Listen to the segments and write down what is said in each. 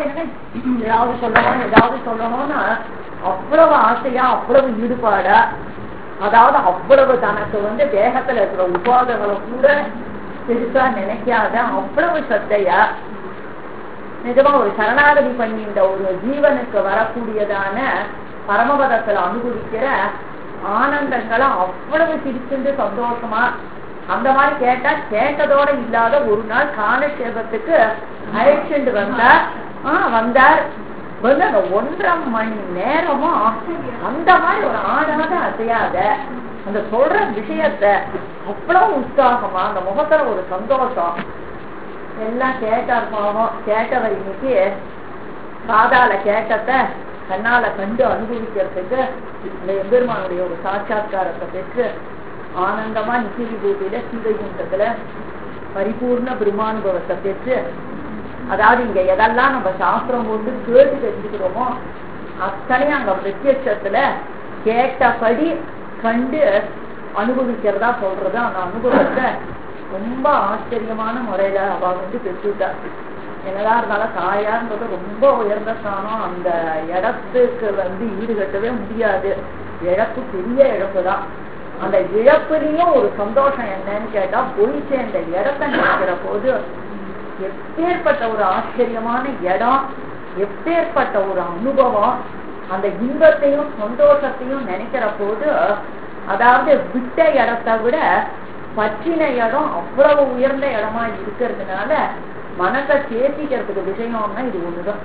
என்ன ஏதாவது சொல்லணும் ஏதாவது சொல்லணும்னு அவ்வளவு ஆசையா அவ்வளவு ஈடுபாடா அதாவது அவ்வளவு தனக்கு வந்து தேகத்துல இருக்கிற உபாதங்களை கூட பெருசா நினைக்காத அவ்வளவு சத்தையா நிஜமா ஒரு சரணாகதி பண்ணி இந்த ஒரு ஜீவனுக்கு வரக்கூடியதான பரமபதத்துல அனுபவிக்கிற ஆனந்தங்களை அவ்வளவு சிரிச்சுண்டு சந்தோஷமா அந்த மாதிரி கேட்டா கேட்டதோட இல்லாத ஒரு நாள் காலக்ஷேபத்துக்கு அழைச்சிட்டு வந்தார் ஆஹ் வந்தார் வந்து அந்த ஒன்றரை மணி நேரமும் அந்த மாதிரி ஒரு ஆடாத அசையாத அந்த சொல்ற விஷயத்த அவ்வளவு உற்சாகமா அந்த முகத்துல ஒரு சந்தோஷம் எல்லாம் கேட்டார் பாவம் கேட்டவர் இன்னைக்கு காதால கேட்டத கண்ணால கண்டு அனுபவிக்கிறதுக்கு இந்த எம்பெருமானுடைய ஒரு சாட்சா்காரத்தை பெற்று ஆனந்தமா நிச்சய பூஜையில சீதைகுண்டத்துல பரிபூர்ண பிரம்மானுபவத்தை பெற்று அதாவது இங்க எதெல்லாம் நம்ம சாஸ்திரம் கொண்டு கேட்டு தெரிஞ்சுக்கிறோமோ அத்தனையும் அங்க பிரத்யட்சத்துல கேட்டபடி கண்டு அனுபவிக்கிறதா சொல்றது அந்த அனுபவத்தை ரொம்ப ஆச்சரியமான முறையில அவ வந்து பெற்றுட்டா என்னதான் இருந்தாலும் தாயார்ன்றது ரொம்ப உயர்ந்த ஸ்தானம் அந்த இடத்துக்கு வந்து ஈடுகட்டவே முடியாது இழப்பு பெரிய இழப்பு தான் அந்த இழப்புலயும் ஒரு சந்தோஷம் என்னன்னு கேட்டா போய் சேர்ந்த இடத்த நினைக்கிற போது எப்பேற்பட்ட ஒரு ஆச்சரியமான இடம் எப்பேற்பட்ட ஒரு அனுபவம் அந்த இன்பத்தையும் சந்தோஷத்தையும் நினைக்கிற போது அதாவது விட்ட இடத்தை விட பற்றின இடம் அவ்வளவு உயர்ந்த இடமா இருக்கிறதுனால மனசை தேசிக்கிறதுக்கு விஷயம்னா இது ஒண்ணுதான்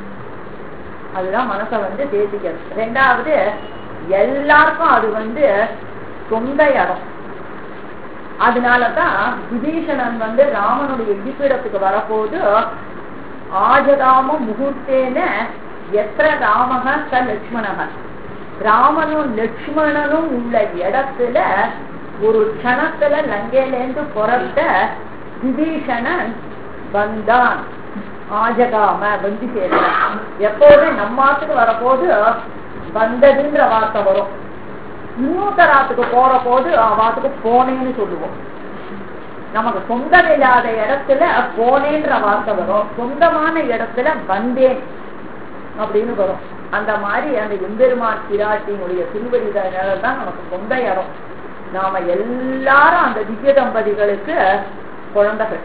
அதுதான் மனசை வந்து தேசிக்கிறது ரெண்டாவது எல்லாருக்கும் அது வந்து சொந்த இடம் அதனாலதான் விபீஷணன் வந்து ராமனுடைய இருப்பிடத்துக்கு வரப்போது ஆஜராம முகூர்த்தேன எത്ര ராமக ச லட்சுமணக ராமனும் லட்சுமணனும் உள்ள இடத்துல ஒரு க்ஷணத்துல லங்கையிலேருந்து புறத்த விபீஷணன் வந்தான் ஆஜகாம வந்து சேர்ந்தான் எப்போதும் நம்மாத்துக்கு வரப்போது வந்ததுன்ற வார்த்தை வரும் இன்னொருத்தராத்துக்கு போற போது அவாத்துக்கு போனேன்னு சொல்லுவோம் நமக்கு சொந்தம் இல்லாத இடத்துல போனேன்ற வார்த்தை வரும் சொந்தமான இடத்துல வந்தேன் அப்படின்னு வரும் அந்த மாதிரி அந்த எம்பெருமான் பிராட்டியினுடைய திருவடிதால தான் நமக்கு சொந்த இடம் நாம எல்லாரும் அந்த திவ்ய தம்பதிகளுக்கு குழந்தைகள்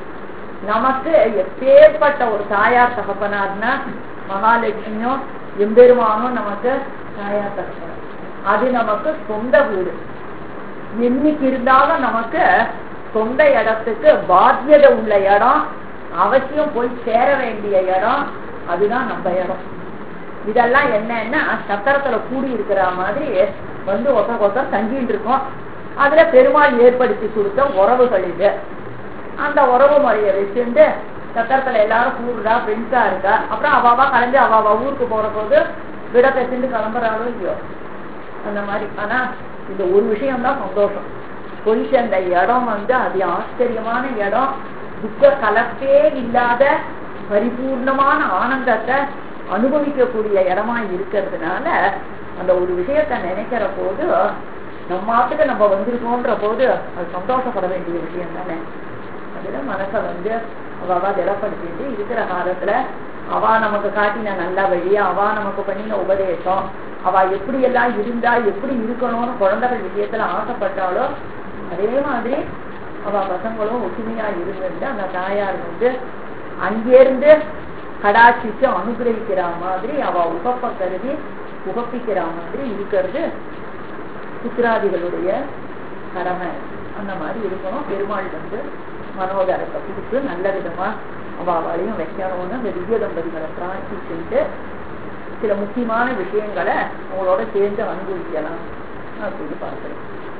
நமக்கு எப்பேற்பட்ட ஒரு தாயார் தகப்பனார்னா மகாலட்சுமியும் எம்பெருமானும் நமக்கு தாயார் தகப்பனார் அது நமக்கு சொந்த வீடு என்னைக்கு இருந்தாலும் நமக்கு சொந்த இடத்துக்கு பாத்தியதை உள்ள இடம் அவசியம் போய் சேர வேண்டிய இடம் அதுதான் நம்ம இடம் இதெல்லாம் என்னன்னா சத்திரத்துல கூடி இருக்கிற மாதிரி வந்து ஒத்த ஒத்த தங்கிட்டு இருக்கோம் அதுல பெருமாள் ஏற்படுத்தி கொடுத்த உறவுகள் இது அந்த உறவு முறையை வச்சுட்டு சத்திரத்துல எல்லாரும் கூடுறா ஃப்ரெண்ட்ஸா இருக்கா அப்புறம் அவாவா கலந்து அவாவா ஊருக்கு போற போது விட பேசிட்டு கிளம்புறாளோ இல்லையோ அந்த மாதிரி ஆனா இந்த ஒரு விஷயம்தான் சந்தோஷம் போய் அந்த இடம் வந்து அது ஆச்சரியமான இடம் துக்க கலப்பே இல்லாத பரிபூர்ணமான ஆனந்தத்தை அனுபவிக்கக்கூடிய இடமா இருக்கிறதுனால அந்த ஒரு விஷயத்த நினைக்கிற போது நம்ம ஆத்துக்கு நம்ம வந்திருக்கோன்ற போது அது சந்தோஷப்பட வேண்டிய விஷயம் தானே அதுல மனசை வந்து அவ திடப்படுத்திட்டு இருக்கிற காலத்துல அவ நமக்கு காட்டின நல்ல வழி அவ நமக்கு பண்ணின உபதேசம் அவ எப்படி எல்லாம் இருந்தா எப்படி இருக்கணும்னு குழந்தைகள் விஷயத்துல ஆசைப்பட்டாலோ அதே மாதிரி அவ பசங்களும் ஒற்றுமையா இருந்துட்டு அந்த தாயார் வந்து அங்கேருந்து கடாட்சிச்சு அனுகிரகிக்கிற மாதிரி அவ உகப்ப கருதி உகப்பிக்கிற மாதிரி இருக்கிறது புத்திராதிகளுடைய கடமை அந்த மாதிரி இருக்கணும் பெருமாள் வந்து மனோதரத்தை கொடுத்து நல்ல விதமா அவாவாலையும் வைக்கணும்னு அந்த திவ்ய தம்பதிகளை பிரார்த்திச்சுட்டு சில முக்கியமான விஷயங்களை அவங்களோட சேர்ந்து அனுபவிக்கலாம் அப்படின்னு பார்க்கிறேன்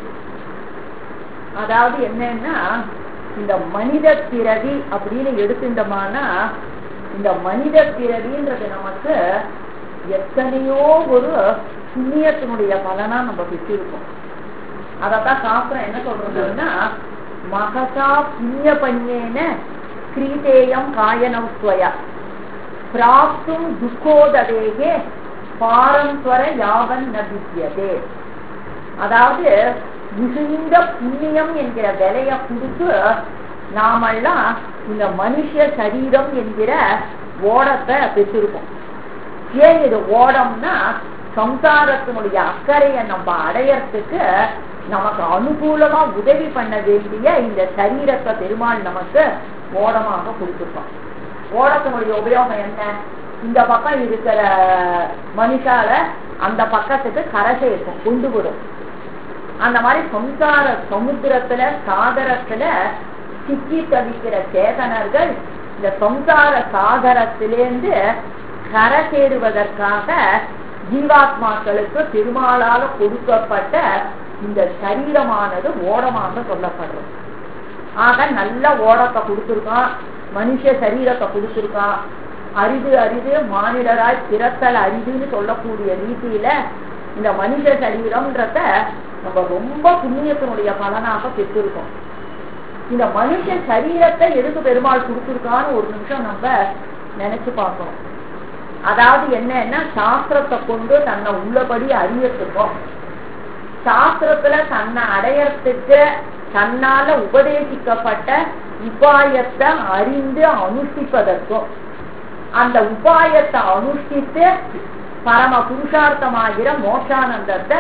அதாவது என்னன்னா இந்த மனித பிறவி அப்படின்னு எடுத்துட்டோம்னா இந்த மனித பிறவின்றது நமக்கு எத்தனையோ ஒரு புண்ணியத்தினுடைய பலனா நம்ம பெற்றிருக்கோம் அதத்தான் சாஸ்திரம் என்ன சொல்றதுன்னா மகசா புண்ணிய பஞ்சேன கிரீதேயம் காயனௌஸ்வயா பிராப்தும் துக்கோததேகே பாரம்பர யாவன் நபித்தியதே அதாவது மிகுந்த புண்ணியம் என்கிற விலைய கொடுத்து நாமெல்லாம் இந்த மனுஷ சரீரம் என்கிற ஓடத்தை பெற்றிருக்கோம் ஏன் இது ஓடம்னா சம்சாரத்தினுடைய அக்கறையை நம்ம அடையறதுக்கு நமக்கு அனுகூலமா உதவி பண்ண வேண்டிய இந்த சரீரத்தை பெருமாள் நமக்கு ஓடமாக கொடுத்துருக்கோம் ஓடத்தினுடைய உபயோகம் என்ன இந்த பக்கம் இருக்கிற மனுஷால அந்த பக்கத்துக்கு கரை சேர்க்கும் கொண்டு விடும் அந்த மாதிரி சம்சார சமுத்திரத்துல சாகரத்துல சிக்கி தவிக்கிற சேதனர்கள் இந்த சம்சார சாகரத்திலேருந்து கரை சேருவதற்காக ஜீவாத்மாக்களுக்கு பெருமாளால கொடுக்கப்பட்ட இந்த சரீரமானது ஓடமாக சொல்லப்படுறது ஆக நல்ல ஓடத்தை கொடுத்துருக்கான் மனுஷ சரீரத்தை கொடுத்துருக்கான் அரிது அரிது மானிடராய் பிறத்தல் அரிதுன்னு சொல்லக்கூடிய ரீதியில இந்த மனுஷ சரீரம்ன்றத நம்ம ரொம்ப புண்ணியத்தினுடைய பலனாக பெற்றிருக்கோம் இந்த மனுஷ சரீரத்தை எதுக்கு பெருமாள் கொடுத்துருக்கான்னு ஒரு நிமிஷம் நம்ம நினைச்சு பார்க்கணும் அதாவது என்னன்னா சாஸ்திரத்தை கொண்டு தன்னை உள்ளபடி அறியத்துக்கும் சாஸ்திரத்துல தன்னை அடையறதுக்கு தன்னால உபதேசிக்கப்பட்ட உபாயத்தை அறிந்து அனுஷ்டிப்பதற்கும் அந்த உபாயத்தை அனுஷ்டித்து பரம புருஷார்த்தமாகிற மோட்சானந்தத்தை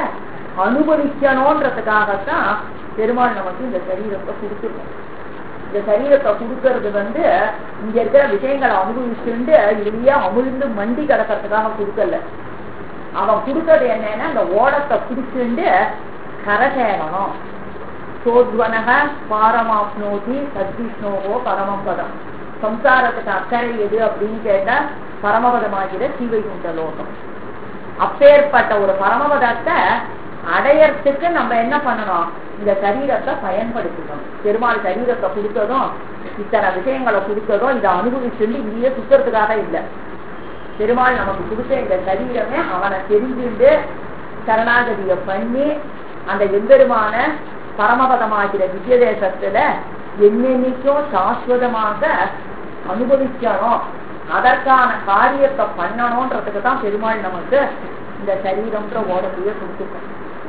அனுபவிக்கணும்ன்றதுக்காகத்தான் பெருமாள் நமக்கு இந்த சரீரத்தை கொடுத்துருக்கோம் இந்த சரீரத்தை கொடுக்கறது வந்து இங்க இருக்கிற விஷயங்களை அனுபவிச்சுட்டு இதுலயே அமிழ்ந்து மண்டி கிடக்கிறதுக்காக கொடுக்கல அவன் கொடுக்கறது என்னன்னா இந்த ஓடத்தை பிடிச்சுண்டு கரை சேரணும் சோத்வனக பாரமாப்னோதி சத்விஷ்ணோகோ பரமம் பதம் சம்சாரத்துக்கு அக்கறை எது அப்படின்னு கேட்டா பரமபதமாகிற சீவைகுண்ட லோகம் அப்பேற்பட்ட ஒரு பரமபதத்தை அடையறதுக்கு நம்ம என்ன பண்ணணும் இந்த சரீரத்தை பயன்படுத்திக்கணும் பெருமாள் சரீரத்தை கொடுத்ததும் இத்தனை விஷயங்களை கொடுத்ததும் இதை அனுபவிச்சுட்டு இங்கேயே சுத்துறதுக்காக இல்லை பெருமாள் நமக்கு கொடுத்த இந்த சரீரமே அவனை தெரிஞ்சுண்டு சரணாகதிய பண்ணி அந்த எம்பெருமான பரமபதமாகிற திவ்ய தேசத்துல என்னென்னைக்கும் சாஸ்வதமாக அனுபவிக்கணும் அதற்கான காரியத்தை பண்ணணும்ன்றதுக்கு தான் பெருமாள் நமக்கு இந்த சரீரம்ன்ற ஓடத்தையே கொடுத்துருக்கோம்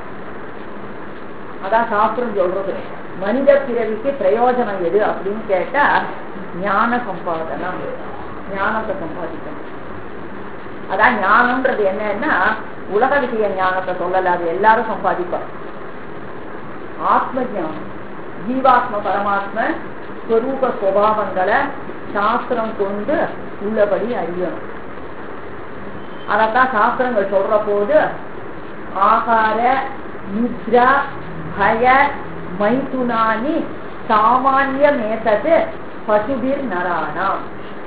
அதான் சாஸ்திரம் சொல்றது மனித பிறவிக்கு பிரயோஜனம் எது அப்படின்னு கேட்டா ஞான சம்பாதனம் ஞானத்தை சம்பாதிக்கணும் அதான் ஞானம்ன்றது என்னன்னா உலக விஷய ஞானத்தை சொல்லல அது எல்லாரும் சம்பாதிப்பார் ஆத்ம ஞானம் ஜீவாத்ம பரமாத்ம ஸ்வரூப சுவாவங்களை சாஸ்திரம் கொண்டு உள்ளபடி அறியணும் அதத்தான் சாஸ்திரங்கள் சொல்ற போது ஆகார நித்ரா பய மைதுனானி சாமானியமேதது பசுபிர் நராணாம்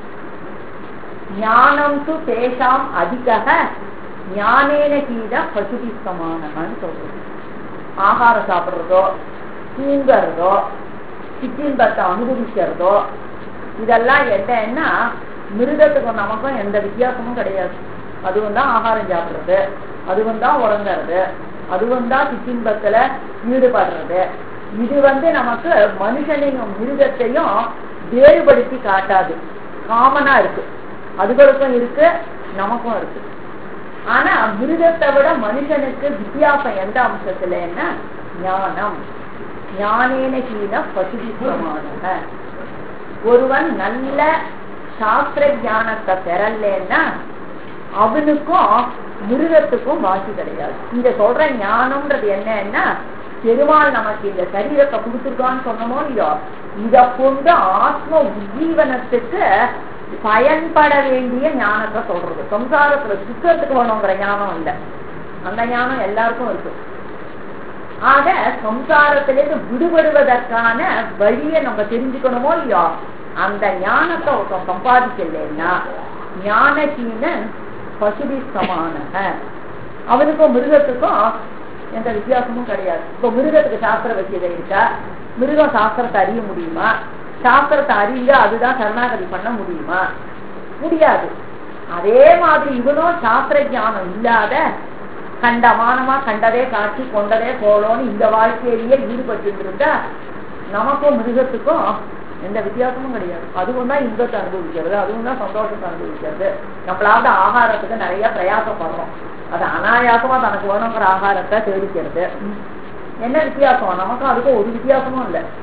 ஞானம் து தேஷாம் அதிக ஞானேன கீழ பசுபி சமானன்னு சொல்றது ஆகாரம் சாப்பிடுறதோ தூங்குறதோ சிற்றின்பத்தை அனுபவிக்கிறதோ இதெல்லாம் என்னன்னா மிருகத்துக்கும் நமக்கும் எந்த வித்தியாசமும் கிடையாது அதுவும் தான் ஆகாரம் சாப்பிடுறது அதுவும் தான் உறங்குறது அதுவும் தான் சிற்றின்பத்துல ஈடுபடுறது இது வந்து நமக்கு மனுஷனையும் மிருகத்தையும் வேறுபடுத்தி காட்டாது காமனா இருக்கு அதுகளுக்கும் இருக்கு நமக்கும் இருக்கு ஆனா மிருகத்தை விட மனுஷனுக்கு வித்தியாசம் எந்த அம்சத்துலன்னா ஞானம் ஞானேன கீழ பசுபித்தமான ஒருவன் நல்ல சாஸ்திர ஞானத்தை பெறலன்னா அவனுக்கும் மிருகத்துக்கும் வாசி கிடையாது இங்க சொல்ற ஞானம்ன்றது என்னன்னா பெருமாள் நமக்கு இந்த சரீரத்தை கொடுத்துருக்கான்னு சொன்னமோ இல்லையோ இத கொண்டு ஆத்ம உஜ்ஜீவனத்துக்கு பயன்பட வேண்டிய ஞானத்தை சொல்றது சம்சாரத்துல சுத்தத்துக்கு வேணுங்கிற ஞானம் இல்லை அந்த ஞானம் எல்லாருக்கும் இருக்கு ஆக சம்சாரத்திலிருந்து விடுபடுவதற்கான வழியை நம்ம தெரிஞ்சுக்கணுமோ இல்லையோ அந்த ஞானத்தை ஒருத்தன் சம்பாதிக்கலைன்னா ஞானகீனன் பசுபி சமானக அவனுக்கும் மிருகத்துக்கும் எந்த வித்தியாசமும் கிடையாது இப்போ மிருகத்துக்கு சாஸ்திர வசியதை இருக்கா மிருகம் சாஸ்திரத்தை அறிய முடியுமா சாஸ்திரத்தை அறிஞ்சா அதுதான் சரணாகதி பண்ண முடியுமா முடியாது அதே மாதிரி இவனும் சாஸ்திர ஞானம் இல்லாத கண்டமானமா கண்டதே காட்சி கொண்டதே போலோன்னு இந்த வாழ்க்கையிலேயே ஈடுபட்டு இருந்தா நமக்கும் மிருகத்துக்கும் எந்த வித்தியாசமும் கிடையாது அதுவும் தான் இன்பத்தை அனுபவிக்கிறது அதுவும் தான் சந்தோஷத்தை அனுபவிக்கிறது நம்மளாவது ஆகாரத்துக்கு நிறைய பிரயாசப்படுறோம் அது அனாயாசமா தனக்கு வேணுங்கிற ஆகாரத்தை தேடிக்கிறது என்ன வித்தியாசம் நமக்கும் அதுக்கும் ஒரு வித்தியாசமும் இல்லை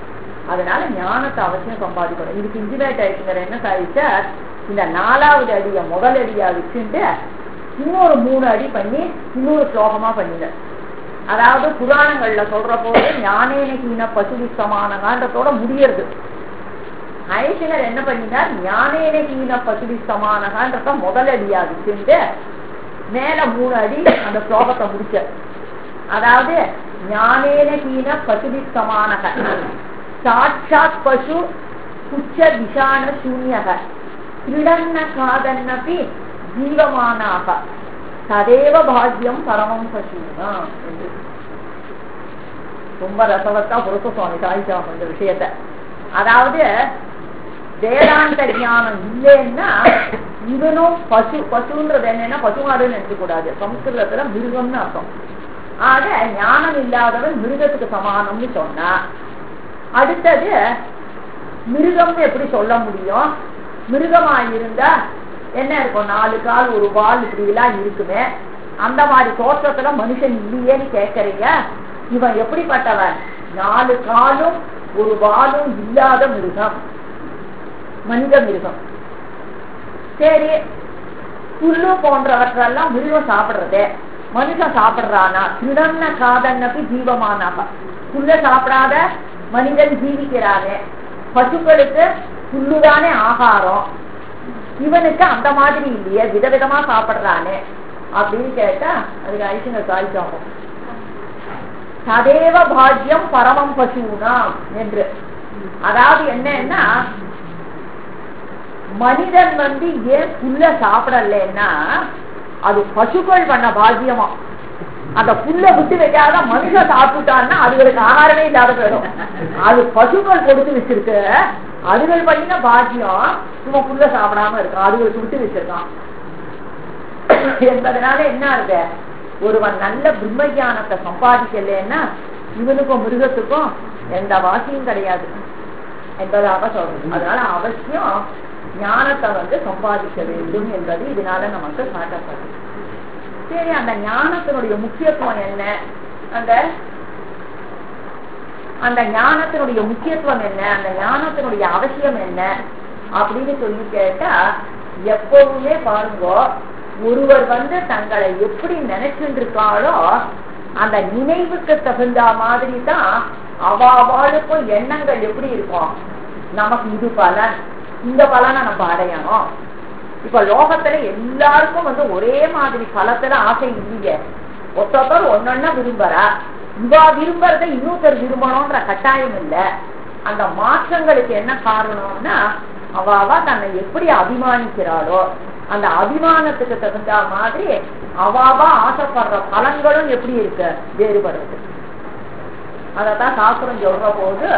அதனால ஞானத்தை அவசியம் சம்பாதிக்கணும் இதுக்கு இன்டிமேட் ஆயிடுச்சுங்கிற என்ன சாதிச்சா இந்த நாலாவது அடிய முதல் அடியா வச்சுட்டு இன்னொரு மூணு அடி பண்ணி இன்னொரு ஸ்லோகமா பண்ணிட அதாவது புராணங்கள்ல சொல்ற போது ஞானேனகீன பசுவி சமானகான்றதோட முடியறது ஐசினர் என்ன பண்ணினார் ஞானேனகீன பசுவி சமானகான்றத முதல் அடியா வச்சுட்டு மேல மூணு அடி அந்த ஸ்லோகத்தை முடிச்ச அதாவது ஞானேனகீன பசுவி சமானக சாட்சாத் பசு குச்ச விஷான சூன்யக கிருடன்ன காதன்னபி ஜீவமானாக ததேவ பாக்கியம் பரமம் பசூனா என்று ரொம்ப ரசவத்தா புருஷ சுவாமி சாய்ச்சாம் இந்த விஷயத்த அதாவது வேதாந்த ஞானம் இல்லைன்னா இவனும் பசு பசுன்றது என்னன்னா பசுமாடுன்னு நினைக்கக்கூடாது சம்ஸ்கிருதத்துல மிருகம்னு அர்த்தம் ஆக ஞானம் இல்லாதவன் மிருகத்துக்கு சமானம்னு சொன்னா அடுத்தது மிருகம்னு எப்படி சொல்ல முடியும் மிருகமா இருந்தா என்ன இருக்கும் நாலு கால் ஒரு வால் இப்படி எல்லாம் இருக்குமே அந்த மாதிரி தோற்றத்துல மனுஷன் இல்லையேன்னு கேக்குறீங்க இவன் எப்படிப்பட்டவன் நாலு காலும் ஒரு வாலும் இல்லாத மிருகம் மனித மிருகம் சரி புல்லு போன்றவற்றெல்லாம் மிருகம் சாப்பிடுறதே மனுஷன் சாப்பிடுறானா திருடன்ன காதன்னப்பி ஜீவமானாப்பா புல்ல சாப்பிடாத மனிதன் ஜீவிக்கிறானே பசுக்களுக்கு புல்லுதானே ஆகாரம் இவனுக்கு அந்த மாதிரி இல்லையே விதவிதமா சாப்பிடுறானே அப்படின்னு கேட்டா அதுக்கு ஐசிங்க சாய்ச்சாகும் சதேவ பாக்கியம் பரமம் பசுனாம் என்று அதாவது என்னன்னா மனிதன் வந்து ஏன் புல்ல சாப்பிடலன்னா அது பசுக்கள் பண்ண பாக்கியமா அந்த புல்ல விட்டு வைக்காத மனுஷன் சாப்பிட்டான்னா அதுகளுக்கு ஆகாரமே இல்லாத போயிடும் அது பசுக்கள் கொடுத்து வச்சிருக்கு அதுகள் பண்ணின பாக்கியம் சும்மா புல்ல சாப்பிடாம இருக்கான் அதுகளுக்கு விட்டு வச்சிருக்கான் என்பதனால என்ன இருக்கு ஒருவன் நல்ல பிரம்ம ஞானத்தை சம்பாதிக்கலன்னா இவனுக்கும் மிருகத்துக்கும் எந்த வாசியும் கிடையாது என்பதாக சொல்றது அதனால அவசியம் ஞானத்தை வந்து சம்பாதிக்க வேண்டும் என்பது இதனால நமக்கு காட்டப்படுது சரி அந்த ஞானத்தினுடைய முக்கியத்துவம் என்ன அந்த அந்த ஞானத்தினுடைய முக்கியத்துவம் என்ன அந்த ஞானத்தினுடைய அவசியம் என்ன அப்படின்னு சொல்லி கேட்டா எப்பவுமே பாருங்க ஒருவர் வந்து தங்களை எப்படி நினைச்சுட்டு இருக்காளோ அந்த நினைவுக்கு தகுந்த மாதிரி தான் அவாவாளுக்கும் எண்ணங்கள் எப்படி இருக்கும் நமக்கு இது பலன் இந்த பலனை நம்ம அடையணும் இப்ப லோகத்துல எல்லாருக்கும் வந்து ஒரே மாதிரி பலத்துல ஆசை இல்லையே ஒருத்தர் ஒன்னொன்னா விரும்புறா இவா விரும்புறத இன்னொருத்தர் விரும்பணும்ன்ற கட்டாயம் இல்ல அந்த மாற்றங்களுக்கு என்ன காரணம்னா அவாவா தன்னை எப்படி அபிமானிக்கிறாளோ அந்த அபிமானத்துக்கு தகுந்த மாதிரி அவாவா ஆசைப்படுற பலன்களும் எப்படி இருக்கு வேறுபடுறது அதத்தான் சாஸ்திரம் சொல்ற போது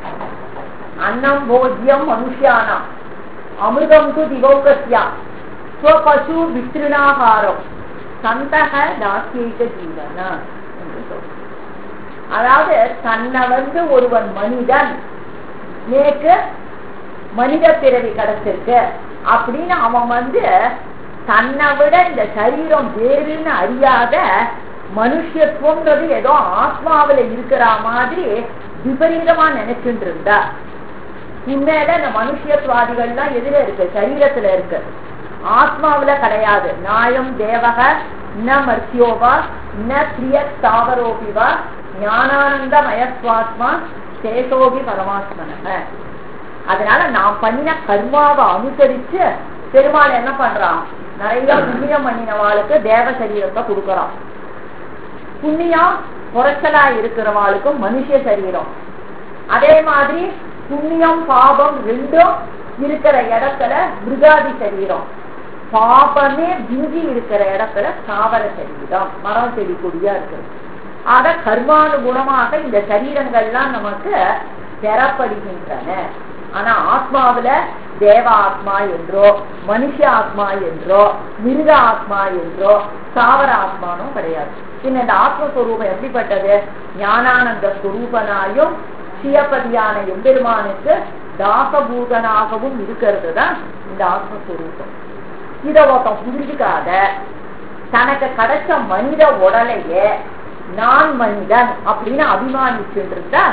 அன்னம் போஜ்யம் மனுஷியானம் அமிர்தம் து திவோகஸ்யா ஸ்வபசு வித்ருணாகாரம் சந்தக தாசியக ஜீவன என்று சொல்றார். அதாவது தன்னை வந்து ஒருவன் மனிதன் நேக்கு மனித பிறவி கிடைச்சிருக்கு அப்படின்னு அவன் வந்து தன்னை விட இந்த சரீரம் வேறுன்னு அறியாத மனுஷத்துவம்ன்றது ஏதோ ஆத்மாவில இருக்கிற மாதிரி விபரீதமா நினைச்சுட்டு இருந்தா உண்மையில இந்த மனுஷத்துவாதிகள்லாம் எதுல இருக்கு சரீரத்துல இருக்கு ஆத்மாவில கிடையாது நாயம் தேவக ந மர்த்தியோவா ந பிரிய தாவரோபிவா ஞானானந்த மயஸ்வாத்மா சேஷோபி பரமாத்மனக அதனால நாம் பண்ணின கர்மாவை அனுசரிச்சு பெருமாள் என்ன பண்றான் நிறைய புண்ணியம் பண்ணினவாளுக்கு தேவ சரீரத்தை கொடுக்கறான் புண்ணியம் குறைச்சலா இருக்கிறவாளுக்கும் மனுஷ சரீரம் அதே மாதிரி புண்ணியம் பாபம் ரெண்டும் இருக்கிற இடத்துல மிருகாதி சரீரம் பாபமே பிஞ்சி இருக்கிற இடத்துல தாவர சரீரம் மரம் செடி கொடியா இருக்கு ஆக கர்மானுகுணமாக இந்த சரீரங்கள்லாம் நமக்கு பெறப்படுகின்றன ஆனா ஆத்மாவில தேவ ஆத்மா என்றோ மனுஷ ஆத்மா என்றோ மிருக ஆத்மா என்றோ தாவர ஆத்மானும் கிடையாது பின்ன இந்த ஆத்மஸ்வரூபம் எப்படிப்பட்டது ஞானானந்த ஸ்வரூபனாயும் சிவபதியான எம்பெருமானுக்கு தாசபூதனாகவும் இருக்கிறது தான் இந்த ஆத்மஸ்வரூபம் இத ஒருத்தன் புரிஞ்சுக்காத தனக்கு கிடைச்ச மனித உடலையே நான் மனிதன் அப்படின்னு அபிமானிச்சுட்டு இருந்தா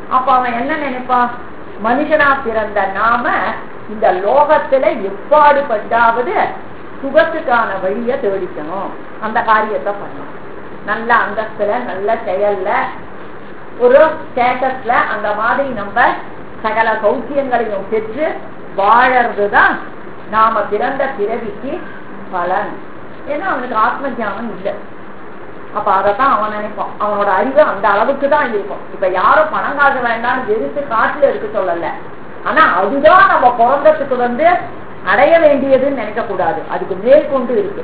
அப்ப அவன் என்ன நினைப்பான் மனுஷனா பிறந்த நாம இந்த லோகத்துல எப்பாடுபட்டாவது சுகத்துக்கான வழிய தேடிக்கணும் அந்த காரியத்தை பண்ணணும் நல்ல அந்தஸ்துல நல்ல செயல்ல ஒரு ஸ்டேட்டஸ்ல அந்த மாதிரி நம்ம சகல சௌக்கியங்களையும் பெற்று வாழறதுதான் நாம பிறந்த பிறவிக்கு பலன் ஏன்னா அவனுக்கு ஆத்ம ஞானம் இல்லை அப்ப அதத்தான் அவன் நினைப்பான் அவனோட அறிவு அந்த அளவுக்கு தான் இருக்கும் இப்ப யாரும் பணம் காசு வேண்டாம்னு வெறுத்து காட்டுல இருக்க சொல்லல ஆனா அதுதான் நம்ம பிறந்ததுக்கு வந்து அடைய வேண்டியதுன்னு நினைக்க கூடாது அதுக்கு மேற்கொண்டு இருக்கு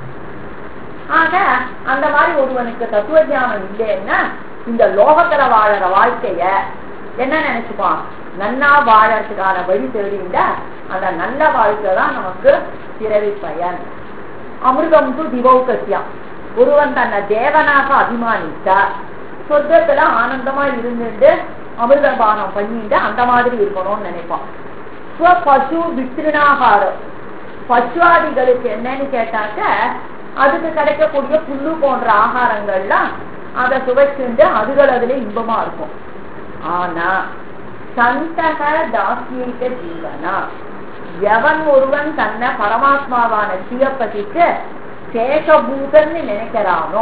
ஆக அந்த மாதிரி ஒருவனுக்கு தத்துவ ஞானம் இல்லைன்னா இந்த லோகத்துல வாழற வாழ்க்கைய என்ன நினைச்சுப்பான் நன்னா வாழறதுக்கான வழி தெரியுண்டா அந்த நல்ல வாழ்க்கை தான் நமக்கு பிறவி பயன் அமிர்தம் து திவௌகசியம் ஒருவன் தன்னை தேவனாக அபிமானித்தா சொர்க்கத்துல ஆனந்தமா இருந்துட்டு அமிர்தபானம் பண்ணிட்டு அந்த மாதிரி இருக்கணும்னு நினைப்பான் ஸ்வ பசு வித்திருநாகாரம் பசுவாதிகளுக்கு என்னன்னு கேட்டாக்க அதுக்கு கிடைக்கக்கூடிய புல்லு போன்ற ஆகாரங்கள்லாம் அதை சுவைச்சுண்டு அதுகள் அதுல இன்பமா இருக்கும் ஆனா சந்தக தாசியக ஜீவனா எவன் ஒருவன் தன்னை பரமாத்மாவான சிவபதிக்கு சேஷபூதன்னு நினைக்கிறானோ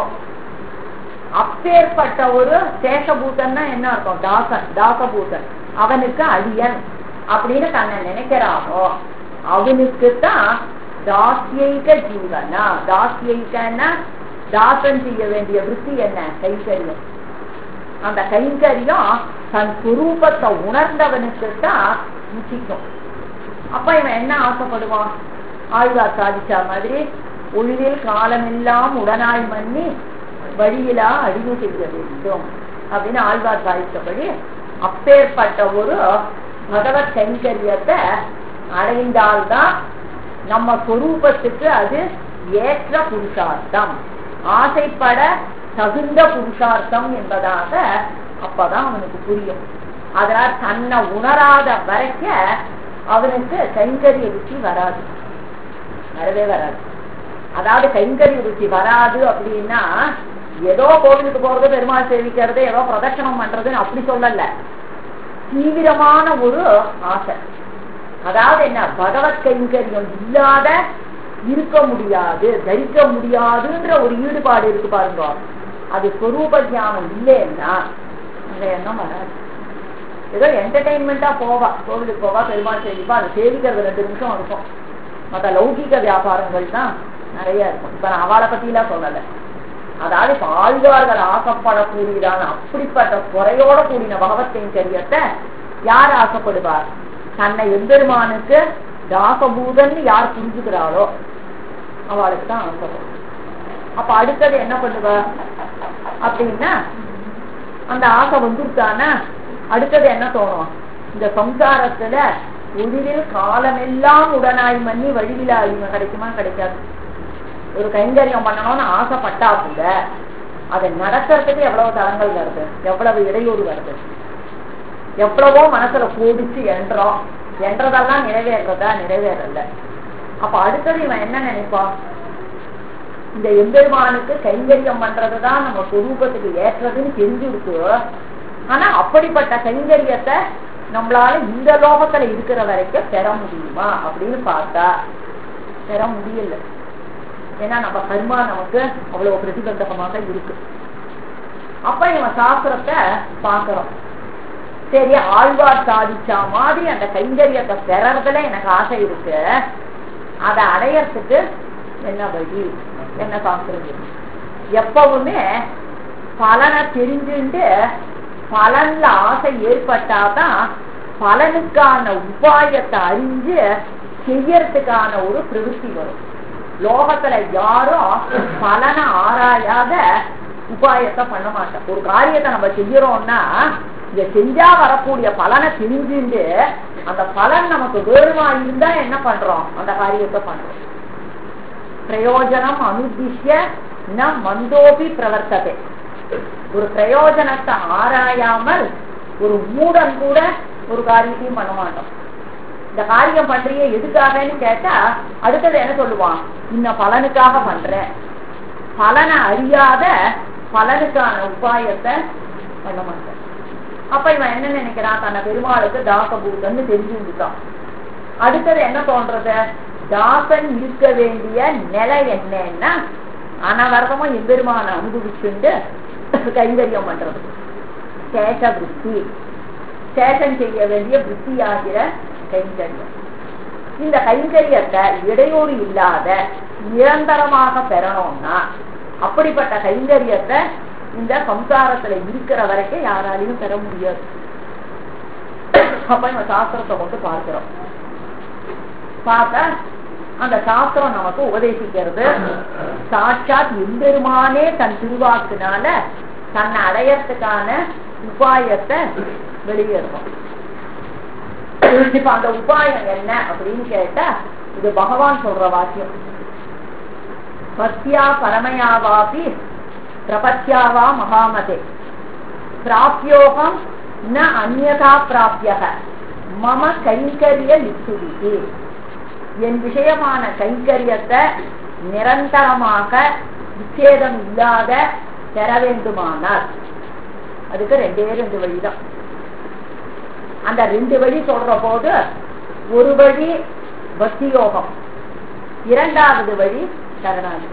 அப்பேற்பட்ட ஒரு சேஷபூதன்னா என்ன அர்த்தம் தாசன் தாசபூதன் அவனுக்கு அடியன் அப்படின்னு தன்னை நினைக்கிறானோ அவனுக்கு தான் தாசியைக ஜீவனா தாசியைகன்னா தாசன் செய்ய வேண்டிய விருத்தி என்ன கைங்கரியம் அந்த கைங்கரியம் தன் சுரூபத்தை உணர்ந்தவனுக்கு தான் ருச்சிக்கும் அப்ப இவன் என்ன ஆசைப்படுவான் ஆழ்வார் சாதிச்சா மாதிரி ஒளிவில் காலமெல்லாம் உடனாய் மன்னி வழியிலா அடிவு செய்ய வேண்டும் அப்படின்னு ஆழ்வார் சாதித்தபடி அப்பேற்பட்ட ஒரு பகவத் கைங்கரியத்தை அடைந்தால்தான் நம்ம சொரூபத்துக்கு அது ஏற்ற புருஷார்த்தம் ஆசைப்பட தகுந்த புருஷார்த்தம் என்பதாக அப்பதான் அவனுக்கு புரியும் அதனால தன்னை உணராத வரைக்க அவனுக்கு கைங்கரிய ருச்சி வராது வரவே வராது அதாவது கைங்கரிய ருச்சி வராது அப்படின்னா ஏதோ கோவிலுக்கு போறது பெருமாள் சேவிக்கிறது ஏதோ பிரதட்சணம் பண்றதுன்னு அப்படி சொல்லல தீவிரமான ஒரு ஆசை அதாவது என்ன பகவத் கைங்கரியம் இல்லாத இருக்க முடியாது தரிக்க முடியாதுன்ற ஒரு ஈடுபாடு இருக்கு பாருங்க அது ஸ்வரூப ஞானம் இல்லைன்னா அந்த எண்ணம் வராது ஏதோ என்டர்டைன்மெண்டா போவா கோவிலுக்கு போவா பெருமாள் சேவிப்பா அது சேவிக்கிறது ரெண்டு நிமிஷம் இருக்கும் மற்ற லௌகிக வியாபாரங்கள் தான் நிறைய இருக்கும் இப்ப நான் அவளை பத்திலாம் சொல்லலை அதாவது இப்ப ஆழ்வார்கள் ஆசைப்படக்கூடியதான அப்படிப்பட்ட குறையோட கூடின பகவத் கைங்கரியத்தை யார் ஆசைப்படுவார் தன்னை எம்பெருமானுக்கு தாசபூதன் யார் புரிஞ்சுக்கிறாளோ அவளுக்கு தான் ஆசைப்படும் அப்ப அடுத்தது என்ன பண்ணுவா அப்படின்னா அந்த ஆசை வந்துட்டானா அடுத்தது என்ன தோணும் இந்த சம்சாரத்துல உயிரில் காலமெல்லாம் உடனாய் மண்ணி வழிவிலா அழிவு கிடைக்குமா கிடைக்காது ஒரு கைங்கரியம் பண்ணணும்னு ஆசைப்பட்டா கூட அதை நடக்கிறதுக்கு எவ்வளவு தளங்கள் வருது எவ்வளவு இடையூறு வருது எவ்வளவோ மனசுல கூடிச்சு என்றோம் என்றதெல்லாம் நிறைவேறதா நிறைவேறல அப்ப அடுத்தது இவன் என்ன நினைப்பான் இந்த எம்பெருமானுக்கு கைங்கரியம் பண்றதுதான் நம்ம சொரூபத்துக்கு ஏற்றதுன்னு தெரிஞ்சிருக்கு ஆனா அப்படிப்பட்ட கைங்கரியத்தை நம்மளால இந்த லோகத்துல இருக்கிற வரைக்கும் பெற முடியுமா அப்படின்னு பார்த்தா பெற முடியல ஏன்னா நம்ம கர்மா நமக்கு அவ்வளவு பிரதிபந்தகமாக இருக்கு அப்ப இவன் சாஸ்திரத்தை பாக்குறோம் சரி ஆழ்வார் சாதிச்சா மாதிரி அந்த கைங்கரியத்தை பெறறதுல எனக்கு ஆசை இருக்கு அதை அடையறதுக்கு என்ன வழி என்ன சாஸ்திரம் இருக்கு எப்பவுமே பலனை தெரிஞ்சுட்டு பலன்ல ஆசை ஏற்பட்டாதான் பலனுக்கான உபாயத்தை அறிஞ்சு செய்யறதுக்கான ஒரு பிரவೃತ್ತಿ வரும் லோகத்துல யாரும் பலனை ஆராயாத உபாயத்தை பண்ண மாட்டோம் ஒரு காரியத்தை நம்ம செய்யறோம்னா இத செஞ்சா வரக்கூடிய பலனை தெரிஞ்சுட்டு அந்த பலன் நமக்கு வேறுமா இருந்தா என்ன பண்றோம் அந்த காரியத்தை பண்றோம் பிரயோஜனம் அனுதிஷ்ய ந மந்தோபி பிரவர்த்ததே ஒரு பிரயோஜனத்தை ஆராயாமல் ஒரு மூடன் கூட ஒரு காரியத்தையும் பண்ண மாட்டோம் இந்த காரியம் பண்றிய எதுக்காகன்னு கேட்டா அடுத்தது என்ன சொல்லுவான் இன்ன பலனுக்காக பண்றேன் பலனை அறியாத பலனுக்கான உபாயத்தை பண்ண மாட்டேன் அப்ப இவன் என்ன நினைக்கிறான் தன்னை பெருமாளுக்கு தாசபூதன்னு தெரிஞ்சுட்டான் அடுத்தது என்ன தோன்றது தாசன் இருக்க வேண்டிய நிலை என்னன்னா அனவரதமா எம்பெருமான அனுபவிச்சுண்டு கைங்கரியம் பண்றது சேஷ புத்தி சேஷம் செய்ய வேண்டிய புத்தியாகிற கைங்கரியம் இந்த கைங்கரியத்தை இடையூறு இல்லாத நிரந்தரமாக பெறணும்னா அப்படிப்பட்ட கைங்கரியத்தை இந்த சம்சாரத்துல இருக்கிற வரைக்கும் யாராலையும் பெற முடியாது அப்ப நம்ம சாஸ்திரத்தை கொண்டு பார்க்கிறோம் பார்த்தா அந்த சாஸ்திரம் நமக்கு உபதேசிக்கிறது சாட்சாத் எம்பெருமானே தன் திருவாக்குனால தன்னை அடையறதுக்கான உபாயத்தை வெளியேறும் இப்ப அந்த உபாயம் என்ன அப்படின்னு கேட்டா இது பகவான் சொல்ற வாக்கியம் பக்தியா பரமயாவாபி பிரபத்யாவா மகாமதே பிராப்யோகம் ந அந்நதா பிராப்யக மம கைங்கரிய லிச்சுவிதி என் விஷயமான கைங்கரியத்தை நிரந்தரமாக விச்சேதம் இல்லாத பெற வேண்டுமானால் அதுக்கு ரெண்டே ரெண்டு வழிதான் அந்த ரெண்டு வழி சொல்ற போது ஒரு வழி பக்தி யோகம் இரண்டாவது வழி சரணாகி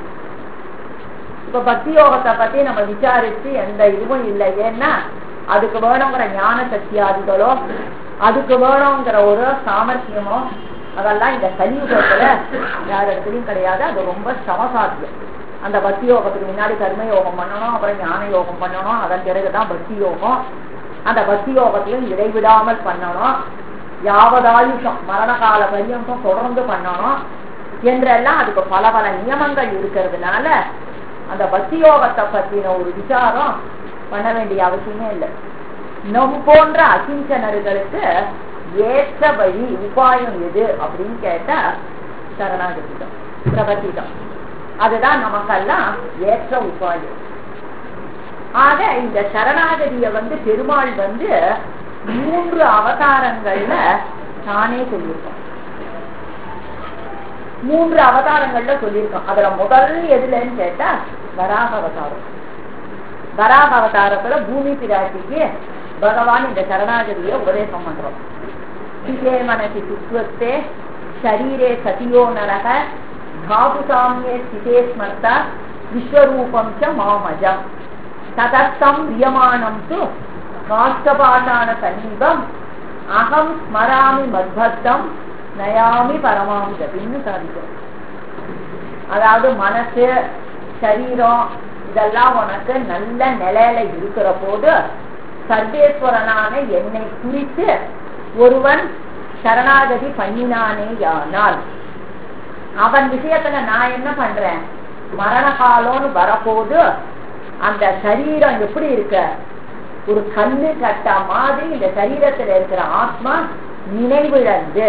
இப்ப பக்தி யோகத்தை பத்தி நம்ம விசாரிச்சு எந்த இதுவும் இல்லை ஏன்னா அதுக்கு வேணுங்கிற ஞான சக்தியாதிகளோ அதுக்கு வேணுங்கிற ஒரு சாமர்த்தியமோ அதெல்லாம் இந்த கலியுகத்துல யார் இடத்துலயும் கிடையாது அது ரொம்ப சமசாத்தியம் அந்த பக்தி யோகத்துக்கு முன்னாடி கர்ம யோகம் பண்ணணும் அப்புறம் ஞான யோகம் பண்ணணும் அதன் பிறகுதான் பக்தி யோகம் அந்த பக்தி யோகத்தையும் இடைவிடாமல் பண்ணணும் யாவதாயுஷம் மரண கால பரியந்தம் தொடர்ந்து பண்ணணும் என்றெல்லாம் அதுக்கு பல பல நியமங்கள் இருக்கிறதுனால அந்த பக்தி யோகத்தை பத்தின ஒரு விசாரம் பண்ண வேண்டிய அவசியமே இல்லை நம் போன்ற அகிஞ்சனர்களுக்கு ஏற்ற வழி உபாயம் எது அப்படின்னு கேட்டா சரணாகதிதான் பிரபத்திதான் அதுதான் நமக்கெல்லாம் ஏற்ற உபாயம் ஆக இந்த சரணாகதிய வந்து பெருமாள் வந்து மூன்று அவதாரங்கள்ல தானே சொல்லியிருக்கோம் மூன்று அவதாரங்கள்ல சொல்லியிருக்கோம் அதுல முதல் எதுலன்னு கேட்டா வராக அவதாரம் வராக அவதாரத்துல பூமி பிராட்டிக்கு பகவான் இந்த சரணாகதியை உபதேசம் பண்றோம் சிதே மனசி சுத்வத்தே ஷரீரே சதியோ நரக தாது சாமியே ஸ்திதே ஸ்மர்த்தா விஸ்வரூபம் ச மாமஜம் ததர்த்தம் ரியமானம் து காஷ்டபாஷான சமீபம் அகம் ஸ்மராமி மத்பத்தம் நயாமி பரமாம் கதின்னு சாதிக்கும் அதாவது மனசு சரீரம் இதெல்லாம் உனக்கு நல்ல நிலையில இருக்கிற போது சர்வேஸ்வரனான என்னை குறித்து ஒருவன் சரணாகதி பண்ணினானே யானால் அவன் விஷயத்துல நான் என்ன பண்றேன் மரண காலம்னு வரப்போது அந்த சரீரம் எப்படி இருக்க ஒரு கண்ணு கட்ட மாதிரி இந்த சரீரத்துல இருக்கிற ஆத்மா நினைவிழந்து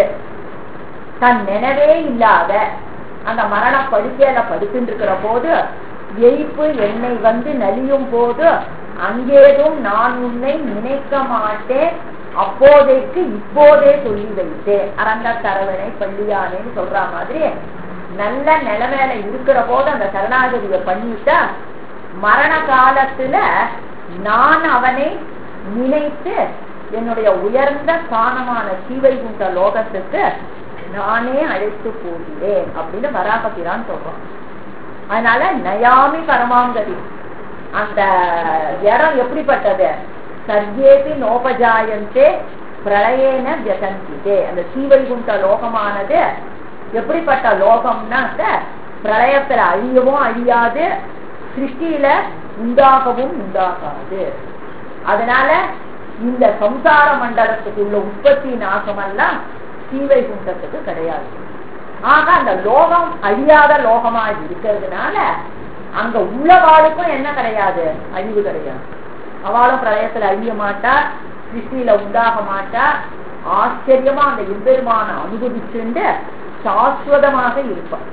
தன் நினைவே இல்லாத அந்த மரண படுக்கையில படுத்துட்டு இருக்கிற போது எய்ப்பு என்னை வந்து நலியும் போது அங்கேதும் நான் உன்னை நினைக்க மாட்டேன் அப்போதைக்கு இப்போதே சொல்லி வைத்தேன் அரங்க தரவனை பள்ளியானேன்னு சொல்ற மாதிரி நல்ல நிலைமையில இருக்கிற போது அந்த சரணாகதியை பண்ணிட்டா மரண காலத்துல நான் அவனை நினைத்து என்னுடைய உயர்ந்த ஸ்தானமான சீவைகுண்ட லோகத்துக்கு நானே அழைத்து போகிறேன் அப்படின்னு வராகபிரான் சொல்றோம் அதனால நயாமி பரமாங்கதி அந்த இடம் எப்படிப்பட்டது சர்வேபி நோபஜாயந்தே பிரளயேன வியசந்திதே அந்த சீவைகுண்ட லோகமானது எப்படிப்பட்ட லோகம்னாக்க பிரளயத்துல அழியவும் அழியாது சிருஷ்டியில உண்டாகவும் உண்டாகாது அதனால இந்த சம்சார மண்டலத்துக்குள்ள உற்பத்தி நாசமெல்லாம் சீவை குண்டத்துக்கு கிடையாது ஆக அந்த லோகம் அழியாத லோகமா இருக்கிறதுனால அங்க உள்ளவாளுக்கும் என்ன கிடையாது அழிவு கிடையாது அவளும் பிரளயத்துல அழிய மாட்டா சிருஷ்டியில உண்டாக மாட்டா ஆச்சரியமா அந்த எம்பெருமான அனுபவிச்சுண்டு சாஸ்வதமாக இருப்பான்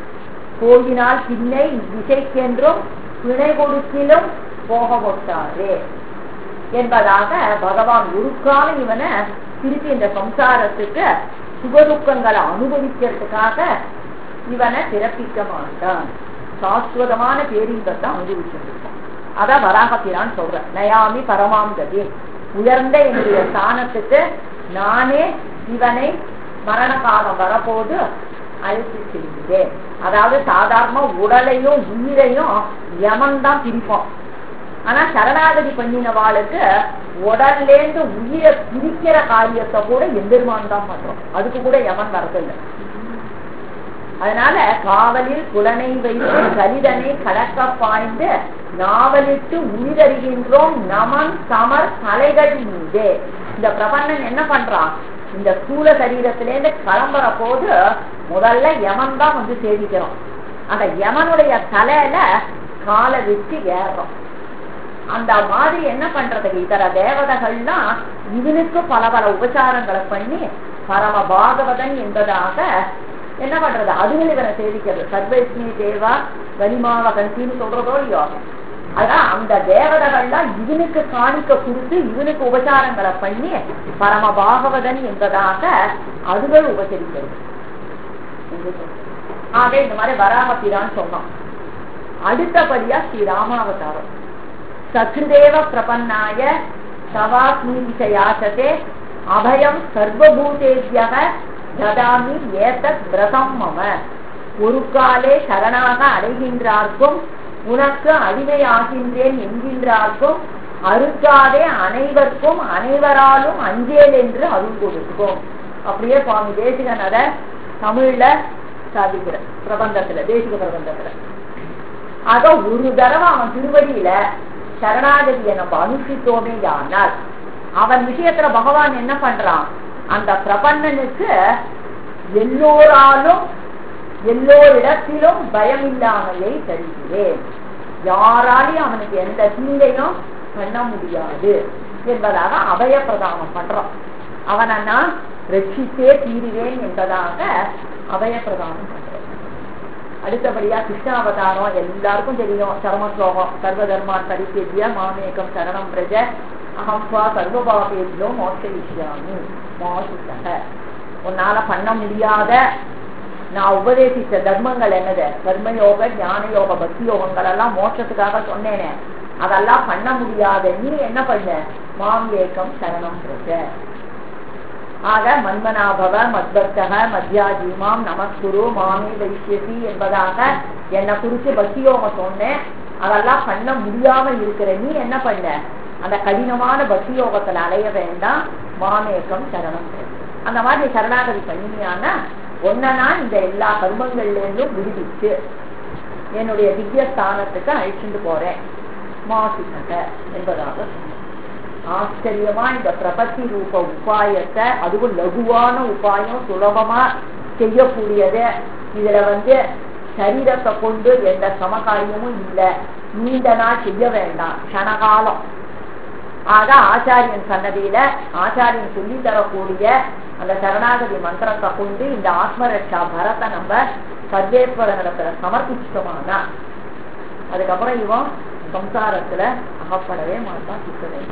போகினால் பின்னை திசைக்கென்றும் பிணை கொடுக்கிலும் போக ஒட்டாரே என்பதாக பகவான் ஒரு காலம் இவனை திருப்பி இந்த சம்சாரத்துக்கு சுகதுக்கங்களை அனுபவிக்கிறதுக்காக இவனை பிறப்பிக்க மாட்டான் சாஸ்வதமான பேரின்பத்தை அனுபவிச்சிருக்கான் அதான் வராகப்பிரான் சொல்ற நயாமி பரமாம் கதி உயர்ந்த என்னுடைய ஸ்தானத்துக்கு நானே இவனை மரண காலம் வரப்போது அழைத்து செல்கிறேன் அதாவது சாதாரண உடலையும் உயிரையும் யமன் தான் பிரிப்போம் ஆனா சரணாகதி பண்ணினவாளுக்கு உடல்லேருந்து உயிரை பிரிக்கிற காரியத்தை கூட எம்பெருமான் தான் பண்றோம் அதுக்கு கூட யமன் வரதில்லை அதனால காவலில் புலனை வைத்து கலிதனை கடக்க பாய்ந்து நாவலிட்டு உயிரறிகின்றோம் நமன் சமர் தலைகள் மீது இந்த பிரபண்ணன் என்ன பண்றான் இந்த ஸ்தூல சரீரத்திலேருந்து கிளம்புற போது முதல்ல யமன் தான் வந்து சேவிக்கிறோம் அந்த யமனுடைய தலையில காலை வச்சு ஏறுறோம் அந்த மாதிரி என்ன பண்றதுக்கு இதர தேவதைகள்லாம் இவனுக்கு பல பல உபச்சாரங்களை பண்ணி பரம பாகவதன் என்பதாக என்ன பண்றது அதுவும் இவனை சேவிக்கிறது சர்வஸ்மி தேவா கனிமாவகன்சின்னு சொல்றதோ இல்லையோ அதான் அந்த தேவதைகள்லாம் இவனுக்கு காணிக்க கொடுத்து இவனுக்கு உபச்சாரங்களை பண்ணி பரம பாகவதன் என்பதாக அதுகள் உபசரிக்கிறது ஆக இந்த மாதிரி வராமத்திரான்னு சொன்னோம் அடுத்தபடியா ஸ்ரீ ராமாவதாரம் சக்ருதேவ பிரபன்னாய சவாஸ்மீதிசயாசதே அபயம் சர்வபூதேபியக ததாமி ஏதத் விரதம் மம ஒரு காலே சரணாக அடைகின்றார்க்கும் உனக்கு அடிமையாகின்றேன் என்கின்றார்க்கும் அறுக்காதே அனைவருக்கும் அனைவராலும் அஞ்சேல் என்று அருள் கொடுக்கும் அப்படியே சுவாமி தேசிகன் அத தமிழ்ல சாதிக்கிற பிரபந்தத்துல தேசிக பிரபந்தத்துல ஆக ஒரு தடவை அவன் திருவடியில சரணாகதியை நம்ம அனுஷ்டித்தோமே ஆனால் அவன் விஷயத்துல பகவான் என்ன பண்றான் அந்த பிரபன்னனுக்கு எல்லோராலும் எல்லோரிடத்திலும் பயம் இல்லாமலே தருகிறேன் யாராலையும் அவனுக்கு எந்த தீங்கையும் பண்ண முடியாது என்பதாக அபய பிரதானம் பண்றான் அவனை நான் ரட்சித்தே தீருவேன் என்பதாக அபய பிரதானம் பண்றேன் அடுத்தபடியா கிருஷ்ணாவதாரம் எல்லாருக்கும் தெரியும் சரம ஸ்லோகம் சர்வதர்மான் பரிசேத்திய மாமேகம் சரணம் பிரஜ அகம் ஸ்வா சர்வபாபேஜோ மோட்சயிஷ்யாமி மோசித்தக உன்னால பண்ண முடியாத நான் உபதேசித்த தர்மங்கள் என்னது கர்மயோக ஞான யோக பக்தி யோகங்கள் எல்லாம் மோட்சத்துக்காக சொன்னேனே அதெல்லாம் பண்ண முடியாத நீ என்ன பண்ண மாம் ஏக்கம் சரணம் பிரஜ ஆக மன்மனாபவ மத்பக்தக மத்யாஜீமாம் நமஸ்குரு மாமி வைஷ்யசி என்பதாக என்னை குறிச்சு பக்தியோகம் சொன்னேன் அதெல்லாம் பண்ண முடியாம இருக்கிற நீ என்ன பண்ண அந்த கடினமான பக்தி யோகத்துல அலைய வேண்டாம் மாமேக்கம் சரணம் அந்த மாதிரி சரணாகதி பண்ணினியானா ஒன்னா இந்த எல்லா கர்மங்கள்ல இருந்தும் விடுவிச்சு என்னுடைய திவ்ய ஸ்தானத்துக்கு அழிச்சுட்டு போறேன் மாசிக்க என்பதாக சொன்னேன் ஆச்சரியமா இந்த பிரபத்தி ரூப உபாயத்தை அதுவும் லகுவான உபாயம் சுலபமா செய்யக்கூடியது இதுல வந்து சரீரத்தை கொண்டு எந்த சமகாரியமும் இல்லை நீண்ட நாள் செய்ய வேண்டாம் கணகாலம் ஆக ஆச்சாரியன் சன்னதியில ஆச்சாரியன் சொல்லி தரக்கூடிய அந்த சரணாகதி மந்திரத்தை கொண்டு இந்த ஆத்மரட்சா பரத்தை நம்ம சர்வேஸ்வரனிடத்துல சமர்ப்பிச்சிட்டோமானா அதுக்கப்புறம் இவன் சம்சாரத்துல அகப்படவே மாட்டான் சிக்கலை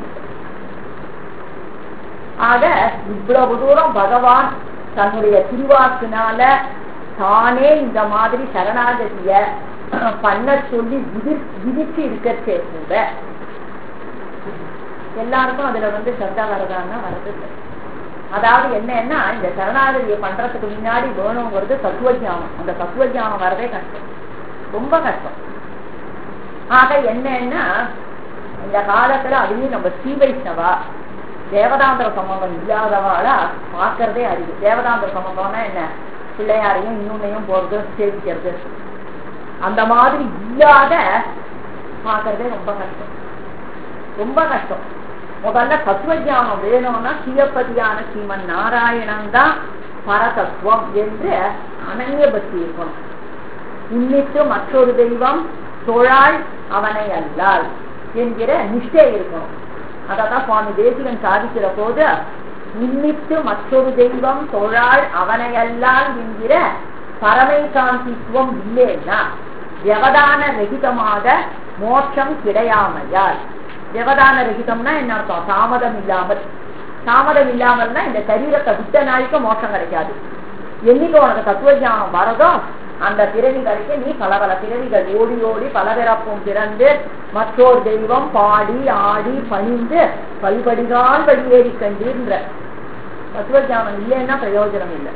ஆக இவ்வளவு தூரம் பகவான் தன்னுடைய திருவாக்குனால தானே இந்த மாதிரி சரணாகதிய பண்ண சொல்லி விதி விதிச்சு இருக்கச்சே கூட எல்லாருக்கும் அதுல வந்து சத்தா வரதான்னா வரது அதாவது என்னன்னா இந்த சரணாகதியை பண்றதுக்கு முன்னாடி வேணுங்கிறது தத்துவ ஜானம் அந்த தத்துவ ஜானம் வரதே கஷ்டம் ரொம்ப கஷ்டம் ஆக என்னன்னா இந்த காலத்துல அதுலயும் நம்ம ஸ்ரீ வைஷ்ணவா தேவதாந்திர சம்பந்தம் இல்லாதவாளா பார்க்கறதே அறிவு தேவதாந்திர சம்பந்தம்னா என்ன பிள்ளையாரையும் இன்னொன்னையும் போறது சேவிக்கிறது அந்த மாதிரி இல்லாத பார்க்கறதே ரொம்ப கஷ்டம் ரொம்ப கஷ்டம் முதல்ல தத்துவ ஜானம் வேணும்னா சிவபதியான ஸ்ரீமன் நாராயணன் தான் பரதத்துவம் என்று அனன்ய பக்தி இருக்கணும் இன்னிட்டு மற்றொரு தெய்வம் தொழாள் அவனை அல்லாள் என்கிற நிஷ்டை இருக்கணும் அதான் சுவாமி தேசிகன் சாதிக்கிற போது இன்னிட்டு மற்றொரு தெய்வம் தொழாள் அவனை அல்லாள் என்கிற பரமை காந்தித்துவம் இல்லைன்னா வியவதான ரகிதமாக மோட்சம் கிடையாமையால் வியவதான ரகிதம்னா என்ன அர்த்தம் தாமதம் இல்லாமல் தாமதம் இல்லாமல்னா இந்த சரீரத்தை விட்ட நாளைக்கு மோட்சம் கிடைக்காது என்னைக்கு உனக்கு தத்துவ ஞானம் வரதோ அந்த பிறவிகளுக்கு நீ பல பல பிறவிகள் ஓடி ஓடி பல பிறப்பும் பிறந்து மற்றோர் தெய்வம் பாடி ஆடி பணிந்து பல்படிகால் வெளியேறி கண்டீர்ன்ற தத்துவஜானம் இல்லைன்னா பிரயோஜனம் இல்லை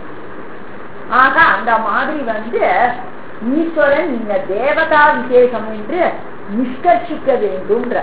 ஆக அந்த மாதிரி வந்து ஈஸ்வரன் இந்த தேவதா விசேஷம் என்று நிஷ்கர்ஷிக்க வேண்டும்ன்ற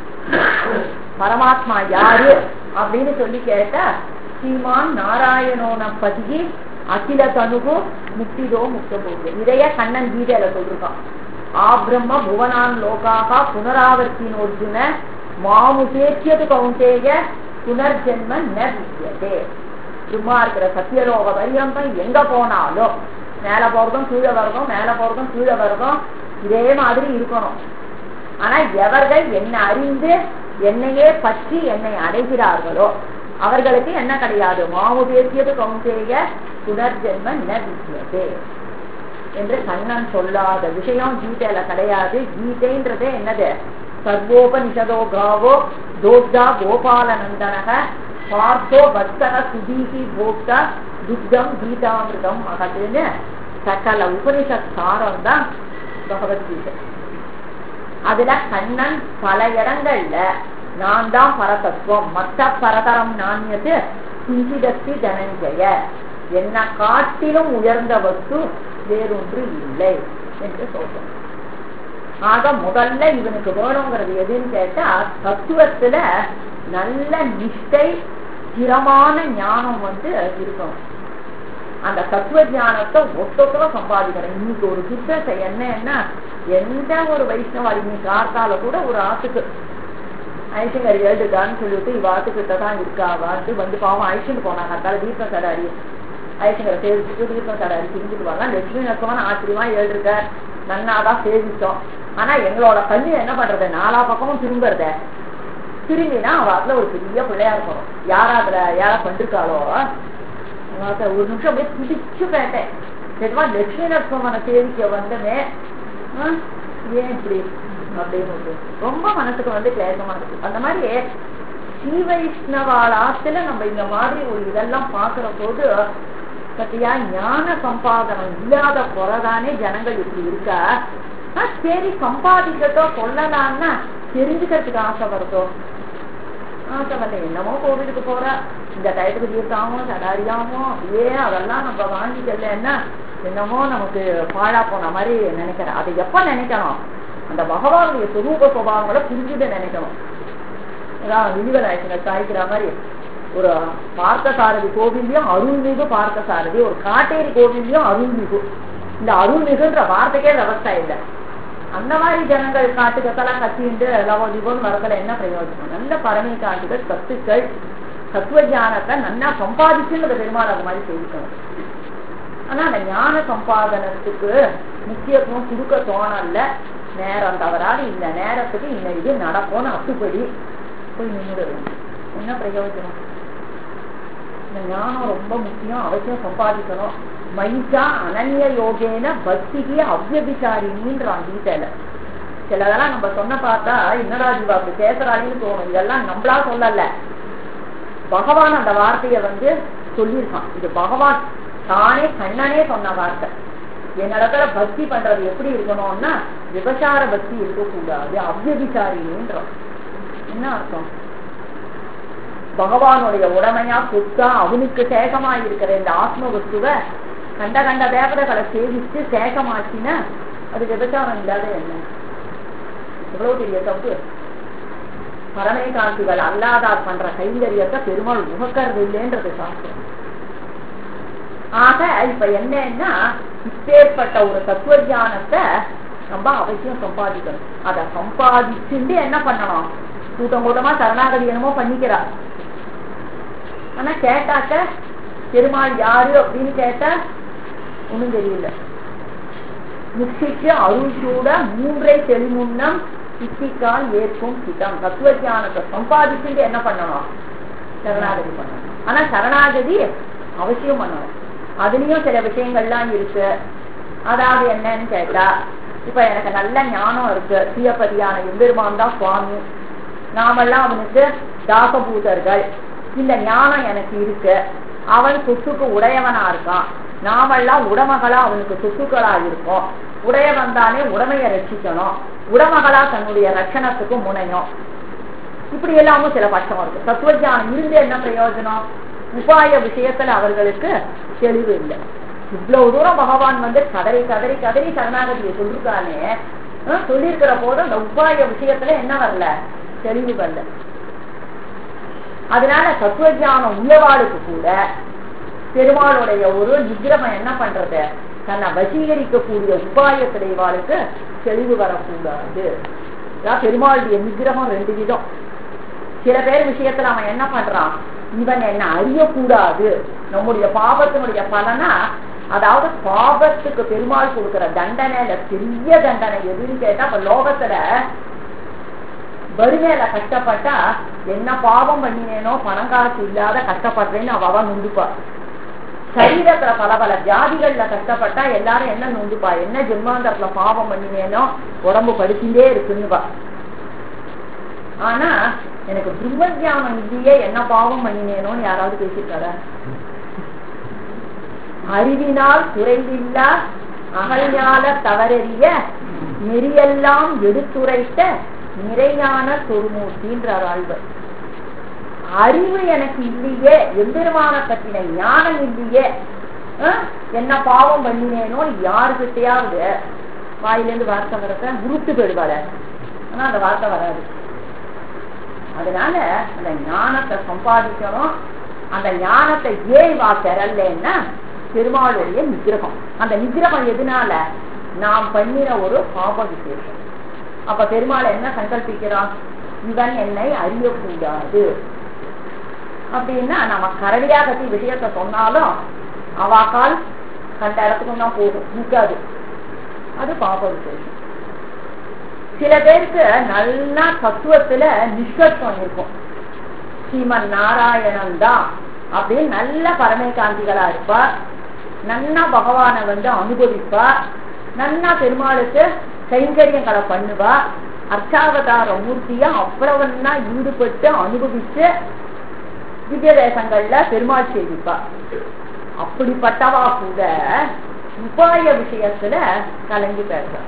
பரமாத்மா யாரு அப்படின்னு சொல்லி கேட்டா ஸ்ரீமான் நாராயணோன பதிகி அகில தனுகு முக்திதோ முக்த போகுது இதைய கண்ணன் கீதையில சொல்லிருக்கான் ஆபிரம்ம புவனான் லோகாக புனராவர்த்தினோர்ஜுன மாமுசேக்கியது கவுண்டேய புனர்ஜென்ம ந வித்தியதே சும்மா இருக்கிற சத்தியலோக பரியந்தம் எங்க போனாலும் மேல போறதும் கீழே வரதும் மேல போறதும் கீழே வரதும் இதே மாதிரி இருக்கணும் ஆனா எவர்கள் என்னை அறிந்து என்னையே பற்றி என்னை அடைகிறார்களோ அவர்களுக்கு என்ன கிடையாது மாவு பேசியது கவுந்தேய புனர்ஜென்ம ந வித்தியதே என்று கண்ணன் சொல்லாத விஷயம் கீதையில கிடையாது கீதைன்றதே என்னது சர்வோபனிஷதோ காவோ தோக்தா கோபாலநந்தனக பார்த்தோ பக்தக சுதீகி போக்தா துக்தம் கீதாமிருதம் மகதுன்னு சகல உபனிஷத் சாரம் தான் பகவத்கீதை அதுல கண்ணன் பல இடங்கள்ல நான் தான் பரதத்துவம் மற்ற பரதரம் நாண்யது குஞ்சிதத்தி தனஞ்சய என்ன காட்டிலும் உயர்ந்த வஸ்து வேறொன்று இல்லை என்று சொல்றோம் ஆக முதல்ல இவனுக்கு வேணுங்கிறது எதுன்னு கேட்டா தத்துவத்துல நல்ல நிஷ்டை ஸ்திரமான ஞானம் வந்து இருக்கணும் அந்த தத்துவ ஞானத்தை ஒத்தொத்தர சம்பாதிக்கிறேன் இன்னைக்கு ஒரு சுத்தத்தை என்னன்னா எந்த ஒரு வைஷ்ணவாடி நீ காத்தால கூட ஒரு ஆத்துக்கு ஐசங்கர் எழுதுதான்னு சொல்லிட்டு இவ ஆத்துக்கிட்ட தான் இருக்காவாட்டு வந்து பாவம் ஐஷன் போனாங்க அதால தீபம் சடாரி ஐசங்கரை சேவிச்சுட்டு தீபம் சடாரி செஞ்சுட்டு வரலாம் லட்சுமி நரசமான ஆச்சரியமா எழுதிருக்க நன்னாதான் சேவிச்சோம் ஆனா எங்களோட கண்ணு என்ன பண்றது நாலா பக்கமும் திரும்புறத திரும்பினா அவ அதுல ஒரு பெரிய பிள்ளையா இருக்கணும் யாரா அதுல யாரா பண்ணிருக்காளோ ஒரு நிமிஷம் அப்படியே பிடிச்சு கேட்டேன் நிஜமா லட்சுமி நரசிம்மனை சேவிக்க வந்தமே ஏன் இப்படி அப்படின்னு ரொம்ப மனசுக்கு வந்து கிளேசமா இருக்கு அந்த மாதிரி ஸ்ரீ வைஷ்ணவாலாத்துல நம்ம இந்த மாதிரி ஒரு இதெல்லாம் பாக்குற போது பத்தியா ஞான சம்பாதனம் இல்லாத குறைதானே ஜனங்கள் இப்படி இருக்கா சரி சம்பாதிக்கட்டோ சொல்லலாம்னா தெரிஞ்சுக்கிறதுக்கு ஆசை வருதோ ஆசை வரல என்னமோ கோவிலுக்கு போற இந்த டயத்துக்கு தீர்த்தாமோ சடாரியாமோ அப்படியே அதெல்லாம் நம்ம வாங்கிக்கலன்னா என்னமோ நமக்கு பாழா போன மாதிரி நினைக்கிறேன் அதை எப்ப நினைக்கணும் அந்த பகவானுடைய சுரூப சுபாவங்களை புரிஞ்சுட்டு நினைக்கணும் அதான் விழிவலாயிடுச்சுங்க சாய்க்கிற மாதிரி ஒரு பார்த்த சாரதி கோவில்லையும் அருள்மிகு பார்த்த சாரதி ஒரு காட்டேரி கோவில்லையும் அருள்மிகு இந்த அருள்மிகுன்ற வார்த்தைக்கே விவசாய இல்லை அந்த மாதிரி ஜனங்கள் காட்டுக்கத்தெல்லாம் கத்திண்டு லவோதிபோன்னு வரதுல என்ன பிரயோஜனம் நல்ல பரமை காட்டுகள் கத்துக்கள் தத்துவ ஞானத்தை நல்லா சம்பாதிச்சுன்ற பெருமாள் அது மாதிரி செய்திக்கணும் ஆனா அந்த ஞான சம்பாதனத்துக்கு முக்கியத்துவம் கொடுக்க தோணல நேரம் தவறாது இந்த நேரத்துக்கு இந்த இது நடக்கும்னு அத்துப்படி போய் நின்றுடுவேன் என்ன பிரயோஜனம் இந்த ஞானம் ரொம்ப முக்கியம் அவசியம் சம்பாதிக்கணும் மைசா அனன்ய யோகேன பக்திக்கு அவ்வபிசாரின்றான் கீதையில சிலதெல்லாம் நம்ம சொன்ன பார்த்தா என்னடா ஜீவா அப்படி பேசுறாளின்னு தோணும் இதெல்லாம் நம்மளா சொல்லல பகவான் அந்த வார்த்தைய வந்து சொல்லியிருக்கான் இது பகவான் தானே கண்ணனே சொன்ன வார்த்தை என்னிடத்துல பக்தி பண்றது எப்படி இருக்கணும்னா விபசார பக்தி இருக்கக்கூடாது அவ்வபிசாரின்றோம் என்ன அர்த்தம் பகவானுடைய உடமையா சொத்தா அவனுக்கு சேகமா இருக்கிற இந்த ஆத்ம வஸ்துவ கண்ட கண்ட தேவதைகளை சேவிச்சு சேகமாச்சின்னா அது விபச்சாரம் இல்லாத என்ன எவ்வளவு பெரிய தப்பு பரமே காந்திகள் அல்லாதார் பண்ற கைங்கரியத்தை பெருமாள் முகக்கிறது இல்லைன்றது சாஸ்திரம் ஆக இப்ப என்னன்னா இப்பேற்பட்ட ஒரு தத்துவ ஞானத்தை நம்ம அவசியம் சம்பாதிக்கணும் அத சம்பாதிச்சுட்டு என்ன பண்ணணும் கூட்டம் கூட்டமா சரணாகதி என்னமோ பண்ணிக்கிறா ஆனா கேட்டாக்க பெருமாள் யாரு அப்படின்னு கேட்டா ஒண்ணும் தெரியல முக்திக்கு அருள் சூட மூன்றை தெளிமுன்னம் சித்திக்கால் ஏற்கும் சித்தம் தத்துவ ஞானத்தை சம்பாதிச்சுட்டு என்ன பண்ணணும் சரணாகதி பண்ணணும் ஆனா சரணாகதி அவசியம் பண்ணணும் அதுலயும் சில விஷயங்கள்லாம் இருக்கு அதாவது என்னன்னு கேட்டா இப்ப எனக்கு நல்ல ஞானம் இருக்கு சிவபதியான எம்பெருமான் தான் சுவாமி நாமெல்லாம் அவனுக்கு தாசபூதர்கள் இந்த ஞானம் எனக்கு இருக்கு அவன் சொத்துக்கு உடையவனா இருக்கான் நாமெல்லாம் உடமகளா அவனுக்கு சொத்துக்களா இருக்கோம் உடையவன் தானே உடமையை ரட்சிக்கணும் உடமகளா தன்னுடைய ரட்சணத்துக்கு முனையும் இப்படி எல்லாமும் சில பட்சம் இருக்கு தத்துவஜானம் இருந்து என்ன பிரயோஜனம் உபாய விஷயத்துல அவர்களுக்கு தெளிவு இல்லை இவ்வளவு தூரம் பகவான் வந்து கதறி கதறி கதறி சரணாகதியை சொல்லிருக்கானே அஹ் சொல்லியிருக்கிற போது அந்த உபாய விஷயத்துல என்ன வரல தெளிவு வரல அதனால தத்துவஜானம் உள்ளவாளுக்கு கூட பெருமாளுடைய ஒரு நிகிரகம் என்ன பண்றது தன்னை வசீகரிக்கக்கூடிய உபாயத்திடைவாளுக்கு தெளிவு வரக்கூடாது அதான் பெருமாளுடைய நிகிரகம் ரெண்டு விதம் சில பேர் விஷயத்துல அவன் என்ன பண்றான் இவன் என்ன அறியக்கூடாது நம்முடைய பாவத்தினுடைய பலனா அதாவது பாவத்துக்கு பெருமாள் கொடுக்கிற தண்டனையில பெரிய தண்டனை எதுன்னு கேட்டா இப்ப லோகத்துல வறுமையில கஷ்டப்பட்டா என்ன பாவம் பண்ணினேனோ பணம் காசு இல்லாத கஷ்டப்படுறேன்னு அவ அவன் நுண்டுப்பா சரீரத்துல பல பல ஜாதிகள்ல கஷ்டப்பட்டா எல்லாரும் என்ன நுண்டுப்பா என்ன ஜென்மாந்தரத்துல பாவம் பண்ணினேனோ உடம்பு படுத்திட்டே இருக்குன்னுப்பா ஆனா எனக்கு பிரம்மஜானம் இல்லையே என்ன பாவம் பண்ணினேனோன்னு யாராவது பேசிட்டாரா அறிவினால் குறைவில்லா அகழ்ஞால தவறறிய நெறியெல்லாம் எடுத்துரைத்த நிறையான தொருமூர்த்தின்றார் ஆழ்வர் அறிவு எனக்கு இல்லையே எம்பெருமான பற்றின ஞானம் இல்லையே அஹ், என்ன பாவம் பண்ணினேனோ யாருக்கிட்டையாவது வாயிலேருந்து வார்த்தை வரத உருட்டு போயிடுவாரு ஆனா அந்த வார்த்தை வராது அதனால அந்த ஞானத்தை சம்பாதிக்கணும் அந்த ஞானத்தை ஏன் வா பெறலன்னா பெருமாளுடைய நிகிரகம் அந்த நிகிரகம் எதனால நாம் பண்ணின ஒரு பாப விசேஷம் அப்ப பெருமாள் என்ன சங்கல்பிக்கிறான் இவன் என்னை அறியக்கூடாது அப்படின்னா நம்ம கரடியா கட்டி விஷயத்த சொன்னாலும் அவாக்கால் கண்ட இடத்துக்கு தான் போகும் நிற்காது அது பாப விசேஷம் சில பேருக்கு நல்லா தத்துவத்துல நிஷ்கர்ஷம் இருக்கும் ஸ்ரீமன் நாராயணன் தான் அப்படின்னு நல்ல பரமேகாந்திகளா இருப்பா நன்னா பகவானை வந்து அனுபவிப்பா நன்னா பெருமாளுக்கு கைங்கரியங்களை பண்ணுவா அர்ச்சாவதார மூர்த்தியா அவ்வளவுன்னா ஈடுபட்டு அனுபவிச்சு திவ்ய தேசங்கள்ல பெருமாள் சேவிப்பா அப்படிப்பட்டவா கூட உபாய விஷயத்துல கலங்கி பேசுறா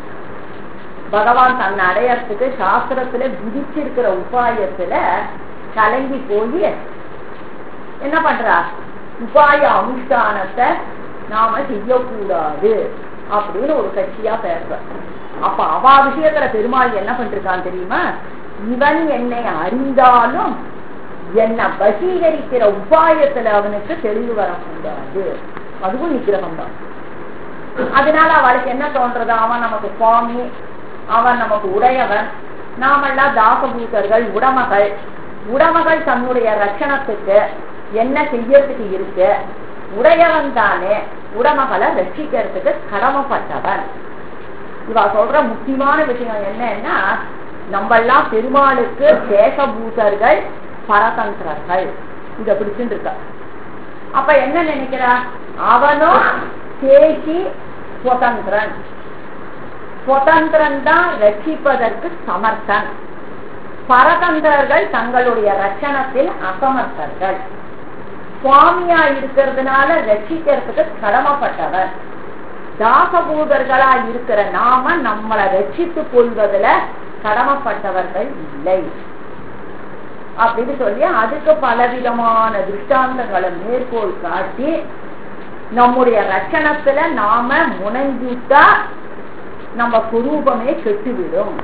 பகவான் தன்னை அடையறதுக்கு சாஸ்திரத்துல விதிச்சிருக்கிற உபாயத்துல கலங்கி போய் என்ன பண்றா உபாய அனுஷ்டானத்தை நாம செய்யக்கூடாது அப்படின்னு ஒரு கட்சியா பேசுற அப்ப அவா விஷயத்துல பெருமாள் என்ன பண்றான் தெரியுமா இவன் என்னை அறிந்தாலும் என்னை வசீகரிக்கிற உபாயத்துல அவனுக்கு தெளிவு வரக்கூடாது அதுவும் நிகிரகம் தான் அதனால அவளுக்கு என்ன தோன்றது அவன் நமக்கு சுவாமி அவன் நமக்கு உடையவன் நாமெல்லாம் தாசபூதர்கள் உடமகள் உடமகள் தன்னுடைய ரட்சணத்துக்கு என்ன செய்யறதுக்கு இருக்கு உடையவன் தானே உடமகளை ரட்சிக்கிறதுக்கு கடமைப்பட்டவன் இவ சொல்ற முக்கியமான விஷயம் என்னன்னா நம்மெல்லாம் பெருமாளுக்கு தேசபூதர்கள் பரதந்திரர்கள் இத பிடிச்சுட்டு இருக்க அப்ப என்ன நினைக்கிறா அவனும் சேஷி சுதந்திரன் சுதந்திரன் தான் ரட்சிப்பதற்கு சமர்த்தன் பரதந்திரர்கள் தங்களுடைய ரட்சணத்தில் அசமர்த்தர்கள் சுவாமியா இருக்கிறதுனால ரட்சிக்கிறதுக்கு கடமைப்பட்டவர் தாசபூதர்களா இருக்கிற நாம நம்மளை ரட்சித்துக் கொள்வதுல கடமைப்பட்டவர்கள் இல்லை அப்படின்னு சொல்லி அதுக்கு பலவிதமான திருஷ்டாந்தங்களை மேற்கோள் காட்டி நம்முடைய ரட்சணத்துல நாம முனைஞ்சுட்டா நம்ம குரூபமே கெட்டுவிடும்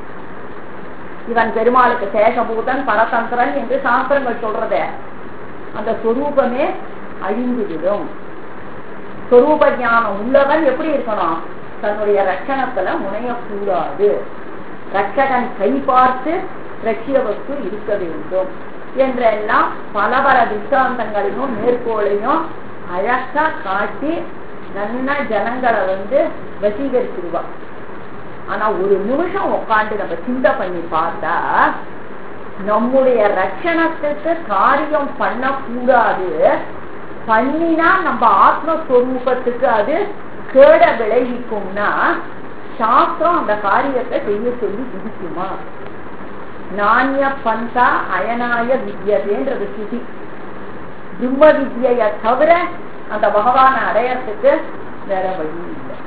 இவன் பெருமாளுக்கு சேஷபூதன் பரதந்திரன் என்று சாஸ்திரங்கள் சொல்றத அந்த சொரூபமே அழிந்துவிடும் சொரூப ஞானம் உள்ளவன் எப்படி இருக்கணும் தன்னுடைய ரட்சணத்துல முனையக்கூடாது ரட்சகன் கை பார்த்து ரட்சிய வஸ்து இருக்க வேண்டும் என்றெல்லாம் பல பல திஷ்டாந்தங்களையும் மேற்கோளையும் அழகா காட்டி நல்ல ஜனங்களை வந்து வசீகரிச்சிருவா ஆனா ஒரு நிமிஷம் உட்காந்து நம்ம சிந்தை பண்ணி பார்த்தா நம்முடைய ரட்சணத்துக்கு காரியம் பண்ணக்கூடாது பண்ணினா நம்ம ஆத்மஸ்வரூபத்துக்கு அது கேட விளைவிக்கும்னா சாஸ்திரம் அந்த காரியத்தை செய்ய சொல்லி விதிக்குமா நாண்ய பந்தா அயனாய வித்யதேன்றது சுதி பிரம்ம வித்ய தவிர அந்த பகவானை அடையறதுக்கு வேற வழி இல்லை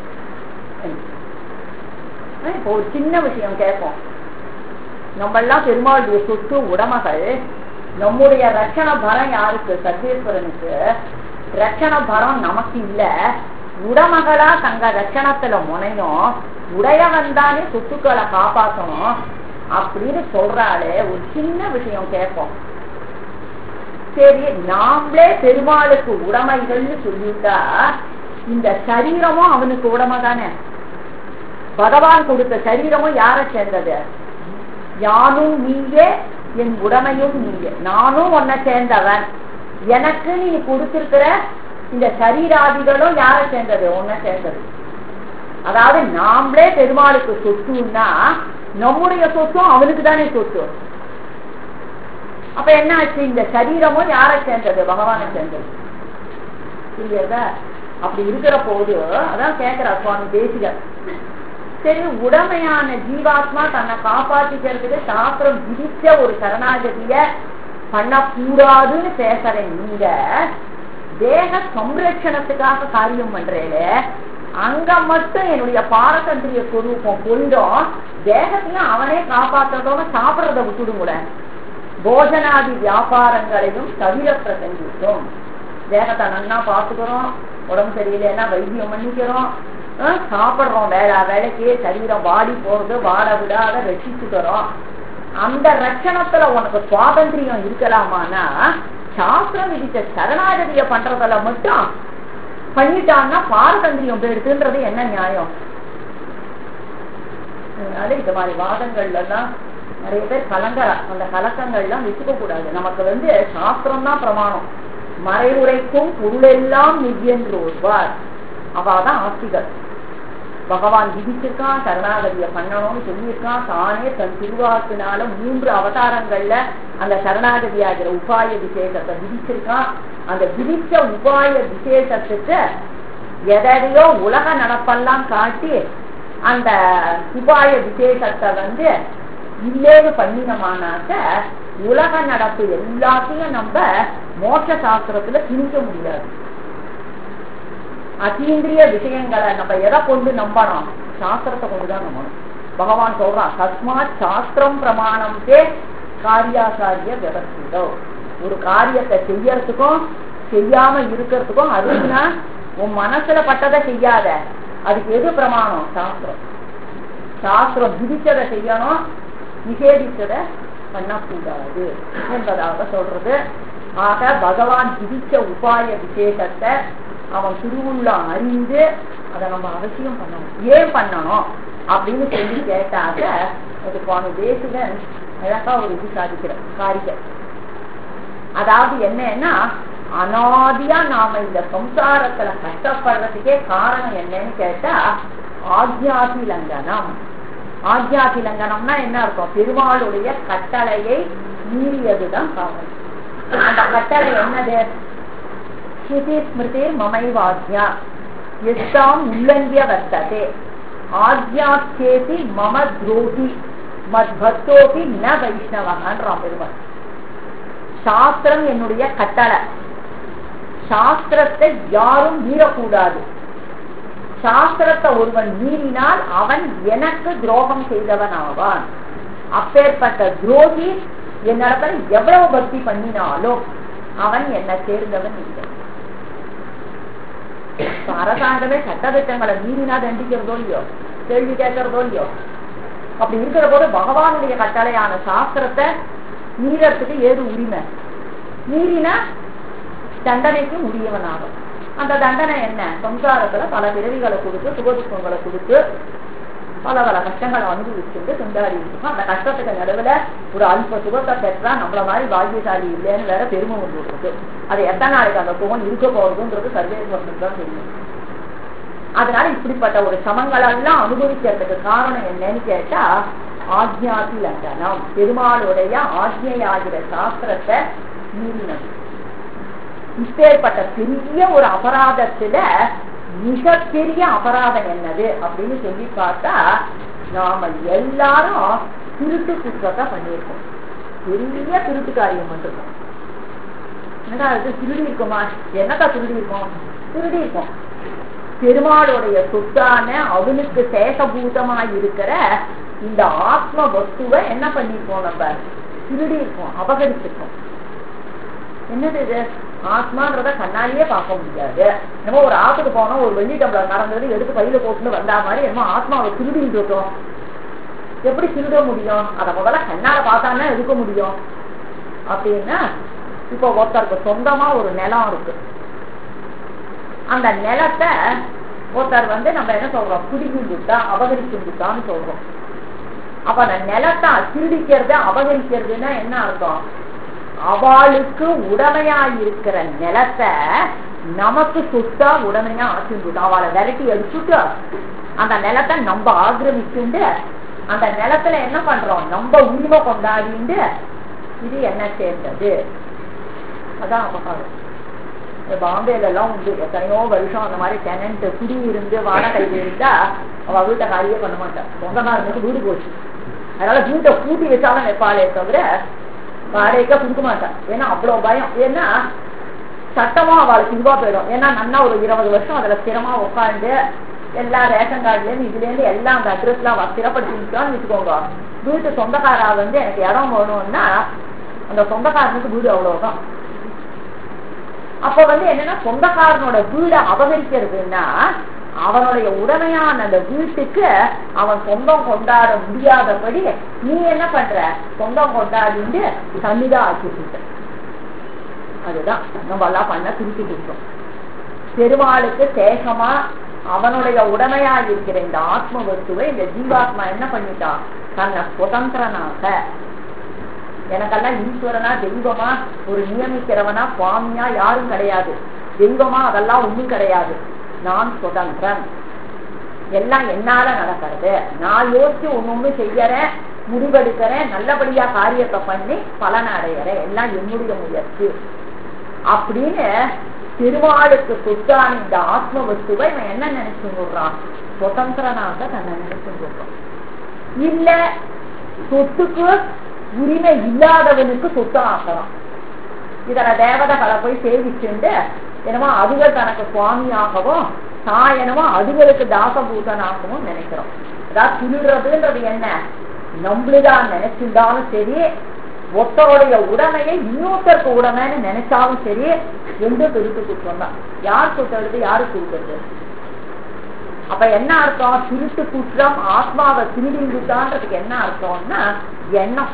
ஆஹ் இப்போ ஒரு சின்ன விஷயம் கேட்போம் நம்ம எல்லாம் பெருமாளுடைய சொத்து உடமைகள் நம்முடைய ரட்சண பரம் யாருக்கு சர்வேஸ்வரனுக்கு ரட்சண பரம் நமக்கு இல்ல உடமகளா தங்க ரட்சணத்துல முனையும் உடையவன் தானே சொத்துக்களை காப்பாற்றணும் அப்படின்னு சொல்றாளே ஒரு சின்ன விஷயம் கேட்போம் சரி நாமளே பெருமாளுக்கு உடைமைகள்னு சொல்லிட்டா இந்த சரீரமும் அவனுக்கு உடைமை தானே பகவான் கொடுத்த சரீரமும் யாரை சேர்ந்தது யானும் நீயே என் உடமையும் நீயே நானும் உன்னை சேர்ந்தவன் எனக்கு நீ கொடுத்திருக்கிற இந்த சரீராதிகளும் யாரை சேர்ந்தது உன்னை சேர்ந்தது அதாவது நாமளே பெருமாளுக்கு சொத்துன்னா நம்முடைய சொத்தும் அவனுக்கு தானே சொத்து அப்ப என்ன ஆச்சு இந்த சரீரமும் யாரை சேர்ந்தது பகவானை சேர்ந்தது புரியுதா அப்படி இருக்கிற போது அதான் கேட்கிறா சுவாமி தேசிகர் சரி உடமையான ஜீவாத்மா தன்னை காப்பாற்றிக்கிறதுக்கு சாஸ்திரம் விதிச்ச ஒரு சரணாகதிய பண்ணக்கூடாதுன்னு பேசுறேன் நீங்க தேக சம்ரட்சணத்துக்காக காரியம் பண்றேன் அங்க மட்டும் என்னுடைய பாரதந்திரிய சொரூபம் போயிடும் தேகத்தையும் அவனே காப்பாற்றுறதோட சாப்பிடறத விட்டுடுங்கூட போஜனாதி வியாபாரங்களையும் தவிர பிரசங்கிக்கும் தேகத்தை நன்னா பார்த்துக்கிறோம் உடம்பு சரியில்லைன்னா வைத்தியம் பண்ணிக்கிறோம் ஆஹ் சாப்பிடுறோம் வேளா வேலைக்கு சரீரம் வாடி போறது வாட விடாத ரசிச்சுக்கிறோம் அந்த ரட்சணத்துல உனக்கு சுவாதந்திரியம் இருக்கலாமான்னா சாஸ்திரம் விதிச்ச சரணாகதிய பண்றதுல மட்டும் பண்ணிட்டான்னா பாரதந்திரியம் போயிடுதுன்றது என்ன நியாயம் அதனால இந்த மாதிரி வாதங்கள்ல எல்லாம் நிறைய பேர் கலங்கரா அந்த கலக்கங்கள்லாம் வச்சுக்க கூடாது நமக்கு வந்து சாஸ்திரம் தான் பிரமாணம் மறைவுரைக்கும் பொருளெல்லாம் நிதியென்று ஒருவார் அவாதான் ஆஸ்திகர் பகவான் விதிச்சிருக்கான் சரணாகதிய பண்ணணும்னு சொல்லியிருக்கான் தானே தன் திருவாக்கினால மூன்று அவதாரங்கள்ல அந்த சரணாகதி ஆகிற உபாய விசேஷத்தை விதிச்சிருக்கான் அந்த விதிச்ச உபாய விசேஷத்துக்கு எதையோ உலக நடப்பெல்லாம் காட்டி அந்த உபாய விசேஷத்தை வந்து இல்லேன்னு பண்ணினமானாக்க உலக நடப்பு எல்லாத்தையும் நம்ம மோட்ச சாஸ்திரத்துல திணிக்க முடியாது அத்தீந்திரிய விஷயங்களை நம்ம எதை கொண்டு நம்பணும் சாஸ்திரத்தை கொண்டுதான் நம்பணும் பகவான் சொல்றான் தஸ்மாத் சாஸ்திரம் பிரமாணம் தே காரியாசாரிய விவஸ்திதோ ஒரு காரியத்தை செய்யறதுக்கும் செய்யாம இருக்கிறதுக்கும் அதுக்குன்னா உன் மனசுல பட்டதை செய்யாத அதுக்கு எது பிரமாணம் சாஸ்திரம் சாஸ்திரம் விதிச்சதை செய்யணும் நிஷேதிச்சதை பண்ணக்கூடாது என்பதாக சொல்றது ஆக பகவான் விதிச்ச உபாய விசேஷத்தை அவன் திருவுள்ள அறிந்து அதை நம்ம அவசியம் பண்ணணும் ஏன் பண்ணணும் அப்படின்னு சொல்லி கேட்டாக்க அது சுவாமி தேசிகன் அழகா ஒரு இது சாதிக்கிற காரிகை அதாவது என்னன்னா அனாதியா நாம இந்த சம்சாரத்துல கஷ்டப்படுறதுக்கே காரணம் என்னன்னு கேட்டா ஆத்யாதி லங்கனம் ஆத்யாதி லங்கனம்னா என்ன இருக்கும் பெருமாளுடைய கட்டளையை மீறியதுதான் காரணம் அந்த கட்டளை என்னது ஸ்ருதி ஸ்மிருதி மமைவாத்யா எஸ்தாம் உல்லங்கிய வர்த்ததே ஆத்யாச்சேதி மம துரோகி மத் பக்தோபி ந வைஷ்ணவன்றான் பெருமாள் சாஸ்திரம் என்னுடைய கட்டளை சாஸ்திரத்தை யாரும் மீறக்கூடாது சாஸ்திரத்தை ஒருவன் மீறினால் அவன் எனக்கு துரோகம் செய்தவன் ஆவான் அப்பேற்பட்ட துரோகி என்னிடத்துல எவ்வளவு பக்தி பண்ணினாலும் அவன் என்னை சேர்ந்தவன் இல்லை அரசாங்கமே சட்டத்திட்டங்களை மீறினா தண்டிக்கிறதோ இல்லையோ கேள்வி கேட்கறதோ இல்லையோ அப்படி இருக்கிற போது பகவானுடைய கட்டளையான சாஸ்திரத்தை மீறத்துக்கு ஏது உரிமை மீறினா தண்டனைக்கு உரியவனாகும் அந்த தண்டனை என்ன சம்சாரத்துல பல பிறவிகளை கொடுத்து சுகதுக்கங்களை கொடுத்து பல பல கஷ்டங்களை அனுபவிச்சுட்டு திண்டாடி இருக்கும் அந்த கஷ்டத்துக்கு நடுவுல ஒரு அல்ப சுகத்தை பெற்றா நம்மள மாதிரி பாக்கியசாலி இல்லைன்னு வேற பெருமை வந்து இருக்கு அது எத்தனை நாளைக்கு அந்த சுகம் இருக்க போகுதுன்றது சர்வேஸ்வரனுக்கு தான் தெரியும் அதனால இப்படிப்பட்ட ஒரு சமங்கள் எல்லாம் அனுபவிக்கிறதுக்கு காரணம் என்னன்னு கேட்டா ஆக்ஞாதி லண்டனம் பெருமாளுடைய ஆக்ஞையாகிற சாஸ்திரத்தை மீறினது இப்பேற்பட்ட பெரிய ஒரு அபராதத்துல மிகப்பெரிய அபராதம் என்னது அப்படின்னு சொல்லி பார்த்தா நாம எல்லாரும் திருட்டு குற்றத்தை பண்ணியிருக்கோம் பெரிய திருட்டு காரியம் பண்ணிருக்கோம் என்னடா அது திருடி இருக்குமா என்னக்கா திருடி இருக்கும் திருடி இருக்கும் பெருமாளுடைய சொத்தான அவனுக்கு சேஷபூதமாய் இருக்கிற இந்த ஆத்ம வஸ்துவை என்ன பண்ணிருக்கோம் நம்ம திருடி இருக்கோம் அபகரிச்சிருக்கோம் என்னது இது ஆத்மான்றத கண்ணாலேயே பார்க்க முடியாது நம்ம ஒரு ஆத்துக்கு போனோம் ஒரு வெள்ளி டம்ளர் நடந்தது எடுத்து கையில போட்டுன்னு வந்தா மாதிரி என்னமோ ஆத்மாவை திருடிட்டு இருக்கோம் எப்படி திருட முடியும் அதை முதல்ல கண்ணால பார்த்தானே எடுக்க முடியும் அப்படின்னா இப்போ ஒருத்தருக்கு சொந்தமா ஒரு நிலம் இருக்கு அந்த நிலத்தை ஒருத்தர் வந்து நம்ம என்ன சொல்றோம் பிடிக்கிட்டுட்டா அபகரிச்சுட்டான்னு சொல்றோம் அப்ப அந்த நிலத்தை திருடிக்கிறது அபகரிக்கிறதுன்னா என்ன அர்த்தம் அவளுக்கு உடமையா இருக்கிற நிலத்தை நமக்கு சொத்தா உடமையா ஆக்கிட்டு அவளை விரட்டி அடிச்சுட்டு அந்த நிலத்தை நம்ம ஆக்கிரமிச்சுண்டு அந்த நிலத்துல என்ன பண்றோம் நம்ம உரிமை கொண்டாடிண்டு இது என்ன சேர்ந்தது அதான் அபகாரம் பாம்பேல எல்லாம் உண்டு எத்தனையோ வருஷம் அந்த மாதிரி டெனண்ட் குடி இருந்து வாடகை இருந்தா அவ வீட்டை காரியே பண்ண மாட்டான் சொந்தக்காரனுக்கு வீடு போச்சு அதனால வீட்டை பூட்டி வச்சாலும் வைப்பாளே தவிர வாடகைக்கா கொடுக்க மாட்டான் ஏன்னா அவ்வளவு பயம் ஏன்னா சட்டமா அவளுக்கு இதுவா போயிடும் ஏன்னா நன்னா ஒரு இருபது வருஷம் அதுல ஸ்திரமா உட்காந்து எல்லா ரேஷன் கார்டுல இருந்து இதுல இருந்து எல்லாம் அந்த அட்ரஸ் எல்லாம் ஸ்திரப்படுத்திட்டான்னு வச்சுக்கோங்க வீட்டு சொந்தக்காரா வந்து எனக்கு இடம் வேணும்னா அந்த சொந்தக்காரனுக்கு வீடு அவ்வளவுதான் அப்ப வந்து என்னன்னா சொந்தக்காரனோட வீடை அபகரிக்கிறதுன்னா அவனுடைய உடமையான அந்த வீட்டுக்கு அவன் சொந்தம் கொண்டாட முடியாதபடி நீ என்ன பண்ற சொந்தம் கொண்டாடிட்டு தண்ணிதான் ஆக்கிட்டு அதுதான் நம்ம எல்லாம் பண்ண திருப்பிட்டு இருக்கோம் பெருமாளுக்கு சேஷமா அவனுடைய உடமையா இருக்கிற இந்த ஆத்ம வஸ்துவை இந்த ஜீவாத்மா என்ன பண்ணிட்டான் தன்னை சுதந்திரனாக எனக்கெல்லாம் ஈஸ்வரனா தெய்வமா ஒரு நியமிக்கிறவனா சுவாமியா யாரும் கிடையாது தெய்வமா அதெல்லாம் ஒண்ணும் கிடையாது நான் சுதந்திரன் எல்லாம் என்னால நடக்கிறது நான் யோசிச்சு ஒண்ணு ஒண்ணு செய்யறேன் முடிவெடுக்கிறேன் நல்லபடியா காரியத்தை பண்ணி பலன் அடையறேன் எல்லாம் என்னுடைய முயற்சி அப்படின்னு திருவாளுக்கு சொத்தான இந்த ஆத்ம வஸ்துவை இவன் என்ன நினைச்சுடுறான் சுதந்திரனாக தன்னை நினைச்சுடுறான் இல்ல சொத்துக்கு உரிமை இல்லாதவனுக்கு சொத்து ஆக்கலாம் இதன தேவதைகளை போய் சேவிச்சுண்டு என்னமோ அதுகள் தனக்கு சுவாமியாகவும் தான் என்னமோ அதுகளுக்கு தாசபூதனாகவும் நினைக்கிறோம் அதாவது திருடுறதுன்றது என்ன நம்மளுதான் நினைச்சிருந்தாலும் சரி ஒருத்தருடைய உடமையை இன்னொருத்தருக்கு உடமைன்னு நினைச்சாலும் சரி எந்த திருட்டு குற்றம் தான் யார் குற்றது யாரு திருடுறது அப்ப என்ன அர்த்தம் திருட்டு குற்றம் ஆத்மாவை திருடிங்குதான்றதுக்கு என்ன அர்த்தம்னா எண்ணம்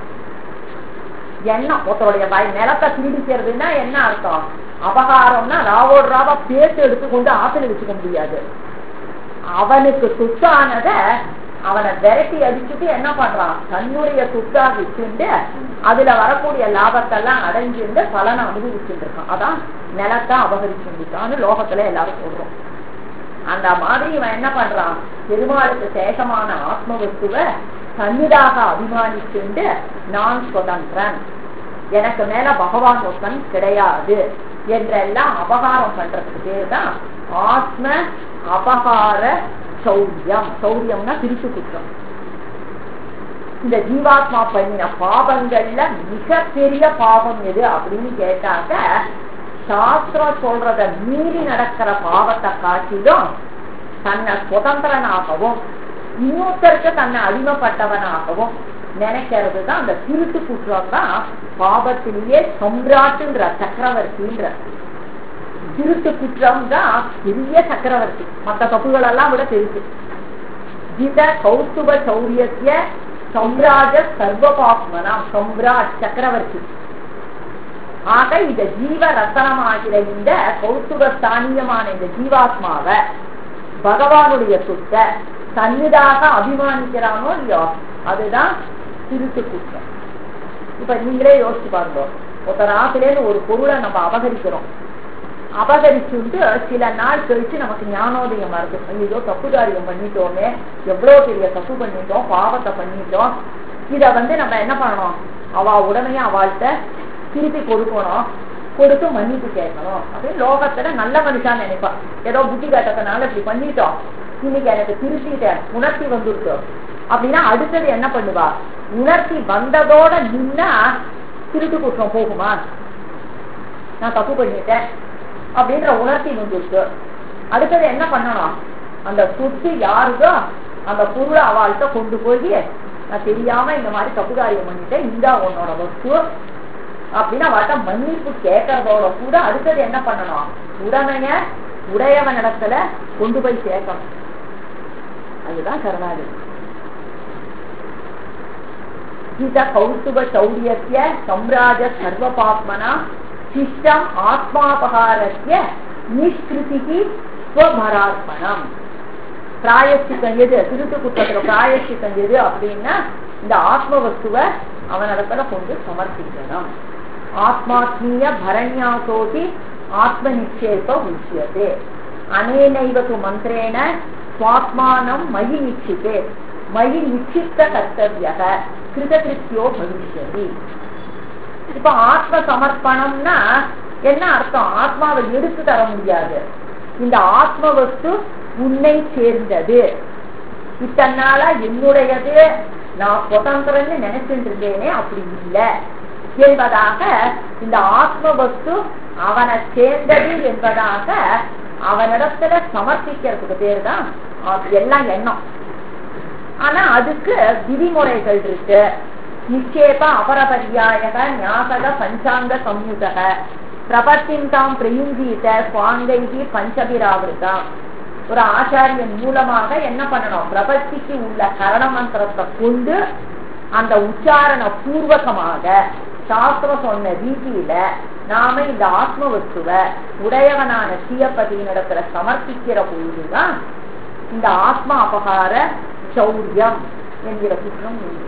எண்ணம் ஒருத்தருடைய பய நிலத்தை திருடிக்கிறதுனா என்ன அர்த்தம் அபகாரம்னா ராவோடு ராவா பேச்சு எடுத்துக்கொண்டு ஆத்துல வச்சுக்க முடியாது அவனுக்கு சுத்தானத அவனை விரட்டி அடிச்சுட்டு என்ன பண்றான் தன்னுடைய சுத்தா வச்சுட்டு அதுல வரக்கூடிய லாபத்தெல்லாம் அடைஞ்சிருந்து பலனை அனுபவிச்சுட்டு இருக்கான் அதான் நிலத்தை அபகரிச்சுட்டான்னு லோகத்துல எல்லாரும் சொல்றோம் அந்த மாதிரி இவன் என்ன பண்றான் பெருமாளுக்கு சேஷமான ஆத்ம வஸ்துவ தன்னிதாக அபிமானிச்சுண்டு நான் சுதந்திரன் எனக்கு மேல பகவான் ஒருத்தன் கிடையாது என்றெல்லாம் அபகாரம் பண்றதுக்கு பேர் தான் ஆத்ம அபகார சௌரியம் சௌரியம்னா திருட்டு குற்றம் இந்த ஜீவாத்மா பண்ணின பாவங்கள்ல மிகப்பெரிய பாவம் எது அப்படின்னு கேட்டாக்க சாஸ்திரம் சொல்றத மீறி நடக்கிற பாவத்தை காட்டிலும் தன்னை சுதந்திரனாகவும் இன்னொருத்தருக்கு தன்னை அடிமைப்பட்டவனாகவும் நினைக்கிறது தான் அந்த திருட்டு குற்றம் தான் பாவத்திலேயே சம்ராட்டுன்ற சக்கரவர்த்தின்ற திருட்டு குற்றம் தான் பெரிய சக்கரவர்த்தி மற்ற தப்புகள் எல்லாம் விட பெருசு ஜித கௌசுப சௌரியத்திய சம்ராஜ சர்வபாத்மனா சம்ராட் சக்கரவர்த்தி ஆக இந்த ஜீவ ரத்தனமாகிற இந்த கௌசுப ஸ்தானியமான இந்த ஜீவாத்மாவை பகவானுடைய சொத்தை தன்னிதாக அபிமானிக்கிறானோ இல்லையோ அதுதான் திருட்டு குற்றம் இப்ப நீங்களே யோசிச்சு பாருங்க ஒருத்தர் ஆத்திலேருந்து ஒரு பொருளை நம்ம அபகரிக்கிறோம் அபகரிச்சுட்டு சில நாள் கழிச்சு நமக்கு ஞானோதயம் வருது ஐயோ தப்பு காரியம் பண்ணிட்டோமே எவ்வளவு பெரிய தப்பு பண்ணிட்டோம் பாவத்தை பண்ணிட்டோம் இத வந்து நம்ம என்ன பண்ணணும் அவ உடனே அவள்கிட்ட திருப்பி கொடுக்கணும் கொடுத்து மன்னிப்பு கேட்கணும் அப்படின்னு லோகத்துல நல்ல மனுஷான்னு நினைப்பா ஏதோ புத்தி கட்டத்தினால இப்படி பண்ணிட்டோம் இன்னைக்கு எனக்கு திருத்திட்டேன் உணர்த்தி வந்துருக்கோம் அப்படின்னா அடுத்தது என்ன பண்ணுவா உணர்த்தி வந்ததோட நின்னா திருட்டு குற்றம் போகுமா நான் தப்பு பண்ணிட்டேன் அப்படின்ற உணர்த்தி வந்துருக்கு அடுத்தது என்ன பண்ணணும் அந்த சொத்து யாருதோ அந்த பொருளை அவள்கிட்ட கொண்டு போய் நான் தெரியாம இந்த மாதிரி தப்பு காரியம் பண்ணிட்டேன் இந்தா உன்னோட வஸ்து அப்படின்னு அவள்கிட்ட மன்னிப்பு கேட்கறதோட கூட அடுத்தது என்ன பண்ணணும் உடமைய உடையவன் இடத்துல கொண்டு போய் சேர்க்கணும் அதுதான் சரணாகதி இத கௌசுப சௌரியத்திய சம்ராஜ சர்வ பாப்மனா சிஷ்டம் ஆத்மாபகாரத்திய நிஷ்கிருதிக்கு ஸ்வமரார்ப்பணம் பிராயஷ்டிக்கம் எது திருட்டு குற்றத்துல பிராயஷ்டிக்கம் எது அப்படின்னா இந்த ஆத்ம வஸ்துவ அவனிடத்துல கொண்டு சமர்ப்பிக்கணும் ஆத்மாத்மீய பரண்யாசோதி ஆத்ம நிச்சேப உச்சியதே அனேனைவ து மந்திரேன சுவாத்மானம் மயி நிச்சிதே மயி நிச்சித்த கர்த்தவிய கிருதகிருத்தியோ பவிஷ்யதி இப்ப ஆத்ம சமர்ப்பணம்னா என்ன அர்த்தம் ஆத்மாவை எடுத்து தர முடியாது இந்த ஆத்ம வஸ்து உன்னை சேர்ந்தது இத்தனால என்னுடையது நான் சுதந்திரன்னு நினைச்சிட்டு இருந்தேனே அப்படி இல்லை என்பதாக இந்த ஆத்ம வஸ்து அவனை சேர்ந்தது என்பதாக அவனிடத்துல சமர்ப்பிக்கிறதுக்கு பேரு தான் எல்லாம் எண்ணம் ஆனா அதுக்கு விதிமுறைகள் இருக்கு நிச்சேப அபரபரியாயக ஞாபக பஞ்சாங்க சம்யுதக பிரபத்தின்தாம் பிரயுங்கீத சுவாங்கைகி பஞ்சபிராவிருதாம் ஒரு ஆச்சாரியன் மூலமாக என்ன பண்ணணும் பிரபத்திக்கு உள்ள கரண மந்திரத்தை கொண்டு அந்த உச்சாரண பூர்வகமாக சாஸ்திரம் சொன்ன ரீதியில நாம இந்த ஆத்ம வஸ்துவ உடையவனான சீயப்பதியினிடத்துல சமர்ப்பிக்கிற பொழுதுதான் இந்த ஆத்மா அபகார சௌரியம் என்கிற குற்றம் உண்டு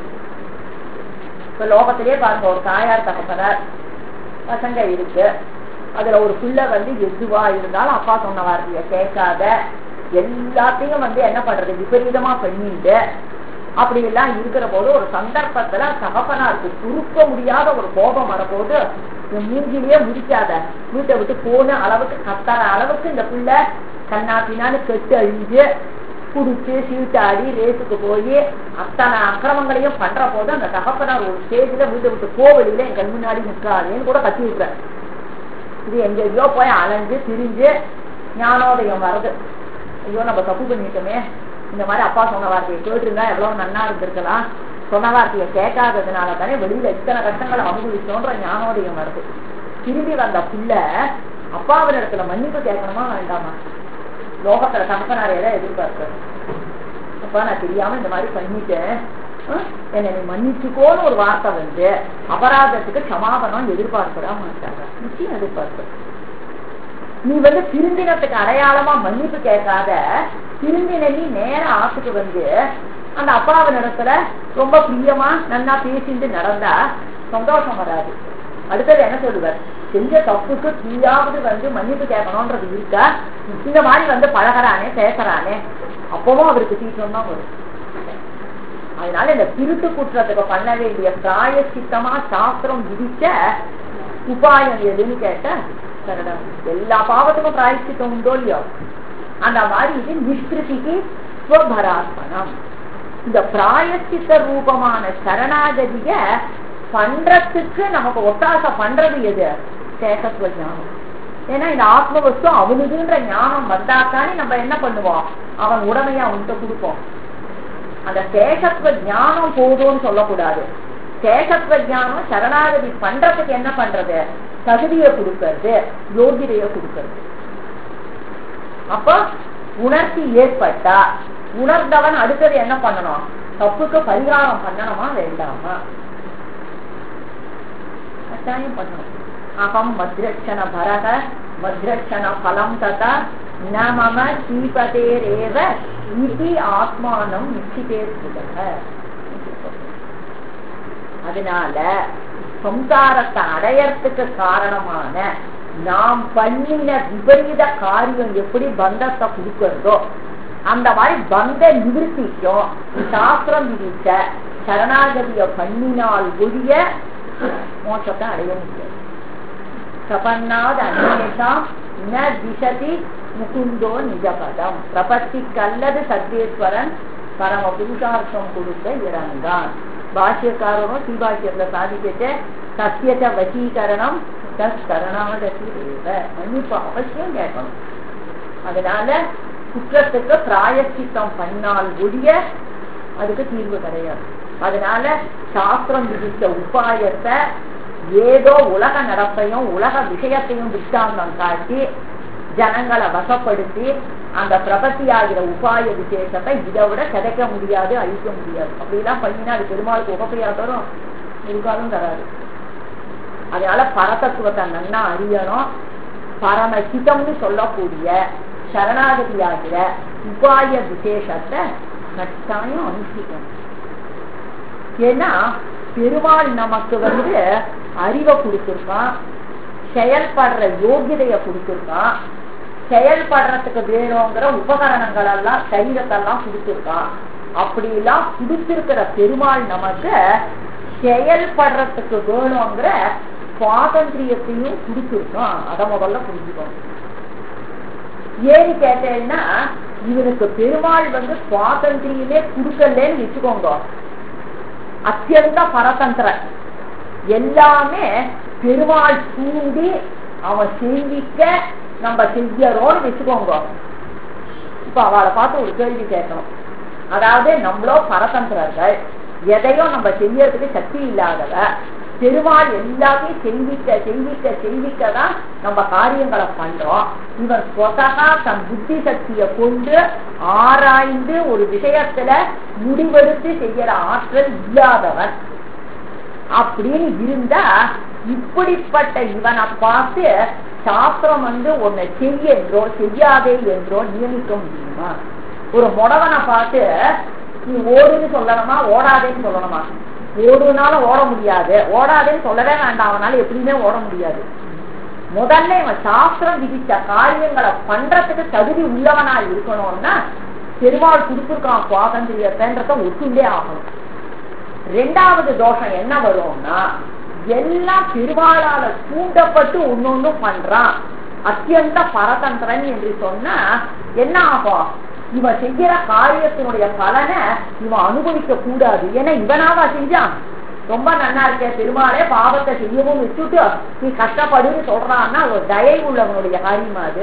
இப்ப லோகத்திலே பாருங்க ஒரு தாயார் தகப்பனர் பசங்க இருக்கு அதுல ஒரு பிள்ளை வந்து எதுவா இருந்தாலும் அப்பா சொன்ன வார்த்தைய கேட்காத எல்லாத்தையும் வந்து என்ன பண்றது விபரீதமா பண்ணிட்டு அப்படி எல்லாம் இருக்கிற போது ஒரு சந்தர்ப்பத்துல தகப்பனாருக்கு சுருக்க முடியாத ஒரு கோபம் வரப்போது மூஞ்சிலேயே முடிக்காத வீட்டை விட்டு போன அளவுக்கு கத்தார அளவுக்கு இந்த பிள்ளை கண்ணாப்பினான்னு கெட்டு அழிஞ்சு குடிச்சு சீட்டாடி ரேஸுக்கு போய் அத்தனை அக்கிரமங்களையும் பண்ற போது அந்த தகப்பனார் ஒரு ஸ்டேஜ்ல வீட்டை விட்டு கோவெளியில என் கண் முன்னாடி நிற்காதுன்னு கூட கத்தி விட்டுற இது எங்கேயோ போய் அலைஞ்சு திரிஞ்சு ஞானோதயம் வருது ஐயோ நம்ம தப்பு பண்ணிட்டோமே இந்த மாதிரி அப்பா சொன்ன வார்த்தையை கேட்டிருந்தா எவ்வளவு நன்னா இருந்திருக்கலாம் சொன்ன வார்த்தையை கேட்காததுனால தானே வெளியில இத்தனை கஷ்டங்களை அனுபவிச்சோன்ற ஞானோதயம் வருது திரும்பி வந்த பிள்ளை அப்பாவின் இடத்துல மன்னிப்பு கேட்கணுமா வேண்டாமா லோகத்துல தகப்பனார் எதை எதிர்பார்க்க அப்பா நான் தெரியாம இந்த மாதிரி பண்ணிட்டேன் என்னை நீ மன்னிச்சுக்கோன்னு ஒரு வார்த்தை வந்து அபராதத்துக்கு சமாபனம் எதிர்பார்க்கடா மாட்டாங்க நிச்சயம் எதிர்பார்க்க நீ வந்து திருந்தினத்துக்கு அடையாளமா மன்னிப்பு கேட்காத திருந்தின நீ நேர ஆத்துக்கு வந்து அந்த அப்பாவின் இடத்துல ரொம்ப பிரியமா நன்னா பேசிட்டு நடந்தா சந்தோஷம் வராது அடுத்தது என்ன சொல்லுவார் செஞ்ச தப்புக்கு தீயாவது வந்து மன்னிப்பு கேட்கணும்ன்றது இருக்கா இந்த மாதிரி வந்து பழகிறானே பேசுறானே அப்பவும் அவருக்கு தீட்டம் தான் வரும் அதனால இந்த திருட்டு குற்றத்துக்கு பண்ண வேண்டிய பிராய சித்தமா சாஸ்திரம் விதிச்ச உபாயம் எதுன்னு கேட்ட சரணம் எல்லா பாவத்துக்கும் பிராயச்சித்தம் உண்டோ இல்லையோ அந்த மாதிரி இது நிஷ்கிருதிக்கு ஸ்வபராத்மனம் இந்த பிராயச்சித்த ரூபமான சரணாகதிய பண்றதுக்கு நமக்கு ஒத்தாசை பண்றது எது சேகத்துவ ஞானம் ஏன்னா இந்த ஆத்ம வஸ்து அவனுதுன்ற ஞானம் வந்தாத்தானே நம்ம என்ன பண்ணுவோம் அவன் உடமையை அவன்கிட்ட கொடுப்போம் அந்த சேஷத்துவ ஞானம் போதும்னு சொல்லக்கூடாது சேஷத்துவ ஞானம் சரணாகதி பண்றதுக்கு என்ன பண்றது தகுதியை கொடுக்கறது யோகிதைய கொடுக்கறது அப்ப உணர்ச்சி ஏற்பட்டா உணர்ந்தவன் அடுத்தது என்ன பண்ணணும் தப்புக்கு பரிகாரம் பண்ணணுமா வேண்டாமா கட்டாயம் பண்ணணும் அகம் மத்ரட்சண பரக மத்ரட்சண பலம் ததா ந மம ஸ்ரீபதேரேவ இது ஆத்மானம் நிச்சிதே அதனால சம்சாரத்தை அடையறதுக்கு காரணமான நாம் பண்ணின விபரீத காரியம் எப்படி பந்தத்தை கொடுக்கறதோ அந்த மாதிரி பந்த நிவர்த்திக்கும் சாஸ்திரம் விதிச்ச சரணாகதிய பண்ணினால் ஒழிய மோட்சத்தை அடைய முடியாது பிரபன்னாத் அந்நேஷாம் ந திசதி முகுந்தோ நிஜபதம் பிரபத்திக்கல்லது சர்வேஸ்வரன் பரம புருஷார்த்தம் கொடுத்த இறந்தான் பாஷ்யக்காரனும் சீபாஷ்யத்துல சாதிக்கச்ச சத்தியச்ச வசீகரணம் சரணாகதி தேவ மன்னிப்பு அவசியம் கேட்கணும் அதனால குற்றத்துக்கு பிராயச்சித்தம் பண்ணால் ஒழிய அதுக்கு தீர்வு கிடையாது அதனால சாஸ்திரம் விதித்த உபாயத்தை ஏதோ உலக நடப்பையும் உலக விஷயத்தையும் திஷ்டாந்தம் காட்டி ஜனங்களை வசப்படுத்தி அந்த பிரபத்தி ஆகிற உபாய விசேஷத்தை இதை விட கிடைக்க முடியாது அழிக்க முடியாது அப்படிலாம் பண்ணினா அது பெருமாளுக்கு உகப்பையா தரும் இருக்காலும் தராது அதனால பரதத்துவத்தை நன்னா அறியணும் பரமசிதம்னு சொல்லக்கூடிய சரணாகதி ஆகிற உபாய விசேஷத்தை கட்டாயம் அனுஷ்டிக்கணும் ஏன்னா பெருமாள் நமக்கு வந்து அறிவை கொடுத்துருக்கான் செயல்படுற யோகியதைய கொடுத்துருக்கான் செயல்படுறதுக்கு வேணுங்கிற உபகரணங்கள் எல்லாம் சரீரத்தெல்லாம் கொடுத்துருக்கான் அப்படி எல்லாம் கொடுத்திருக்கிற பெருமாள் நமக்கு செயல்படுறதுக்கு வேணுங்கிற சுவாதந்திரியத்தையும் கொடுத்துருக்கான் அதை முதல்ல புரிஞ்சுக்கணும் ஏன்னு கேட்டேன்னா இவனுக்கு பெருமாள் வந்து சுவாதந்திரியமே கொடுக்கலன்னு வச்சுக்கோங்க அத்தியந்த பரதந்திர எல்லாமே பெருமாள் தூண்டி அவன் செய்விக்க நம்ம செய்யறோம்னு வச்சுக்கோங்க இப்ப அவளை பார்த்து ஒரு கேள்வி கேட்கணும் அதாவது நம்மளோ பரதந்திரர்கள் எதையும் நம்ம செய்யறதுக்கு சக்தி இல்லாதவ பெருமாள் எல்லாத்தையும் செய்விக்க செய்விக்க செய்விக்க தான் நம்ம காரியங்களை பண்றோம் இவன் சொதகா தன் புத்தி சக்தியை கொண்டு ஆராய்ந்து ஒரு விஷயத்துல முடிவெடுத்து செய்யற ஆற்றல் இல்லாதவன் அப்படின்னு இருந்தா இப்படிப்பட்ட இவனை பார்த்து சாஸ்திரம் வந்து உன்னை செய்ய என்றோ செய்யாதே என்றோ நியமிக்க முடியுமா ஒரு முடவனை பார்த்து நீ ஓடுன்னு சொல்லணுமா ஓடாதேன்னு சொல்லணுமா ஓடுனாலும் ஓட முடியாது ஓடாதேன்னு சொல்லவே வேண்டாம் அவனால எப்படியுமே ஓட முடியாது முதல்ல இவன் சாஸ்திரம் விதிச்ச காரியங்களை பண்றதுக்கு தகுதி உள்ளவனா இருக்கணும்னா பெருமாள் கொடுத்துருக்கான் சுவாதந்திரியத்தைன்றத ஒத்துண்டே ஆகணும் ரெண்டாவது தோஷம் என்ன வரும்னா எல்லாம் பெருமாளால தூண்டப்பட்டு ஒன்னொன்னு பண்றான் அத்தியந்த பரதந்திரன் என்று சொன்னா என்ன ஆகும் இவன் செய்யற காரியத்தினுடைய பலனை இவன் அனுபவிக்க கூடாது ஏன்னா இவனாவா செஞ்சான் ரொம்ப நன்னா இருக்க பெருமாளே பாவத்தை செய்யவும் விட்டுட்டு நீ கஷ்டப்படுன்னு சொல்றான்னா ஒரு தயை உள்ளவனுடைய காரியமா அது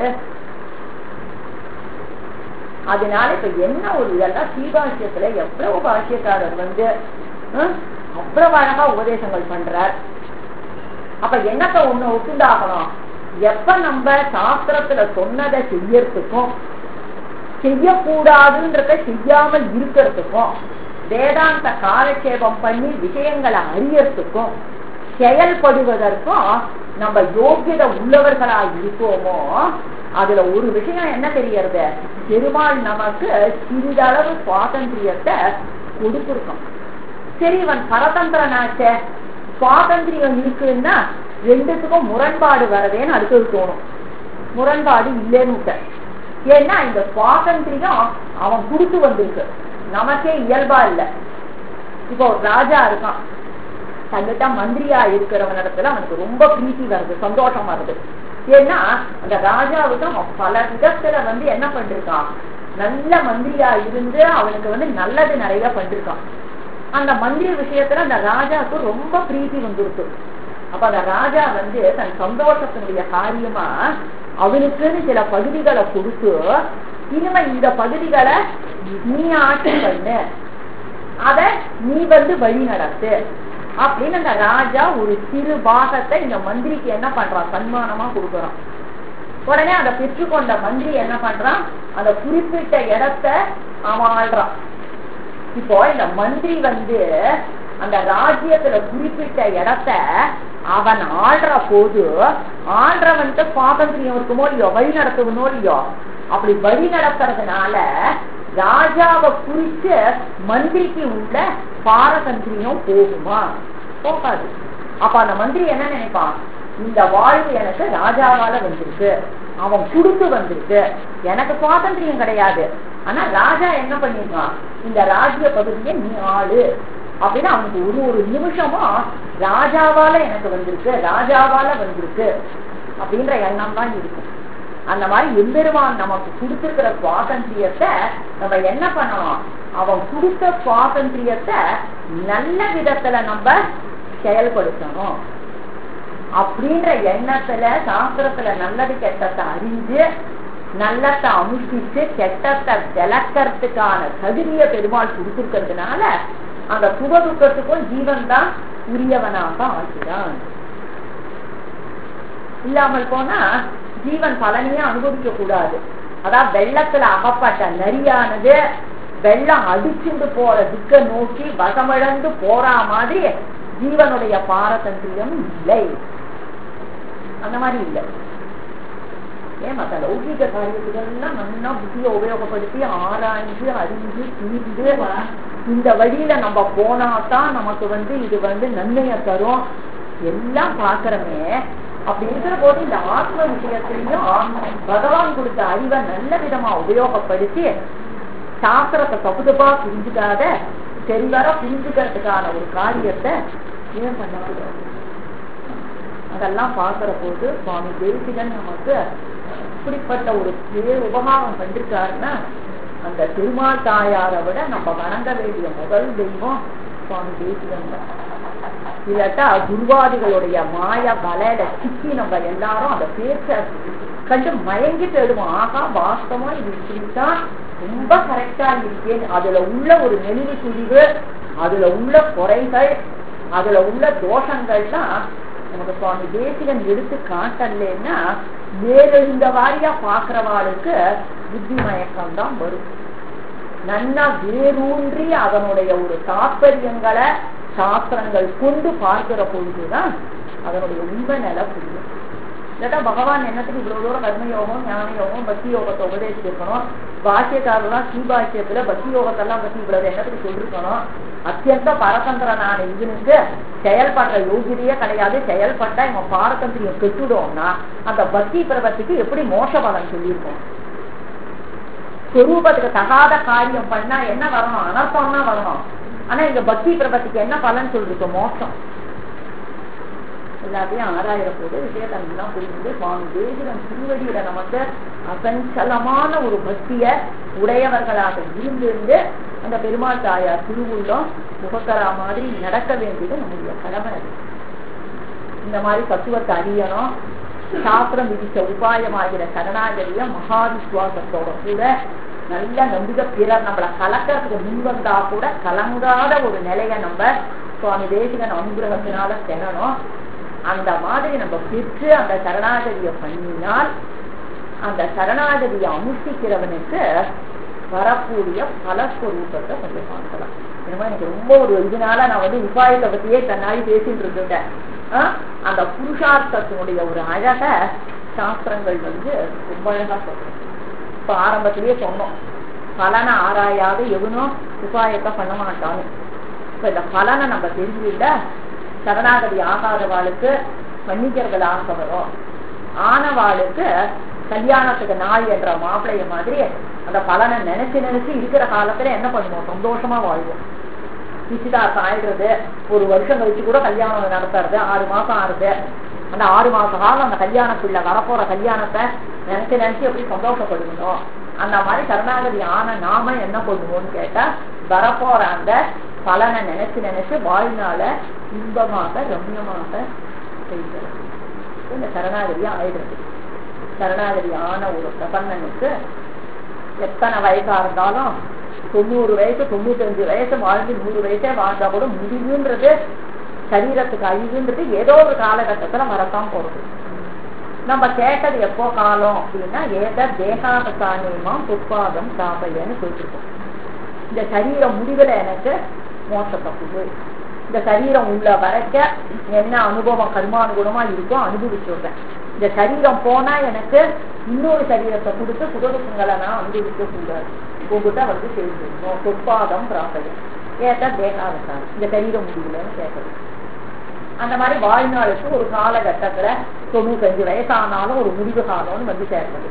அதனால இப்ப என்ன ஒரு இதெல்லாம் ஸ்ரீபாஷ்யத்துல எவ்வளவு பாஷ்யக்காரர் வந்து அவ்வளவு அழகா உபதேசங்கள் பண்றார் அப்ப என்னத்த ஒண்ணு ஒத்துண்டாகணும் எப்ப நம்ம சாஸ்திரத்துல சொன்னதை செய்யறதுக்கும் செய்யக்கூடாதுன்றத செய்யாமல் இருக்கிறதுக்கும் வேதாந்த காலட்சேபம் பண்ணி விஷயங்களை அறியறதுக்கும் செயல்படுவதற்கும் நம்ம யோகியதை உள்ளவர்களா இருக்கோமோ அதுல ஒரு விஷயம் என்ன தெரியறது பெருமாள் நமக்கு சிறிதளவு சுவாதந்திரியத்தை கொடுத்திருக்கோம் சரி இவன் பரதந்திரனாச்ச சுவாதந்திரியம் இருக்குன்னா ரெண்டுத்துக்கும் முரண்பாடு வரதேன்னு அடுத்தது தோணும் முரண்பாடு இல்லைன்னு ஏன்னா இந்த சுவாதந்திரியம் அவன் கொடுத்து வந்திருக்கு நமக்கே இயல்பா இல்ல இப்போ ஒரு ராஜா இருக்கான் தங்கிட்ட மந்திரியா இருக்கிறவனிடத்துல அவனுக்கு ரொம்ப பிரீத்தி வருது சந்தோஷம் வருது ஏன்னா அந்த ராஜாவுக்கு அவன் பல விதத்துல வந்து என்ன பண்ணிருக்கான் நல்ல மந்திரியா இருந்து அவனுக்கு வந்து நல்லது நிறைய பண்ணிருக்கான் அந்த மந்திரி விஷயத்துல அந்த ராஜாவுக்கு ரொம்ப பிரீத்தி வந்துருக்கு அப்ப அந்த ராஜா வந்து தன் சந்தோஷத்தினுடைய காரியமா அவனுக்குன்னு சில பகுதிகளை கொடுத்து இனிமே இந்த பகுதிகளை நீ ஆட்சி பண்ணு அத நீ வந்து வழி நடத்து அப்படின்னு அந்த ராஜா ஒரு சிறு பாகத்தை இந்த மந்திரிக்கு என்ன பண்றான் சன்மானமா கொடுக்கறான் உடனே அதை பெற்றுக்கொண்ட மந்திரி என்ன பண்றான் அந்த குறிப்பிட்ட இடத்த அவன் ஆள்றான் இப்போ இந்த மந்திரி வந்து அந்த ராஜ்யத்துல குறிப்பிட்ட இடத்த அவன் ஆள்ற போது ஆள்றவன்ட்டு சுவாதந்திரியம் இருக்குமோ இல்லையோ வழி நடத்துவனோ இல்லையோ அப்படி வழி நடத்துறதுனால ராஜாவை குறிச்சு மந்திரிக்கு உள்ள பாரதந்திரியம் போகுமா போகாது அப்ப அந்த மந்திரி என்ன நினைப்பான் இந்த வாழ்வு எனக்கு ராஜாவால வந்திருக்கு அவன் கொடுத்து வந்திருக்கு எனக்கு சுவாதந்திரியம் கிடையாது ஆனா ராஜா என்ன பண்ணிருக்கான் இந்த ராஜ்ய பகுதியை நீ ஆளு அப்படின்னு அவனுக்கு ஒரு ஒரு நிமிஷமும் ராஜாவால எனக்கு வந்திருக்கு ராஜாவால வந்திருக்கு அப்படின்ற எண்ணம் தான் இருக்கும் அந்த மாதிரி எம்பெருமான் நமக்கு கொடுத்திருக்கிற சுவாதந்திரியத்தை நம்ம என்ன பண்ணணும் அவன் கொடுத்த சுவாதந்திரியத்தை நல்ல விதத்துல நம்ம செயல்படுத்தணும் அப்படின்ற எண்ணத்துல சாஸ்திரத்துல நல்லது கெட்டத்தை அறிஞ்சு நல்லத்தை அமுஷ்டிச்சு கெட்டத்தை விளக்கறதுக்கான தகுதியை பெருமாள் கொடுத்துருக்கிறதுனால அந்த சுக துக்கத்துக்கும் ஜீவன் தான் உரியவனாக ஆகிறான் இல்லாமல் போனா ஜீவன் பலனையே அனுபவிக்க கூடாது அதான் வெள்ளத்துல அகப்பட்ட நரியானது வெள்ளம் அடிச்சுட்டு போற திக்க நோக்கி வசமிழந்து போறா மாதிரி ஜீவனுடைய பாரதந்திரியம் இல்லை அந்த மாதிரி இல்லை ஏன் மற்ற லௌகிக காரியத்துக்கெல்லாம் நல்லா புத்தியை உபயோகப்படுத்தி ஆராய்ந்து அறிஞ்சு தீர்ந்து இந்த வழியில நம்ம போனாதான் நமக்கு வந்து இது வந்து நன்மையை தரும் எல்லாம் பாக்குறமே அப்படி இருக்கிற போது இந்த ஆத்ம விஷயத்திலையும் பகவான் கொடுத்த அறிவை நல்ல விதமா உபயோகப்படுத்தி சாஸ்திரத்தை தப்புதப்பா புரிஞ்சுக்காத சரிவர புரிஞ்சுக்கிறதுக்கான ஒரு காரியத்தை ஏன் பண்ணக்கூடாது அதெல்லாம் பார்க்கிற போது சுவாமி தேசிகன் நமக்கு இப்படிப்பட்ட ஒரு பேர் உபகாரம் பண்ணிருக்காருன்னா அந்த திருமால் தாயாரை விட நம்ம வணங்க வேண்டிய முதல் தெய்வம் சுவாமி தேசிகன் தான் இல்லாட்டா குருவாதிகளுடைய மாய வலையில சிக்கி நம்ம எல்லாரும் அந்த பேச்ச கண்டு மயங்கி போயிடுவோம் ஆகா வாஸ்தவமா இது இப்படித்தான் ரொம்ப கரெக்டா இருக்கேன் அதுல உள்ள ஒரு நெளிவு துடிவு அதுல உள்ள குறைகள் அதுல உள்ள தோஷங்கள்லாம் நமக்கு சுவாமி தேசிகன் எடுத்து காட்டலன்னா வேறெழுந்த வாரியா பாக்குறவாளுக்கு புத்தி மயக்கம் தான் வரும் நன்னா வேரூன்றி அதனுடைய ஒரு தாற்பயங்களை சாஸ்திரங்கள் கொண்டு பார்க்கிற பொழுதுதான் அதனுடைய உண்மை நிலை புரியும் இல்லாட்டா பகவான் என்னத்துக்கு இவ்வளவு தூரம் கர்மயோகம் ஞான யோகம் பக்தி யோகத்தை உபதேசிச்சிருக்கணும் பாக்கியக்காரலாம் ஸ்ரீபாக்கியத்துல பக்தி யோகத்தெல்லாம் பத்தி இவ்வளவு என்னத்துக்கு சொல்லிருக்கணும் அத்தியந்த பரதந்திரனான இவனுக்கு செயல்படுற யோகிதையே கிடையாது செயல்பட்டா இவன் பாரதந்திரியம் கெட்டுடும்னா அந்த பக்தி பிரபத்துக்கு எப்படி மோச பலன் சொல்லியிருக்கோம் ஸ்வரூபத்துக்கு தகாத காரியம் பண்ணா என்ன வரணும் அனர்த்தம் தான் வரணும் ஆனா இந்த பக்தி பிரபத்துக்கு என்ன பலன் சொல்லிருக்கு மோசம் எல்லாத்தையும் ஆராயிர போது விஷயத்தான் புரிந்து சுவாமி தேசிகன் திருவடியில நமக்கு அசஞ்சலமான ஒரு பக்திய உடையவர்களாக இருந்திருந்து அந்த பெருமாள் தாயார் திருவுள்ளம் முகக்கரா மாதிரி நடக்க வேண்டியது நம்முடைய கடமை இந்த மாதிரி தத்துவத்தை அறியணும் சாஸ்திரம் விதிச்ச உபாயமாகிற சரணாகரிய மகா விசுவாசத்தோட கூட நல்ல நம்பிக்கை பிறர் நம்மளை கலக்கிறதுக்கு முன் வந்தா கூட கலங்காத ஒரு நிலைய நம்ம சுவாமி தேசிகன் அனுகிரகத்தினால பெறணும் அந்த மாதிரி நம்ம பெற்று அந்த சரணாகதியை பண்ணினால் அந்த சரணாகதியை அனுஷ்டிக்கிறவனுக்கு வரக்கூடிய பலஸ்வரூபத்தை கொஞ்சம் பார்க்கலாம் ஏன்னா எனக்கு ரொம்ப ஒரு இதனால நான் வந்து உபாயத்தை பத்தியே தன்னாடி பேசிட்டு இருந்துட்டேன் அந்த புருஷார்த்தத்தினுடைய ஒரு அழக சாஸ்திரங்கள் வந்து ரொம்ப அழகா சொல்றேன் இப்ப ஆரம்பத்திலேயே சொன்னோம் பலனை ஆராயாத எவனும் உபாயத்தை பண்ண மாட்டான்னு இப்ப இந்த பலனை நம்ம தெரிஞ்சுக்கிட்ட சரணாகதி ஆகாதவாளுக்கு மன்னிக்கிறதுல ஆசை வரும் ஆனவாளுக்கு கல்யாணத்துக்கு நாள் என்ற மாப்பிளைய மாதிரி அந்த பலனை நினைச்சு நினைச்சு இருக்கிற காலத்துல என்ன பண்ணுவோம் சந்தோஷமா வாழ்வோம் நிச்சயதார்த்தம் ஆயிடுறது ஒரு வருஷம் கழிச்சு கூட கல்யாணம் நடத்துறது ஆறு மாசம் ஆறுது அந்த ஆறு மாச காலம் அந்த கல்யாணத்துள்ள வரப்போற கல்யாணத்தை நினைச்சு நினைச்சு எப்படி சந்தோஷப்படுவணும் அந்த மாதிரி கருணாகதி ஆன நாம என்ன பண்ணுவோம்னு கேட்டா வரப்போற அந்த பலனை நினைச்சு நினைச்சு வாழ்நாள இன்பமாக ரம்யமாக செய்கிறது இந்த சரணாகதியா ஆயிடுறது சரணாகதி ஆன ஒரு பிரபன்னனுக்கு எத்தனை வயசா இருந்தாலும் தொண்ணூறு வயசு தொண்ணூத்தஞ்சு வயசு வாழ்ந்து நூறு வயசே வாழ்ந்தா கூட முடிவுன்றது சரீரத்துக்கு அழிவுன்றது ஏதோ ஒரு காலகட்டத்துல வரத்தான் போறது நம்ம கேட்டது எப்போ காலம் அப்படின்னா ஏத தேகாவசானியமாம் துப்பாதம் தாபையன்னு சொல்லிருக்கோம் இந்த சரீரம் முடிவுல எனக்கு மோசத்தை கொடு இந்த சரீரம் உள்ள வரைக்க என்ன அனுபவம் கர்மானுகுணமா இருக்கோ அனுபவிச்சுடுறேன் இந்த சரீரம் போனா எனக்கு இன்னொரு சரீரத்தை கொடுத்து சுகதுக்கங்களை நான் அனுபவிக்க கூடாது உங்ககிட்ட வந்து சேர்ந்துடணும் சொற்பாதம் பிராபயம் ஏத்த தேகாவசானம் இந்த சரீரம் முடியலன்னு கேட்கறது அந்த மாதிரி வாழ்நாளுக்கு ஒரு காலகட்டத்துல தொண்ணூத்தஞ்சு வயசானாலும் ஒரு முடிவு காலம்னு வந்து சேர்ந்தது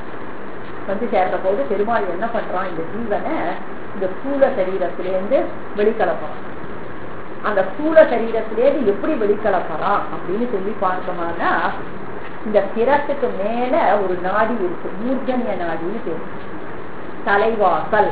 வந்து சேர்ந்த போது பெருமாள் என்ன பண்றான் இந்த ஜீவனை இந்த ஸ்தூல சரீரத்திலேருந்து வெளிக்கிளப்புறான் அந்த ஸ்தூல சரீரத்திலேருந்து எப்படி வெளிக்கிளப்புறான் அப்படின்னு சொல்லி பார்த்தோம்னா இந்த சிரத்துக்கு மேல ஒரு நாடி இருக்கு மூர்ஜன்ய நாடின்னு பேரு தலைவாசல்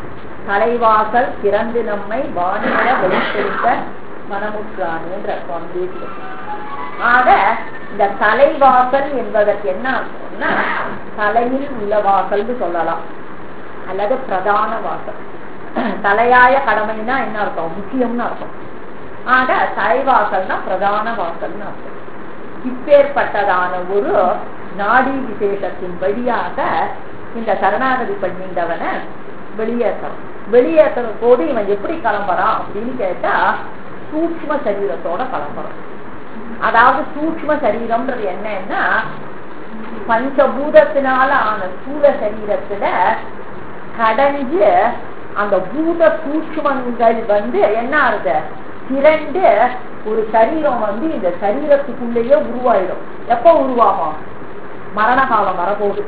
தலைவாசல் திறந்து நம்மை வானில வெளிப்படுத்த மனமுற்றானுன்ற சுவாமி ஆக இந்த தலைவாசல் என்பதற்கு என்ன அர்த்தம்னா தலையில் உள்ள வாசல்னு சொல்லலாம் அல்லது பிரதான வாசல் தலையாய கடமைன்னா என்ன அர்த்தம் முக்கியம்னு அர்த்தம் ஆக தலைவாசல்னா பிரதான வாசல்னு அர்த்தம் இப்பேற்பட்டதான ஒரு நாடி விசேஷத்தின் வழியாக இந்த சரணாகதி பண்ணின்றவனை வெளியேற்றணும் வெளியேற்றுற போது இவன் எப்படி கிளம்புறான் அப்படின்னு கேட்டா சூக்ம சரீரத்தோட கிளம்புறான் அதாவது சூக்ம சரீரம்ன்றது என்னன்னா பஞ்சபூதத்தினால ஆன ஸ்தூல சரீரத்துல கடைஞ்சு அந்த பூத சூக்மங்கள் வந்து என்ன ஆகுது திரண்டு ஒரு சரீரம் வந்து இந்த சரீரத்துக்குள்ளேயே உருவாயிடும் எப்ப உருவாகும் மரண காலம் வரப்போகுது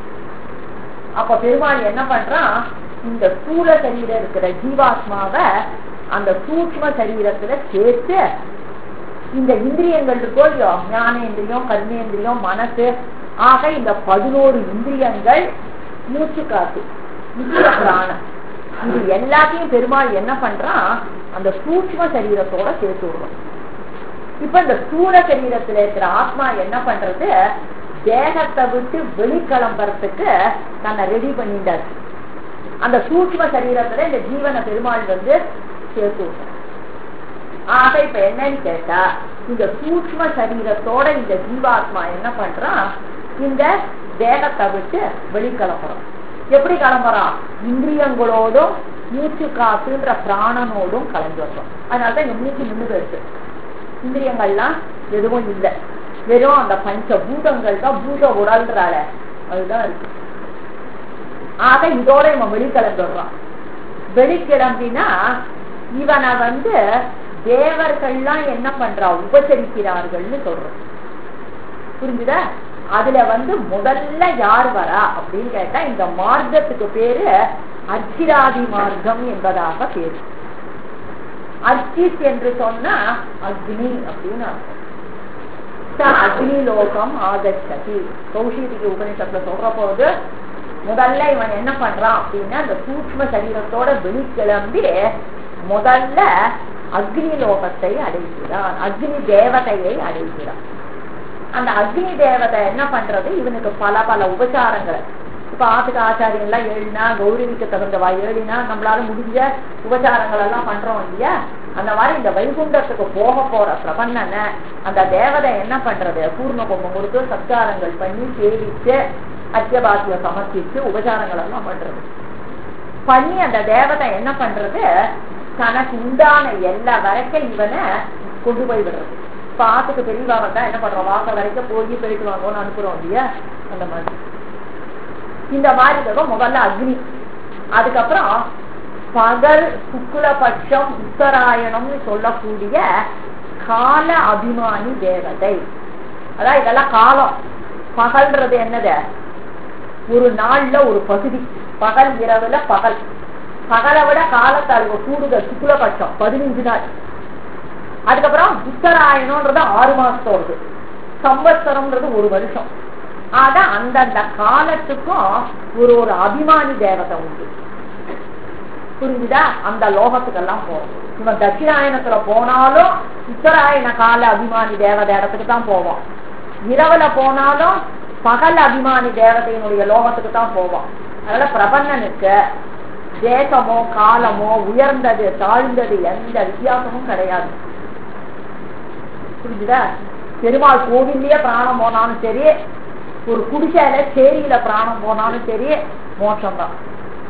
அப்ப பெருமாள் என்ன பண்றான் இந்த ஸ்தூல சரீரம் இருக்கிற ஜீவாத்மாவை அந்த சூக்ம சரீரத்துல சேர்த்து இந்த இந்திரியங்கள் இருக்கோ இல்லையோ ஞானேந்திரியம் கர்மேந்திரியம் மனசு ஆக இந்த பதினோரு இந்திரியங்கள் மூச்சு காத்து இந்திரிய பிராணம் இது எல்லாத்தையும் பெருமாள் என்ன பண்றான் அந்த சூக்ம சரீரத்தோட சேர்த்து விடுவான் இப்ப இந்த ஸ்தூல சரீரத்துல இருக்கிற ஆத்மா என்ன பண்றது தேகத்தை விட்டு வெளிக்கிளம்புறதுக்கு தன்னை ரெடி பண்ணிட்டாச்சு அந்த சூக்ம சரீரத்துல இந்த ஜீவனை பெருமாள் வந்து சேர்த்து விட்டார் ஆக இப்ப என்னன்னு கேட்டா இந்த சூக்ம சரீரத்தோட இந்த ஜீவாத்மா என்ன பண்றான் இந்த தேகத்தை விட்டு வெளிக்கிளம்புறான் எப்படி கிளம்புறான் இந்திரியங்களோடும் மூச்சு காத்துன்ற பிராணனோடும் கலந்து வர்றோம் அதனாலதான் இங்க மூச்சு நின்று போயிடுச்சு இந்திரியங்கள்லாம் எதுவும் இல்லை வெறும் அந்த பஞ்ச பூதங்கள் தான் பூத உடல்றால அதுதான் இருக்கு ஆக இதோட இவன் வெளிக்கிளம்பிடுறான் வெளிக்கிளம்பினா இவனை வந்து தேவர்கள்லாம் என்ன பண்றா உபசரிக்கிறார்கள்னு சொல்றோம் புரிஞ்சுதா அதுல வந்து முதல்ல யார் வரா அப்படின்னு கேட்டா இந்த மார்க்கத்துக்கு பேரு அர்ச்சிராதி மார்க்கம் என்பதாக பேரு அர்ச்சித் என்று சொன்னா அக்னி அப்படின்னு அர்த்தம் அக்னி லோகம் ஆகச்சதி கௌஷிதிக்கு உபநிஷத்துல சொல்ற போது முதல்ல இவன் என்ன பண்றான் அப்படின்னா அந்த சூக்ம சரீரத்தோட வெளிக்கிளம்பி முதல்ல அக்னி லோகத்தை அடைகிறான் அக்னி தேவதையை அடைகிறான் அந்த அக்னி தேவதை என்ன பண்றது இவனுக்கு பல பல உபச்சாரங்களை இப்ப ஆத்துக்கு ஆச்சாரியம் எல்லாம் எழுதினா கௌரவிக்க தகுந்தவா எழுதினா நம்மளால முடிஞ்ச உபச்சாரங்கள் எல்லாம் பண்றோம் இல்லையா அந்த மாதிரி இந்த வைகுண்டத்துக்கு போக போற பிரபன்னனை அந்த தேவதை என்ன பண்றது பூர்ண கும்பம் கொடுத்து சத்காரங்கள் பண்ணி சேவிச்சு அத்தியபாத்தியம் சமர்ப்பிச்சு உபச்சாரங்கள் எல்லாம் பண்றது பண்ணி அந்த தேவதை என்ன பண்றது தனக்கு உண்டான எல்லா வரைக்கும் இவனை கொண்டு போய் விடுறது இப்ப ஆத்துக்கு பெரியவா வந்தா என்ன பண்றோம் வாசல் வரைக்கும் போய் போயிட்டு வாங்கன்னு அனுப்புறோம் இல்லையா அந்த மாதிரி இந்த மாதிரி இருக்கும் முதல்ல அக்னி அதுக்கப்புறம் பகல் சுக்குலபட்சம் உத்தராயணம்னு சொல்லக்கூடிய கால அபிமானி தேவதை அதான் இதெல்லாம் காலம் பகல்ன்றது என்னது ஒரு நாள்ல ஒரு பகுதி பகல் இரவுல பகல் பகலை விட காலத்தை அளவு கூடுதல் சுக்குலபட்சம் பதினஞ்சு நாள் அதுக்கப்புறம் உத்தராயணம்ன்றது ஆறு மாசத்தோடு சம்பத்சரம்ன்றது ஒரு வருஷம் ஆக அந்தந்த காலத்துக்கும் ஒரு ஒரு அபிமானி தேவதை உண்டு புரிஞ்சுதா அந்த லோகத்துக்கெல்லாம் போகும் இவன் தட்சிணாயனத்துல போனாலும் உத்தராயண கால அபிமானி தேவதை இடத்துக்கு தான் போவோம் இரவுல போனாலும் பகல் அபிமானி தேவதையினுடைய லோகத்துக்கு தான் போவோம் அதனால பிரபன்னனுக்கு தேசமோ காலமோ உயர்ந்தது தாழ்ந்தது எந்த வித்தியாசமும் கிடையாது புரிஞ்சுதா பெருமாள் கோவில்லயே பிராணம் போனாலும் சரி ஒரு குடிசையில சேரியில பிராணம் போனாலும் சரி மோட்சம் தான்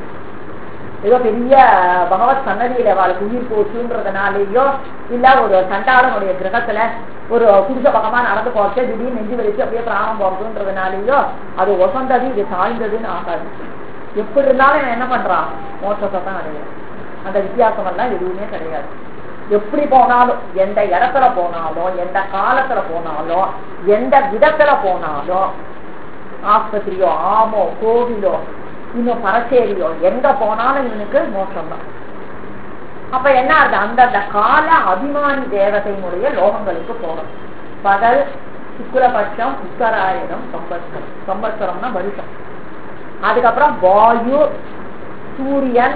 ஏதோ பெரிய பகவத் சன்னதியில அவளுக்கு உயிர் போச்சுன்றதுனாலேயோ இல்ல ஒரு சண்டாளனுடைய கிரகத்துல ஒரு குடிச பக்கமா நடந்து போச்சு திடீர்னு நெஞ்சு வலிச்சு அப்படியே பிராணம் போறதுன்றதுனாலேயோ அது ஒசந்தது இது தாழ்ந்ததுன்னு ஆகாது எப்படி இருந்தாலும் இவன் என்ன பண்றான் மோட்சத்தை தான் அடையும் அந்த வித்தியாசம் எல்லாம் எதுவுமே கிடையாது எப்படி போனாலும் எந்த இடத்துல போனாலும் எந்த காலத்துல போனாலும் எந்த விதத்துல போனாலும் ஆஸ்பத்திரியோ ஆமோ கோவிலோ இன்னும் பரச்சேரியோ எங்க போனாலும் இவனுக்கு மோசம் தான் அப்ப என்ன ஆகுது அந்தந்த கால அபிமானி தேவதையினுடைய லோகங்களுக்கு போறோம் பகல் சுக்குலபட்சம் உத்தராயணம் சம்பத்சரம் சம்பத்சரம்னா வருஷம் அதுக்கப்புறம் வாயு சூரியன்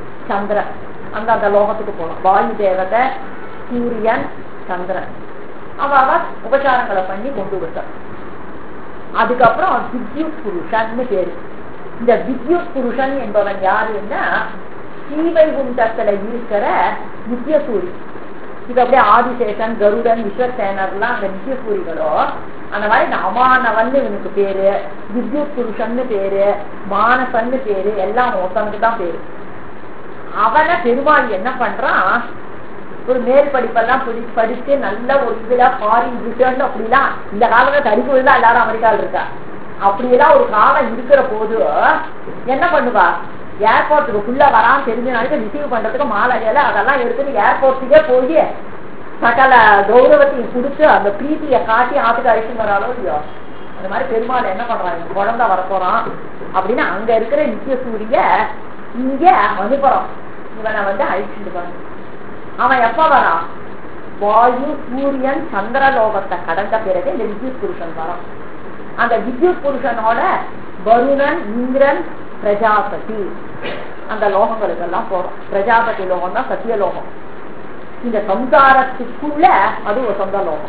சந்திரன் அந்த அந்த லோகத்துக்கு போகணும் வாயு தேவதை சூரியன் சந்திரன் அவ அவ உபச்சாரங்களை பண்ணி கொண்டு விட்டான் அதுக்கப்புறம் வித்யுத் புருஷன்னு பேரு இந்த வித்யுத் புருஷன் என்பவன் யாருன்னா ஸ்ரீவைகுண்டத்துல இருக்கிற நித்யசூரி இது அப்படியே ஆதிசேஷன் கருடன் விஸ்வசேனர்லாம் அந்த நித்யசூரிகளோ அந்த மாதிரி இந்த அமானவன்னு இவனுக்கு பேரு வித்யுத் புருஷன்னு பேரு மானசன்னு பேரு எல்லாம் ஒருத்தனுக்கு தான் பேரு அவனை பெருமாள் என்ன பண்றான் ஒரு மேல் படிப்பெல்லாம் படி படிச்சு நல்ல ஒரு இதுல ஃபாரின் ரிட்டர்ன் அப்படிலாம் இந்த காலத்துல தடுப்பு தான் எல்லாரும் அமெரிக்காவில் இருக்கா அப்படியெல்லாம் ஒரு காலம் இருக்கிற போது என்ன பண்ணுவா ஏர்போர்ட்டுக்கு ஃபுல்ல வரான்னு தெரிஞ்ச நாளைக்கு ரிசீவ் பண்றதுக்கு மாலையில அதெல்லாம் எடுத்துட்டு ஏர்போர்ட்டுக்கே போய் சகல கௌரவத்தையும் கொடுத்து அந்த பிரீத்தியை காட்டி ஆத்துக்கு அழைச்சிட்டு வராளோ இல்லையோ அந்த மாதிரி பெருமாள் என்ன பண்றான் இந்த குழந்தை வரப்போறான் அப்படின்னு அங்க இருக்கிற நித்திய சூரிய இங்க அனுப்புறோம் இவனை வந்து அழிச்சுட்டு வந்து அவன் எப்ப வரான் வாயு சூரியன் சந்திரலோகத்தை கடந்த பிறகு இந்த வித்யுத் புருஷன் வரான் அந்த வித்யுத் புருஷனோட வருணன் இந்திரன் பிரஜாபதி அந்த லோகங்களுக்கெல்லாம் போறோம் பிரஜாபதி லோகம் தான் சத்தியலோகம் இந்த சம்சாரத்துக்குள்ள அது ஒரு சொந்த லோகம்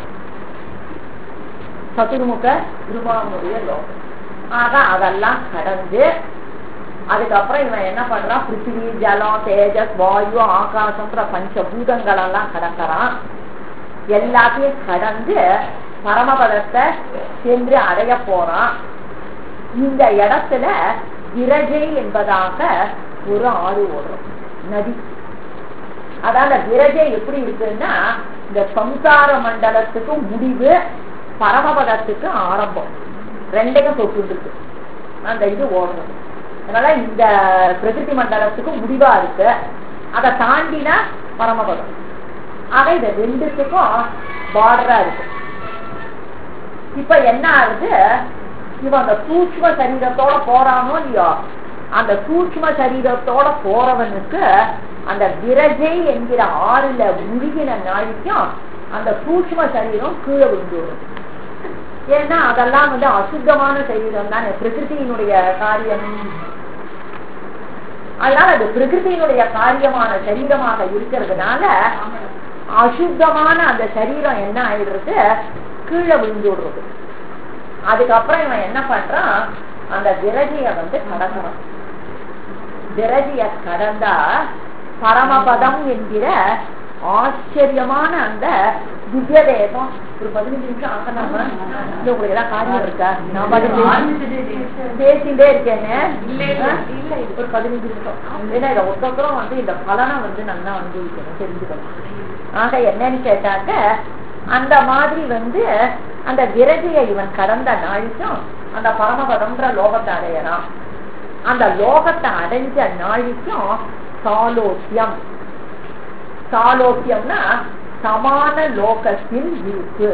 சதுர்முக திருமாவனுடைய லோகம் ஆக அதெல்லாம் கடந்து அதுக்கப்புறம் இவன் என்ன பண்றான் பிருத்திவி ஜலம் தேஜஸ் வாயு ஆகாசம்ன்ற பஞ்சபூதங்கள் எல்லாம் கடக்கிறான் எல்லாத்தையும் கடந்து பரமபதத்தை சென்று அடைய போறான் இந்த இடத்துல விரஜை என்பதாக ஒரு ஆறு ஓடுறோம் நதி அதாவது விரஜை எப்படி இருக்குன்னா இந்த சம்சார மண்டலத்துக்கு முடிவு பரமபதத்துக்கு ஆரம்பம் ரெண்டையும் தொட்டு இருக்கு அந்த இது ஓடுறது அதனால இந்த பிரகிருதி மண்டலத்துக்கு முடிவா இருக்கு அதை தாண்டினா பரமபதம் ஆக இது ரெண்டுத்துக்கும் பார்டரா இருக்கு இப்ப என்ன ஆகுது இவன் அந்த சூக்ம சரீரத்தோட போறானோ இல்லையோ அந்த சூக்ம சரீரத்தோட போறவனுக்கு அந்த விரஜை என்கிற ஆறுல முழுகின நாளைக்கும் அந்த சூக்ம சரீரம் கீழே விழுந்துடும் ஏன்னா அதெல்லாம் வந்து அசுத்தமான சரீரம் தானே பிரகிருதியினுடைய காரியம் அதனால அது பிரகிருதியினுடைய காரியமான சரீரமாக இருக்கிறதுனால அசுத்தமான அந்த சரீரம் என்ன ஆயிடுறது கீழே விழுந்து விடுறது அதுக்கப்புறம் இவன் என்ன பண்றான் அந்த விரதிய வந்து கடக்கிறான் விரதிய கடந்தா பரமபதம் என்கிற ஆச்சரியமான அந்த திவ்ய தேசம் ஒரு பதினஞ்சு நிமிஷம் ஆக்கணும் இல்ல உங்களுக்கு ஏதாவது காரியம் இருக்கா நான் பாட்டு பேசிட்டே இருக்கேன்னு ஒரு பதினஞ்சு நிமிஷம் ஏன்னா இதை ஒருத்தரும் வந்து இந்த பலனை வந்து நல்லா அனுபவிக்கணும் தெரிஞ்சுக்கணும் ஆக என்னன்னு கேட்டாக்க அந்த மாதிரி வந்து அந்த விரதியை இவன் கடந்த நாளைக்கும் அந்த பரமபதம்ன்ற லோகத்தை அடையறான் அந்த லோகத்தை அடைஞ்ச நாளைக்கும் சாலோக்கியம் சாலோக்கியம்னா சமான லோகத்தில் இருக்கு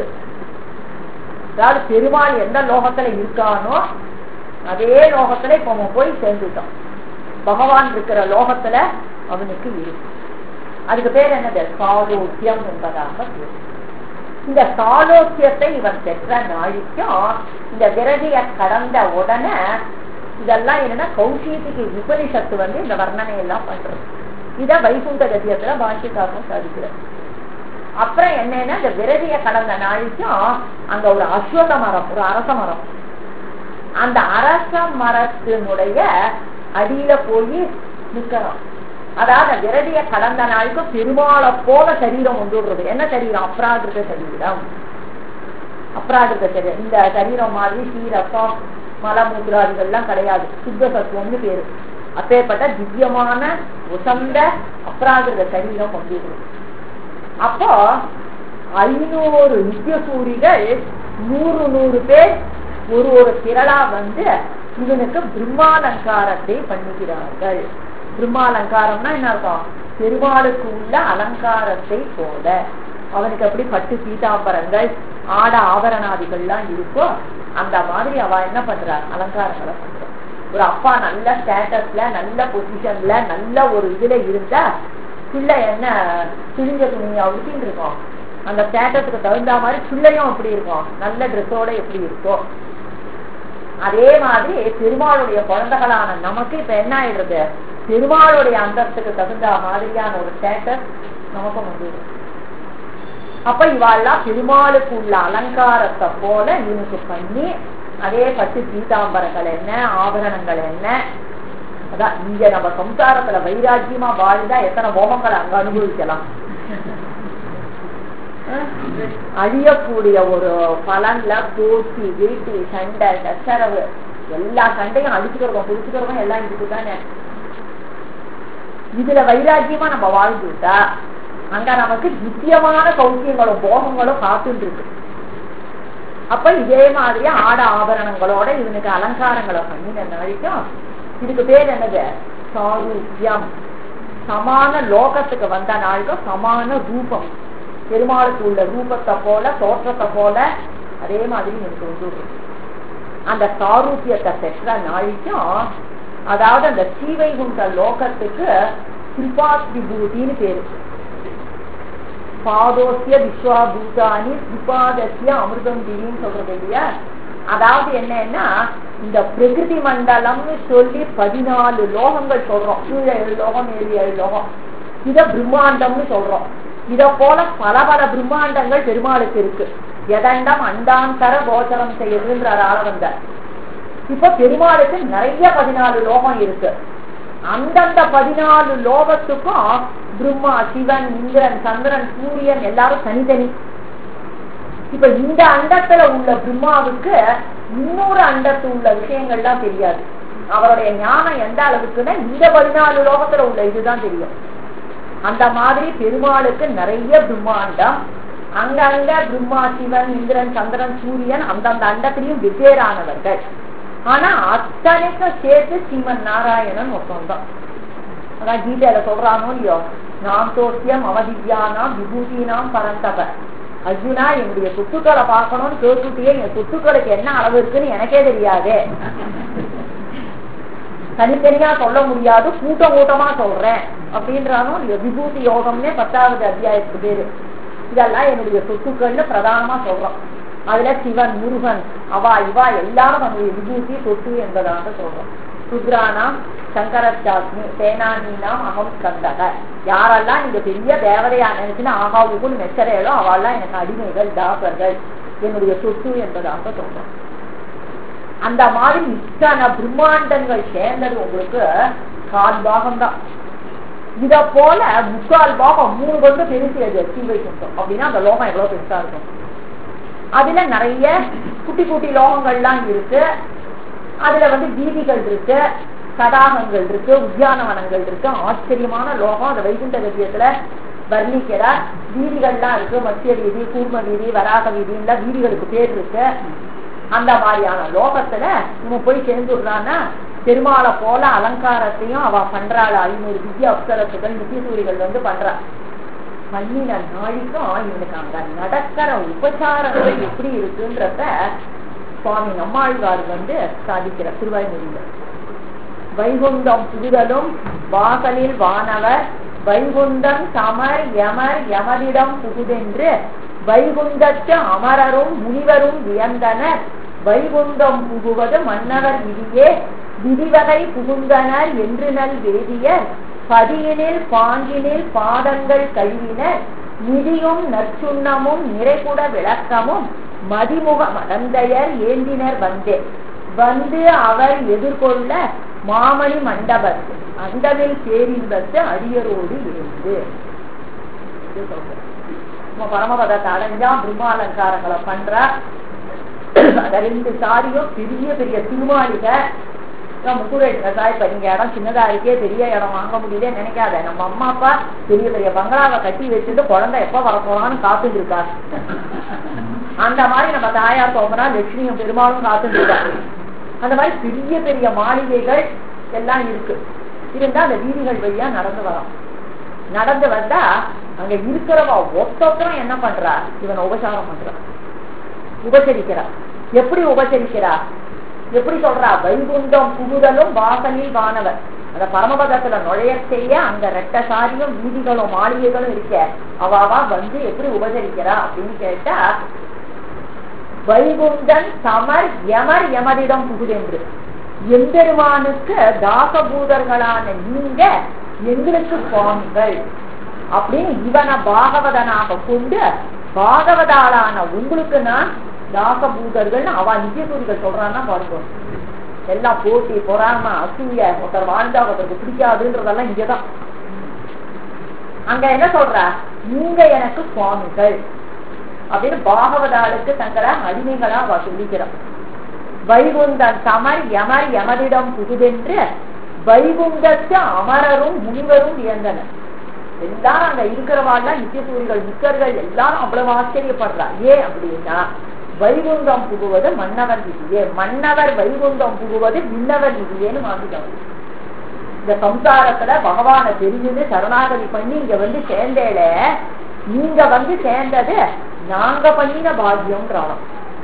அதாவது பெருமாள் எந்த லோகத்துல இருக்கானோ அதே லோகத்துல இப்ப அவன் போய் சேர்ந்துட்டான் பகவான் இருக்கிற லோகத்துல அவனுக்கு இருக்கு அதுக்கு பேர் என்னது சாலோக்கியம் என்பதாக பேர் இந்த சாலோக்கியத்தை இவன் பெற்ற நாளைக்கும் இந்த விரதிய கடந்த உடனே இதெல்லாம் என்னன்னா கௌஷியத்துக்கு உபனிஷத்து வந்து இந்த வர்ணனை எல்லாம் பண்றது இத வைகுண்ட கத்தியத்துல பாஷ்யக்காரனும் சாதிக்கிறார் அப்புறம் என்னன்னா இந்த விரதிய கடந்த நாளைக்கும் அங்க ஒரு அஸ்வத மரம் ஒரு அரச மரம் அந்த அரச மரத்தினுடைய அடியில போய் நிக்கிறோம் அதாவது விரதிய கடந்த நாளுக்கு பெருமாளை போல சரீரம் வந்துடுறது என்ன சரீரம் அப்ராகிருத சரீரம் அப்ராகிருத சரீரம் இந்த சரீரம் மாதிரி சீரசம் மலமூத்திராதிகள்லாம் கிடையாது சுத்த சத்துவம்னு பேரு அப்பேற்பட்ட திவ்யமான உசந்த அப்ராகிருத சரீரம் வந்துடுறது அப்போ ஐநூறு நித்தியசூரிகள் நூறு நூறு பேர் ஒரு ஒரு திரளா வந்து இவனுக்கு பிரம்மாலங்காரத்தை பண்ணுகிறார்கள் பிரம்மாலங்காரம்னா என்ன அர்த்தம் பெருமாளுக்கு உள்ள அலங்காரத்தை போல அவனுக்கு அப்படி பட்டு பீதாம்பரங்கள் ஆட ஆபரணாதிகள்லாம் இருக்கோ அந்த மாதிரி அவ என்ன பண்றா அலங்காரங்களை பண்றா ஒரு அப்பா நல்ல ஸ்டேட்டஸ்ல நல்ல பொசிஷன்ல நல்ல ஒரு இதுல இருந்தா பிள்ளை என்ன கிழிஞ்ச துணியா உடுத்தின்னு இருக்கோம் அந்த ஸ்டேட்டஸுக்கு தகுந்த மாதிரி பிள்ளையும் அப்படி இருக்கும் நல்ல ட்ரெஸ்ஸோட எப்படி இருக்கும் அதே மாதிரி பெருமாளுடைய குழந்தைகளான நமக்கு இப்ப என்ன ஆயிடுறது பெருமாளுடைய அந்தஸ்துக்கு தகுந்த மாதிரியான ஒரு ஸ்டேட்டஸ் நமக்கும் வந்து அப்ப இவாள்லாம் பெருமாளுக்கு உள்ள அலங்காரத்தை போல இவனுக்கு பண்ணி அதே பட்டு பீதாம்பரங்கள் என்ன ஆபரணங்கள் என்ன அதான் இங்க நம்ம சம்சாரத்துல வைராக்கியமா வாழ்ந்தா எத்தனை ஹோமங்களை அங்க அனுபவிக்கலாம் அஹ் அழியக்கூடிய ஒரு பலன்ல போட்டி வீட்டு சண்டை சச்சரவு எல்லா சண்டையும் அடிச்சுக்கிறோம் புடிச்சுக்கிறோம் எல்லாம் இதுக்கு தானே இதுல வைராக்கியமா நம்ம வாழ்ந்துட்டா அங்க நமக்கு நித்தியமான சௌக்கியங்களும் போகங்களும் காத்துட்டு இருக்கு அப்ப இதே மாதிரி ஆட ஆபரணங்களோட இவனுக்கு அலங்காரங்களை பண்ணின வரைக்கும் இதுக்கு பேர் என்னது சாரூபியம் சமான லோகத்துக்கு வந்த நாளுக்கும் சமான ரூபம் பெருமாளுக்கு உள்ள ரூபத்தை போல தோற்றத்தை போல அதே மாதிரி எனக்கு வந்து அந்த சாரூபியத்தை பெற்ற நாளைக்கும் அதாவது அந்த ஸ்ரீவைகுண்ட லோகத்துக்கு கிருபாத்ரிபூதின்னு பேரு பாதோசிய விஸ்வாபூதானி திபாதசிய அமிர்தம் திரின்னு சொல்றது இல்லையா அதாவது என்னன்னா இந்த பிரகிருதி மண்டலம்னு சொல்லி பதினாலு லோகங்கள் சொல்றோம் கீழே ஏழு லோகம் ஏழு ஏழு லோகம் இத பிரம்மாண்டம்னு சொல்றோம் இத போல பல பல பிரம்மாண்டங்கள் பெருமாளுக்கு இருக்கு எதண்டம் அண்டாந்தர கோச்சரம் செய்யுதுன்ற ஆள வந்த இப்ப பெருமாளுக்கு நிறைய பதினாலு லோகம் இருக்கு அந்தந்த பதினாலு லோகத்துக்கும் பிரம்மா சிவன் இந்திரன் சந்திரன் சூரியன் எல்லாரும் தனித்தனி இப்ப இந்த அண்டத்துல உள்ள பிரம்மாவுக்கு இன்னொரு அண்டத்து உள்ள விஷயங்கள்லாம் தெரியாது அவருடைய ஞானம் எந்த அளவுக்குன்னா இந்த பதினாலு லோகத்துல உள்ள இதுதான் தெரியும் அந்த மாதிரி பெருமாளுக்கு நிறைய பிரம்மாண்டம் அங்கங்க பிரம்மா சிவன் இந்திரன் சந்திரன் சூரியன் அந்தந்த அண்டத்திலையும் வெவ்வேறானவர்கள் ஆனா அத்தனைக்கும் சேர்த்து ஸ்ரீமன் நாராயணன் ஒருத்தன் தான் அதான் கீதையில சொல்றானோ இல்லையோ நாம் தோத்தியம் அவதித்யானாம் விபூதினாம் பரந்தப அர்ஜுனா என்னுடைய சொத்துக்களை பார்க்கணும்னு கேட்டுட்டே என் சொத்துக்களுக்கு என்ன அளவு இருக்குன்னு எனக்கே தெரியாது தனித்தனியா சொல்ல முடியாது கூட்டம் கூட்டமா சொல்றேன் அப்படின்றாலும் இல்லையோ விபூதி யோகம்னே பத்தாவது அத்தியாயத்துக்கு பேரு இதெல்லாம் என்னுடைய சொத்துக்கள்னு பிரதானமா சொல்றோம் அதுல சிவன் முருகன் அவா இவா எல்லாரும் நம்முடைய விபூதி சொத்து என்பதாக சொல்றோம் சுத்ரானாம் சங்கரச்சாஸ்மி சேனானினாம் அகம் ஸ்கந்தக யாரெல்லாம் நீங்க பெரிய தேவதையா நினைச்சுன்னா ஆகா உகுல் மெச்சரையோ அவெல்லாம் எனக்கு அடிமைகள் தாசர்கள் என்னுடைய சொத்து என்பதாக சொல்றோம் அந்த மாதிரி இத்தனை பிரம்மாண்டங்கள் சேர்ந்தது உங்களுக்கு கால் பாகம் தான் இத போல முக்கால் பாகம் மூணு வந்து பெருசு அது ஸ்ரீவைகுண்டம் அப்படின்னா அந்த லோகம் எவ்வளவு பெருசா இருக்கும் அதுல நிறைய குட்டி குட்டி லோகங்கள்லாம் இருக்கு அதுல வந்து வீதிகள் இருக்கு தடாகங்கள் இருக்கு உத்தியானவனங்கள் இருக்கு ஆச்சரியமான லோகம் அந்த வைகுண்ட கத்தியத்துல வர்ணிக்கிற வீதிகள்லாம் இருக்கு மத்திய வீதி கூர்ம வீதி வராக வீதின்ல வீதிகளுக்கு பேர் இருக்கு அந்த மாதிரியான லோகத்துல இவன் போய் சேர்ந்துடுறான்னா பெருமாளை போல அலங்காரத்தையும் அவ பண்றாள் ஐநூறு வித்யா அப்சரத்துகள் நித்தியசூரிகள் வந்து பண்றா பண்ணின நாளைக்கும் இவனுக்கு அங்க நடக்கிற உபச்சாரங்கள் எப்படி இருக்குன்றத சுவாமி நம்மாழ்வார் வந்து சாதிக்கிற திருவாய்மொழியில வைகுண்டம் புகுதலும் வாசலில் வானவர் வைகுண்டம் சமர் யமர் யமரிடம் புகுதென்று வைகுண்டத்து அமரரும் முனிவரும் வியந்தனர் வைகுண்டம் புகுவது மன்னவர் விதியே விதிவகை புகுந்தனர் என்று நல் வேதியர் பதியினில் பாங்கினில் பாதங்கள் கழுவினர் நிதியும் நற்சுண்ணமும் நிறைகுட விளக்கமும் மதிமுக மடந்தையர் ஏந்தினர் வந்தே வந்து அவர் எதிர்கொள்ள மாமணி மண்டபத்து அண்டவில் பேரின்பத்து அடியரோடு இருந்து இது சொல்றேன். நம்ம பரமபதத்தை அடைஞ்சா பிரம்மாலங்காரங்களை பண்ற அந்த ரெண்டு சாரியும் பெரிய பெரிய திருமாளிகை முக்குரேட்டு சாய் நீங்க இடம் சின்னதா இருக்கே பெரிய இடம் வாங்க முடியல நினைக்காத நம்ம அம்மா அப்பா பெரிய பெரிய பங்களாவை கட்டி வச்சுட்டு குழந்தை எப்ப வர போறான்னு காத்துட்டு இருக்கா அந்த மாதிரி நம்ம தாயார் போகனா லட்சுமியும் பெருமாளும் காத்துட்டு இருக்காங்க அந்த மாதிரி பெரிய பெரிய மாளிகைகள் எல்லாம் இருக்கு இருந்தா அந்த வீதிகள் வழியா நடந்து வரோம் நடந்து வந்தா அங்க இருக்கிறவ ஒத்தொத்தரும் என்ன பண்றா இவனை உபசாரம் பண்றா உபசரிக்கிறா எப்படி உபசரிக்கிறா எப்படி சொல்றா வைகுண்டம் புகுதலும் வாசலில் வானவர் அந்த பரமபதத்துல நுழைய செய்ய அங்க ரெட்ட சாரியும் வீதிகளும் மாளிகைகளும் இருக்க அவாவா வந்து எப்படி உபசரிக்கிறா அப்படின்னு கேட்டா வைகுண்டன் சமர் யமர் யமரிடம் புகுதென்று எம்பெருமானுக்கு தாசபூதர்களான நீங்க எங்களுக்கு சுவாமிகள் அப்படின்னு இவனை பாகவதனாக கொண்டு பாகவதாளான உங்களுக்கு நான் தாசபூதர்கள் அவ நித்தியசூரிகள் சொல்றான்னா பாருங்க எல்லாம் போட்டி பொறாம அசூய ஒருத்தர் வாழ்ந்தா ஒருத்தருக்கு பிடிக்காதுன்றதெல்லாம் இங்கதான் அங்க என்ன சொல்ற நீங்க எனக்கு சுவாமிகள் அப்படின்னு பாகவதாளுக்கு தங்களை அடிமைகளா அவ சொல்லிக்கிறான் வைகுந்தன் சமர் யமர் யமரிடம் புகுதென்று வைகுந்தத்து அமரரும் முனிவரும் வியந்தனர் எல்லாரும் அங்க இருக்கிறவாள்லாம் நித்தியசூரிகள் மிக்கர்கள் எல்லாரும் அவ்வளவு ஆச்சரியப்படுறா ஏன் அப்படின்னா வைகுந்தம் புகுவது மன்னவர் விதியே மன்னவர் வைகுந்தம் புகுவது விண்ணவர் விதியேன்னு மாத்திட்டோம் இந்த சம்சாரத்துல பகவானை தெரிஞ்சது சரணாகதி பண்ணி இங்க வந்து சேர்ந்தேல நீங்க வந்து சேர்ந்தது நாங்க பண்ணின பாக்கியம்ன்றாலும்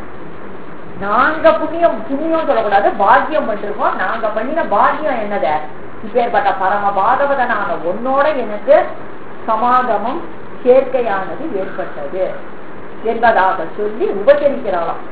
நாங்க புண்ணியம் புண்ணியம் சொல்லக்கூடாது பாக்கியம் பண்ணிருக்கோம் நாங்க பண்ணின பாக்கியம் என்னத இப்பேற்பட்ட பரம பாகவதனான உன்னோட எனக்கு சமாகமம் சேர்க்கையானது ஏற்பட்டது என்பதாக சொல்லி உபசரிக்கிறாளாம்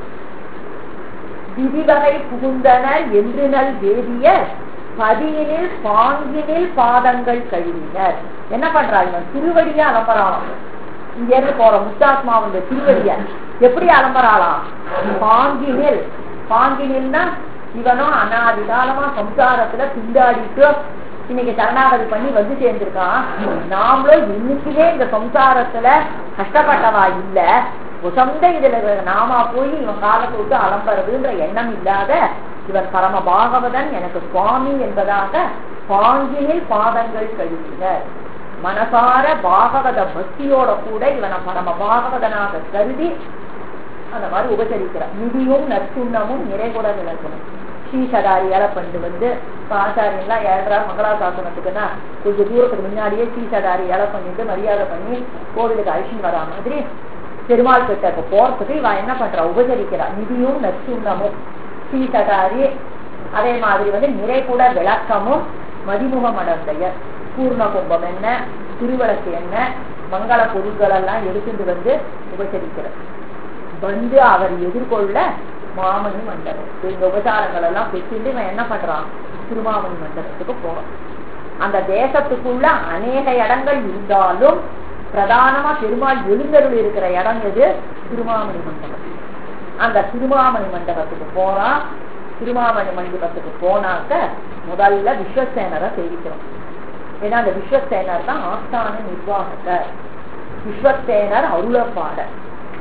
விதிவகை புகுந்தனர் என்று நல் வேதியர் பதியினில் பாங்கினில் பாதங்கள் கழுவினர் என்ன பண்றா இவன் திருவடியா அலம்பராளாம் இங்க இருந்து போற முத்தாத்மாவுடைய திருவடிய எப்படி அலம்பராளாம் பாங்கினில் பாங்கினில்னா இவனும் அனாதி காலமா சம்சாரத்துல திண்டாடிட்டு இன்னைக்கு சரணாகதி பண்ணி வந்து சேர்ந்திருக்கான் நாமளும் இன்னைக்குவே இந்த சம்சாரத்துல கஷ்டப்பட்டவா இல்ல உசந்த இதுல நாமா போய் இவன் காலத்தை விட்டு அலம்புறதுன்ற எண்ணம் இல்லாத இவன் பரம பாகவதன் எனக்கு சுவாமி என்பதாக பாங்கினில் பாதங்கள் கழுவினர் மனசார பாகவத பக்தியோட கூட இவனை பரம பாகவதனாக கருதி அந்த மாதிரி உபசரிக்கிறார் நிதியும் நற்சுண்ணமும் நிறைகுட விளக்கணும் ஸ்ரீசடாரியால பண்ணிட்டு வந்து இப்ப ஆச்சாரியெல்லாம் ஏழரா மங்களாசாசனத்துக்குன்னா கொஞ்சம் தூரத்துக்கு முன்னாடியே ஸ்ரீசடாரியால பண்ணிட்டு மரியாதை பண்ணி கோவிலுக்கு அழிச்சுன்னு வரா மாதிரி பெருமாள் கிட்ட போறதுக்கு இவன் என்ன பண்றா உபசரிக்கிறா நிதியும் நற்சுண்ணமும் ஸ்ரீசடாரி அதே மாதிரி வந்து நிறைகுட விளக்கமும் மதிமுக மடந்தையர் பூர்ண கும்பம் என்ன திருவிளக்கு என்ன மங்கள பொருட்கள் எல்லாம் எடுத்துட்டு வந்து உபசரிக்கிறார் வந்து அவர் எதிர்கொள்ள மாமணி மண்டபம் இந்த உபசாரங்கள் எல்லாம் பெற்றுட்டு இவன் என்ன பண்றான் திருமாமணி மண்டபத்துக்கு போறான் அந்த தேசத்துக்குள்ள அநேக இடங்கள் இருந்தாலும் பிரதானமா பெருமாள் எழுந்தருள் இருக்கிற இடம் எது திருமாமணி மண்டபம் அந்த திருமாமணி மண்டபத்துக்கு போறான் திருமாமணி மண்டபத்துக்கு போனாக்க முதல்ல விஸ்வசேனரை சேவிக்கிறோம் ஏன்னா அந்த விஸ்வசேனர் தான் ஆஸ்தான நிர்வாகத்தர் விஸ்வசேனர் அருளப்பாடர்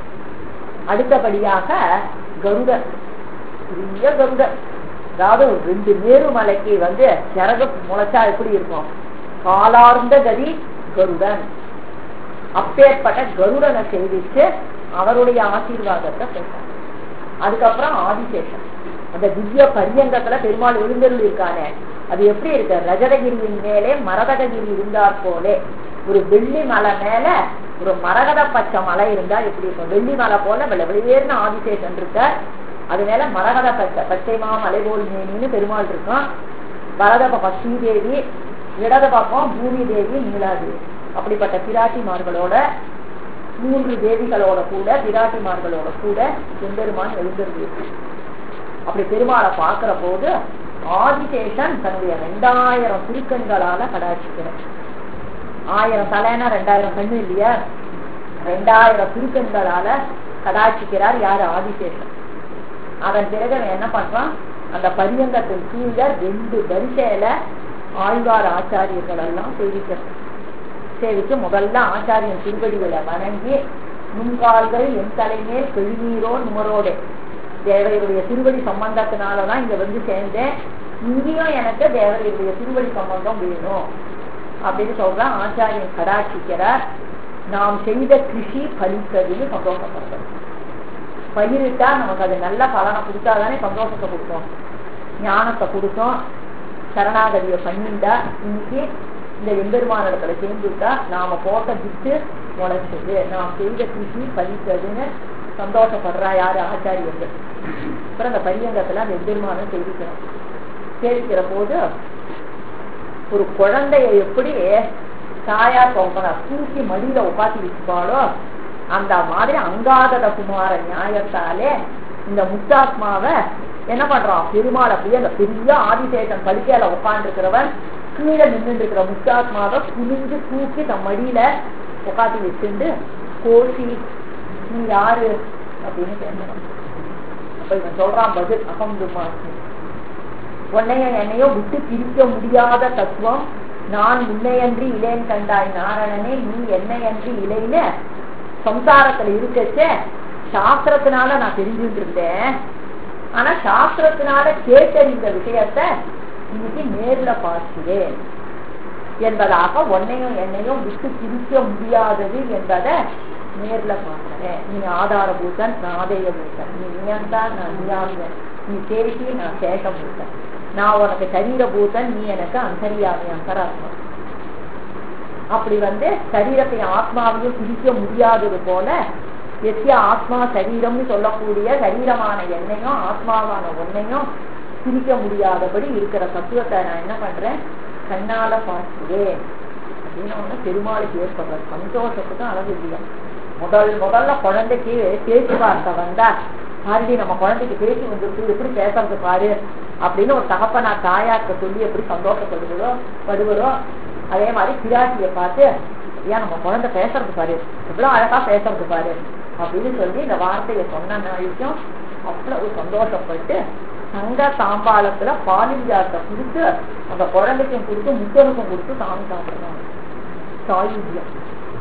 அடுத்தபடியாக கருடர் பெரிய கருடர் அதாவது ஒரு ரெண்டு மேருமலைக்கு வந்து சிறகு முளைச்சா எப்படி இருக்கும் காலார்ந்த கதி கருடன் அப்பேற்பட்ட கருடனை சேவிச்சு அவருடைய ஆசீர்வாதத்தை பெற்றார் அதுக்கப்புறம் ஆதிசேஷன் அந்த திவ்ய பரியங்கத்துல பெருமாள் எழுந்தருள் இருக்கானே அது எப்படி இருக்கு ரஜதகிரியின் மேலே மரதககிரி இருந்தாற் போலே ஒரு வெள்ளி மலை மேல ஒரு மரகத பச்சை மலை இருந்தா எப்படி இருக்கும் வெள்ளி மலை போல வெள்ள வெளியேறின ஆதிசேஷன் இருக்க அது மேல மரகத பச்சை பச்சைமா மலை போல் மேனின்னு பெருமாள் இருக்கும் வலத பக்கம் ஸ்ரீதேவி இடது பக்கம் பூமி தேவி நீலாதேவி அப்படிப்பட்ட பிராட்டிமார்களோட மூன்று தேவிகளோட கூட பிராட்டிமார்களோட கூட எம்பெருமான் எழுந்திருக்கு அப்படி பெருமாளை பார்க்கிற போது ஆதிசேஷன் தன்னுடைய ரெண்டாயிரம் திருக்கண்களால கடாட்சிக்கிறார் ஆயிரம் தலைனா ரெண்டாயிரம் கண்ணு இல்லையா ரெண்டாயிரம் திருக்கண்களால கடாட்சிக்கிறார் யாரு ஆதிசேஷன் அதன் பிறகு அவன் என்ன பண்றான் அந்த பரியங்கத்தின் கீழே ரெண்டு வரிசையில ஆழ்வார் ஆச்சாரியர்கள் எல்லாம் சேவிக்கிறார் சேவிச்சு முதல்ல ஆச்சாரியன் திருவடிகளை வணங்கி நுண்கால்கள் என் தலைமேல் கெழுநீரோ நுமரோடு தேவரையுடைய திருவடி சம்பந்தத்தினாலதான் இங்க வந்து சேர்ந்தேன் இங்கேயும் எனக்கு தேவரையுடைய திருவடி சம்பந்தம் வேணும் அப்படின்னு சொல்றான் ஆச்சாரியன் கடாட்சிக்கிறார் நாம் செய்த கிருஷி பலித்ததுன்னு சந்தோஷப்படுறோம் பயிரிட்டா நமக்கு அது நல்ல பலனை கொடுத்தாதானே சந்தோஷத்தை கொடுத்தோம் ஞானத்தை கொடுத்தோம் சரணாகதியை பண்ணிண்டா இன்னைக்கு இந்த எம்பெருமானிடத்துல சேர்ந்துட்டா நாம போட்ட விட்டு முளைச்சது நாம் செய்த கிருஷி பலித்ததுன்னு சந்தோஷப்படுறா யாரு ஆச்சாரியர்கள் அப்புறம் அந்த பரியங்கத்துல அந்த எம்பெருமான சேவிக்கிறோம் சேவிக்கிற போது ஒரு குழந்தைய எப்படி தாயா தோப்பனா தூக்கி மடியில உட்காத்தி வச்சுப்பாளோ அந்த மாதிரி அங்காதத குமார நியாயத்தாலே இந்த முத்தாத்மாவை என்ன பண்றான் பெருமாள் அப்படியே அந்த பெரிய ஆதிசேஷன் படுக்கையில உட்காந்துருக்கிறவன் கீழே நின்று இருக்கிற முத்தாத்மாவை குனிஞ்சு தூக்கி தன் மடியில உட்காத்தி வச்சுண்டு கோஷி நீ யாரு அப்படின்னு கேட்கணும் அப்ப இவன் சொல்றான் பதில் அகம் பிரம்மாஸ்மி உன்னையும் என்னையும் விட்டு பிரிக்க முடியாத தத்துவம் நான் உன்னையன்றி இலேன் கண்டாய் நாராயணனே நீ என்னையன்றி இலையில சம்சாரத்துல இருக்கச்சே சாஸ்திரத்தினால நான் தெரிஞ்சுட்டு இருந்தேன் ஆனா சாஸ்திரத்தினால கேட்டறிந்த விஷயத்த இன்னைக்கு நேர்ல பார்க்கிறேன் என்பதாக உன்னையும் என்னையும் விட்டு பிரிக்க முடியாதது என்பதை நேர்ல பார்க்கிறேன் நீ ஆதாரபூதன் நான் ஆதேயபூதன் நீ நியந்தான் நான் நியாமியன் நீ சேஷி நான் சேஷபூதன் நான் உனக்கு சரீரபூதன் நீ எனக்கு அந்தரியாமி அந்தராத்மா அப்படி வந்து சரீரத்தை ஆத்மாவையும் பிரிக்க முடியாதது போல எத்திய ஆத்மா சரீரம்னு சொல்லக்கூடிய சரீரமான எண்ணெயும் ஆத்மாவான ஒன்னையும் பிரிக்க முடியாதபடி இருக்கிற தத்துவத்தை நான் என்ன பண்றேன் கண்ணால பார்க்கிறேன் அப்படின்னு ஒண்ணு பெருமாளுக்கு ஏற்படுற சந்தோஷத்துக்கு அளவு இல்லையா முதல் முதல்ல குழந்தைக்கு பேச்சு வார்த்தை வந்தா பாருடி நம்ம குழந்தைக்கு பேச்சு வந்துருக்கு எப்படி பேசுறது பாரு அப்படின்னு ஒரு தகப்பனா தாயார்கிட்ட சொல்லி எப்படி சந்தோஷப்படுவதோ படுவதோ அதே மாதிரி பிராட்டியை பார்த்து ஏன் நம்ம குழந்தை பேசுறது பாரு எவ்வளவு அழகா பேசுறது பாரு அப்படின்னு சொல்லி இந்த வார்த்தையை சொன்ன நாளைக்கும் அவ்வளவு சந்தோஷப்பட்டு தங்க தாம்பாளத்துல பாலிஞ்சாத்தை கொடுத்து அந்த குழந்தைக்கும் கொடுத்து முத்தனுக்கும் கொடுத்து சாமி சாப்பிடுறாங்க சாயுஜ்யம்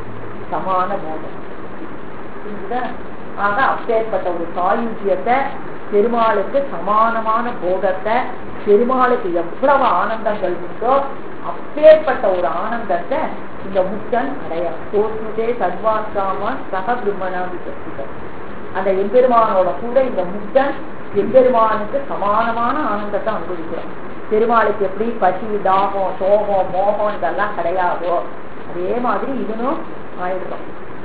சமான போதம் புரியுதா? ஆக அப்பேற்பட்ட ஒரு சாயுஜ்யத்தை பெருமாளுக்கு சமானமான போகத்தை பெருமாளுக்கு எவ்வளவு ஆனந்தங்கள் உண்டோ அப்பேற்பட்ட ஒரு ஆனந்தத்தை இந்த முக்தன் அடைய தோற்றுதே சர்வாக்காமன் சக பிரம்மனாதி சக்திகள் அந்த எம்பெருமானோட கூட இந்த முக்தன் எம்பெருமானுக்கு சமானமான ஆனந்தத்தை அனுபவிக்கிறோம் பெருமாளுக்கு எப்படி பசி தாகம் சோகம் மோகம் இதெல்லாம் கிடையாதோ அதே மாதிரி இவனும் ஆயிடுறோம்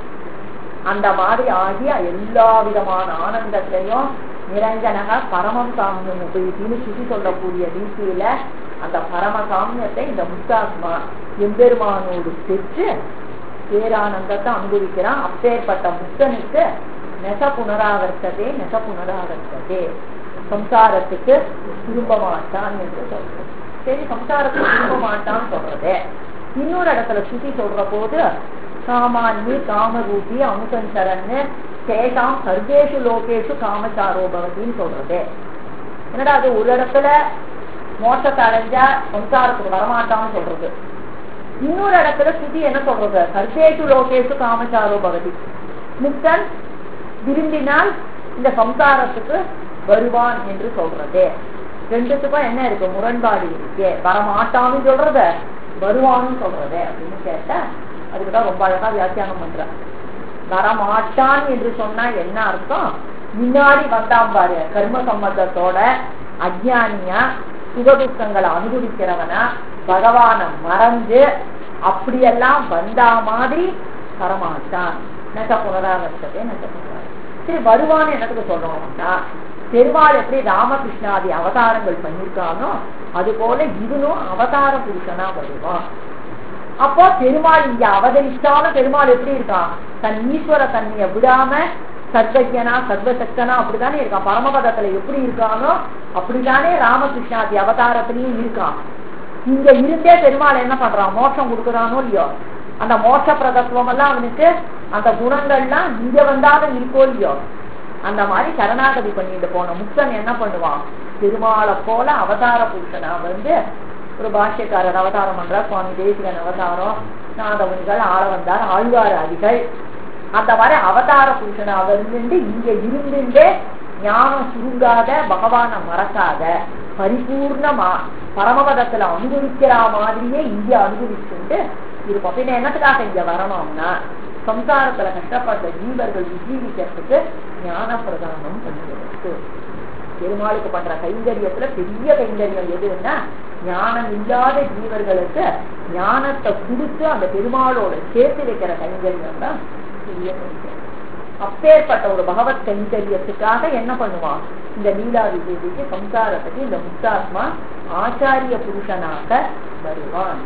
அந்த மாதிரி ஆகிய எல்லா விதமான ஆனந்தத்தையும் நிரஞ்சனக பரமம் சாமியம் உபயோகின்னு சுத்தி சொல்லக்கூடிய ரீதியில அந்த பரம சாமியத்தை இந்த முத்தாத்மா எம்பெருமானோடு பெற்று பேரானந்தத்தை அனுபவிக்கிறான் அப்பேற்பட்ட முத்தனுக்கு நெச புனராவர்த்ததே நெச புனராவர்த்ததே சம்சாரத்துக்கு திரும்ப மாட்டான் என்று சொல்றது சரி சம்சாரத்துக்கு திரும்ப மாட்டான்னு சொல்றது இன்னொரு இடத்துல சுத்தி சொல்ற போது சாமானிய காமரூபி அனுசஞ்சரன்னு சேஷாம் சர்வேஷு லோகேஷு காமச்சாரோ பவதின்னு சொல்றது என்னடா அது ஒரு இடத்துல மோட்சத்தை அடைஞ்சா சம்சாரத்துக்கு வரமாட்டான்னு சொல்றது இன்னொரு இடத்துல சுத்தி என்ன சொல்றது சர்வேஷு லோகேஷு காமச்சாரோ பவதி முக்தன் விரும்பினால் இந்த சம்சாரத்துக்கு வருவான் என்று சொல்றது ரெண்டுத்துக்கும் என்ன இருக்கு முரண்பாடு இருக்கு வரமாட்டான்னு சொல்றது வருவான்னு சொல்றது அப்படின்னு கேட்டா அதுக்குதான் ரொம்ப அழகா வியாக்கியானம் பண்ற வரமாட்டான் என்று சொன்னா என்ன அர்த்தம் முன்னாடி வந்தான் பாரு கர்ம சம்மந்தத்தோட அஜானியா சுகதுக்கங்களை அனுபவிக்கிறவனா பகவான மறந்து அப்படியெல்லாம் வந்தா மாதிரி வரமாட்டான் நெச புனராவர்த்ததே நெச புனராவர்த்ததே சரி வருவான்னு என்னத்துக்கு சொல்றோம்னா பெருமாள் எப்படி ராமகிருஷ்ணாதி அவதாரங்கள் பண்ணிருக்கானோ அது போல இவனும் அவதார புருஷனா வருவான் அப்போ பெருமாள் இங்க அவதரிச்சாலும் பெருமாள் எப்படி இருக்கான் தன் ஈஸ்வர தன்மையை விடாம சர்வஜனா சர்வசக்தனா அப்படித்தானே இருக்கான் பரமபதத்துல எப்படி இருக்கானோ அப்படித்தானே ராமகிருஷ்ணாதி அவதாரத்திலையும் இருக்கான் இங்க இருந்தே பெருமாள் என்ன பண்றான் மோட்சம் கொடுக்குறானோ இல்லையோ அந்த மோட்ச பிரதத்துவம் எல்லாம் அவனுக்கு அந்த குணங்கள்லாம் இங்க வந்தாலும் இருக்கோ இல்லையோ அந்த மாதிரி சரணாகதி பண்ணிட்டு போன முக்தன் என்ன பண்ணுவான் பெருமாளை போல அவதார புருஷனா வந்து ஒரு பாஷ்யக்காரர் அவதாரம் பண்றார் சுவாமி தேசிகன் அவதாரம் நாதவன்கள் ஆள வந்தார் ஆழ்வார் அதிகள் அந்த மாதிரி அவதார புருஷனா வந்து இங்க இருந்துட்டே ஞானம் சுருங்காத பகவான மறக்காத பரிபூர்ணமா பரமபதத்துல அனுபவிக்கிற மாதிரியே இங்க அனுபவிச்சுட்டு இருக்கும் பின்ன என்னத்துக்காக இங்க வரணும்னா சம்சாரத்துல கஷ்டப்பட்ட ஜீவர்கள் விஜீவிக்கிறதுக்கு ஞான பிரதானம் பண்ணுவதற்கு பெருமாளுக்கு பண்ற கைங்கரியத்துல பெரிய கைங்கரியம் எதுன்னா ஞானம் இல்லாத ஜீவர்களுக்கு ஞானத்தை கொடுத்து அந்த பெருமாளோட சேர்த்து வைக்கிற கைங்கரியம் தான் பெரிய கைங்கரியம் அப்பேற்பட்ட ஒரு பகவத் கைங்கரியத்துக்காக என்ன பண்ணுவான் இந்த லீலா விஜயதிக்கு சம்சாரத்துக்கு இந்த முக்தாத்மா ஆச்சாரிய புருஷனாக வருவான்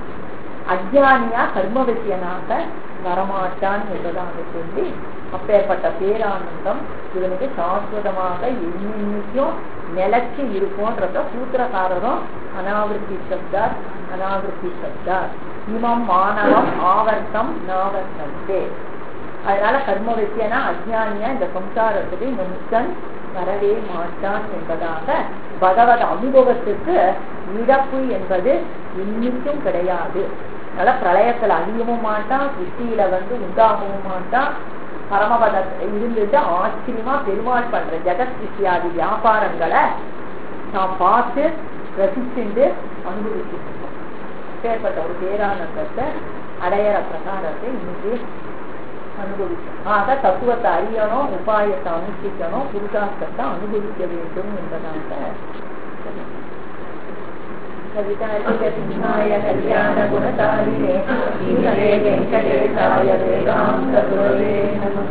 அஜானியா கர்மவசியனாக வரமாட்டான் என்பதாக சொல்லி அப்பேற்பட்ட பேரானந்தம் இவனுக்கு சாஸ்வதமாக என்னைக்கும் நிலைச்சு இருக்கும்ன்றத சூத்திரக்காரரும் அனாவிருத்தி சப்தார் அனாவிருத்தி சப்தார் இமம் மாணவம் ஆவர்த்தம் நாவர்த்தந்தே அதனால கர்ம வித்தியனா அஜ்ஞானியா இந்த சம்சாரத்துக்கு இந்த முக்தன் வரவே மாட்டான் என்பதாக பகவத் அனுபவத்துக்கு இழப்பு என்பது இன்னைக்கும் கிடையாது அதனால பிரளயத்துல அழியவும் மாட்டான் சிருஷ்டியில வந்து உண்டாகவும் மாட்டான் பரமபத இருந்துட்டு ஆச்சரியமா பெருமாள் பண்ற ஜெகத் சிருஷ்டியாதி வியாபாரங்களை நான் பார்த்து ரசிச்சுண்டு அனுபவிச்சுட்டு இருக்கோம் அப்பேற்பட்ட ஒரு பேரானந்தத்தை அடையிற பிரகாரத்தை இன்னைக்கு அனுபவிக்கணும் ஆக தத்துவத்தை அறியணும் உபாயத்தை அனுஷ்டிக்கணும் புருஷார்த்தத்தை அனுபவிக்க வேண்டும் என்பதாக கவிதாய கல்யாண குணசாலினே வெங்கடேசாய வேதாந்த குரவே நம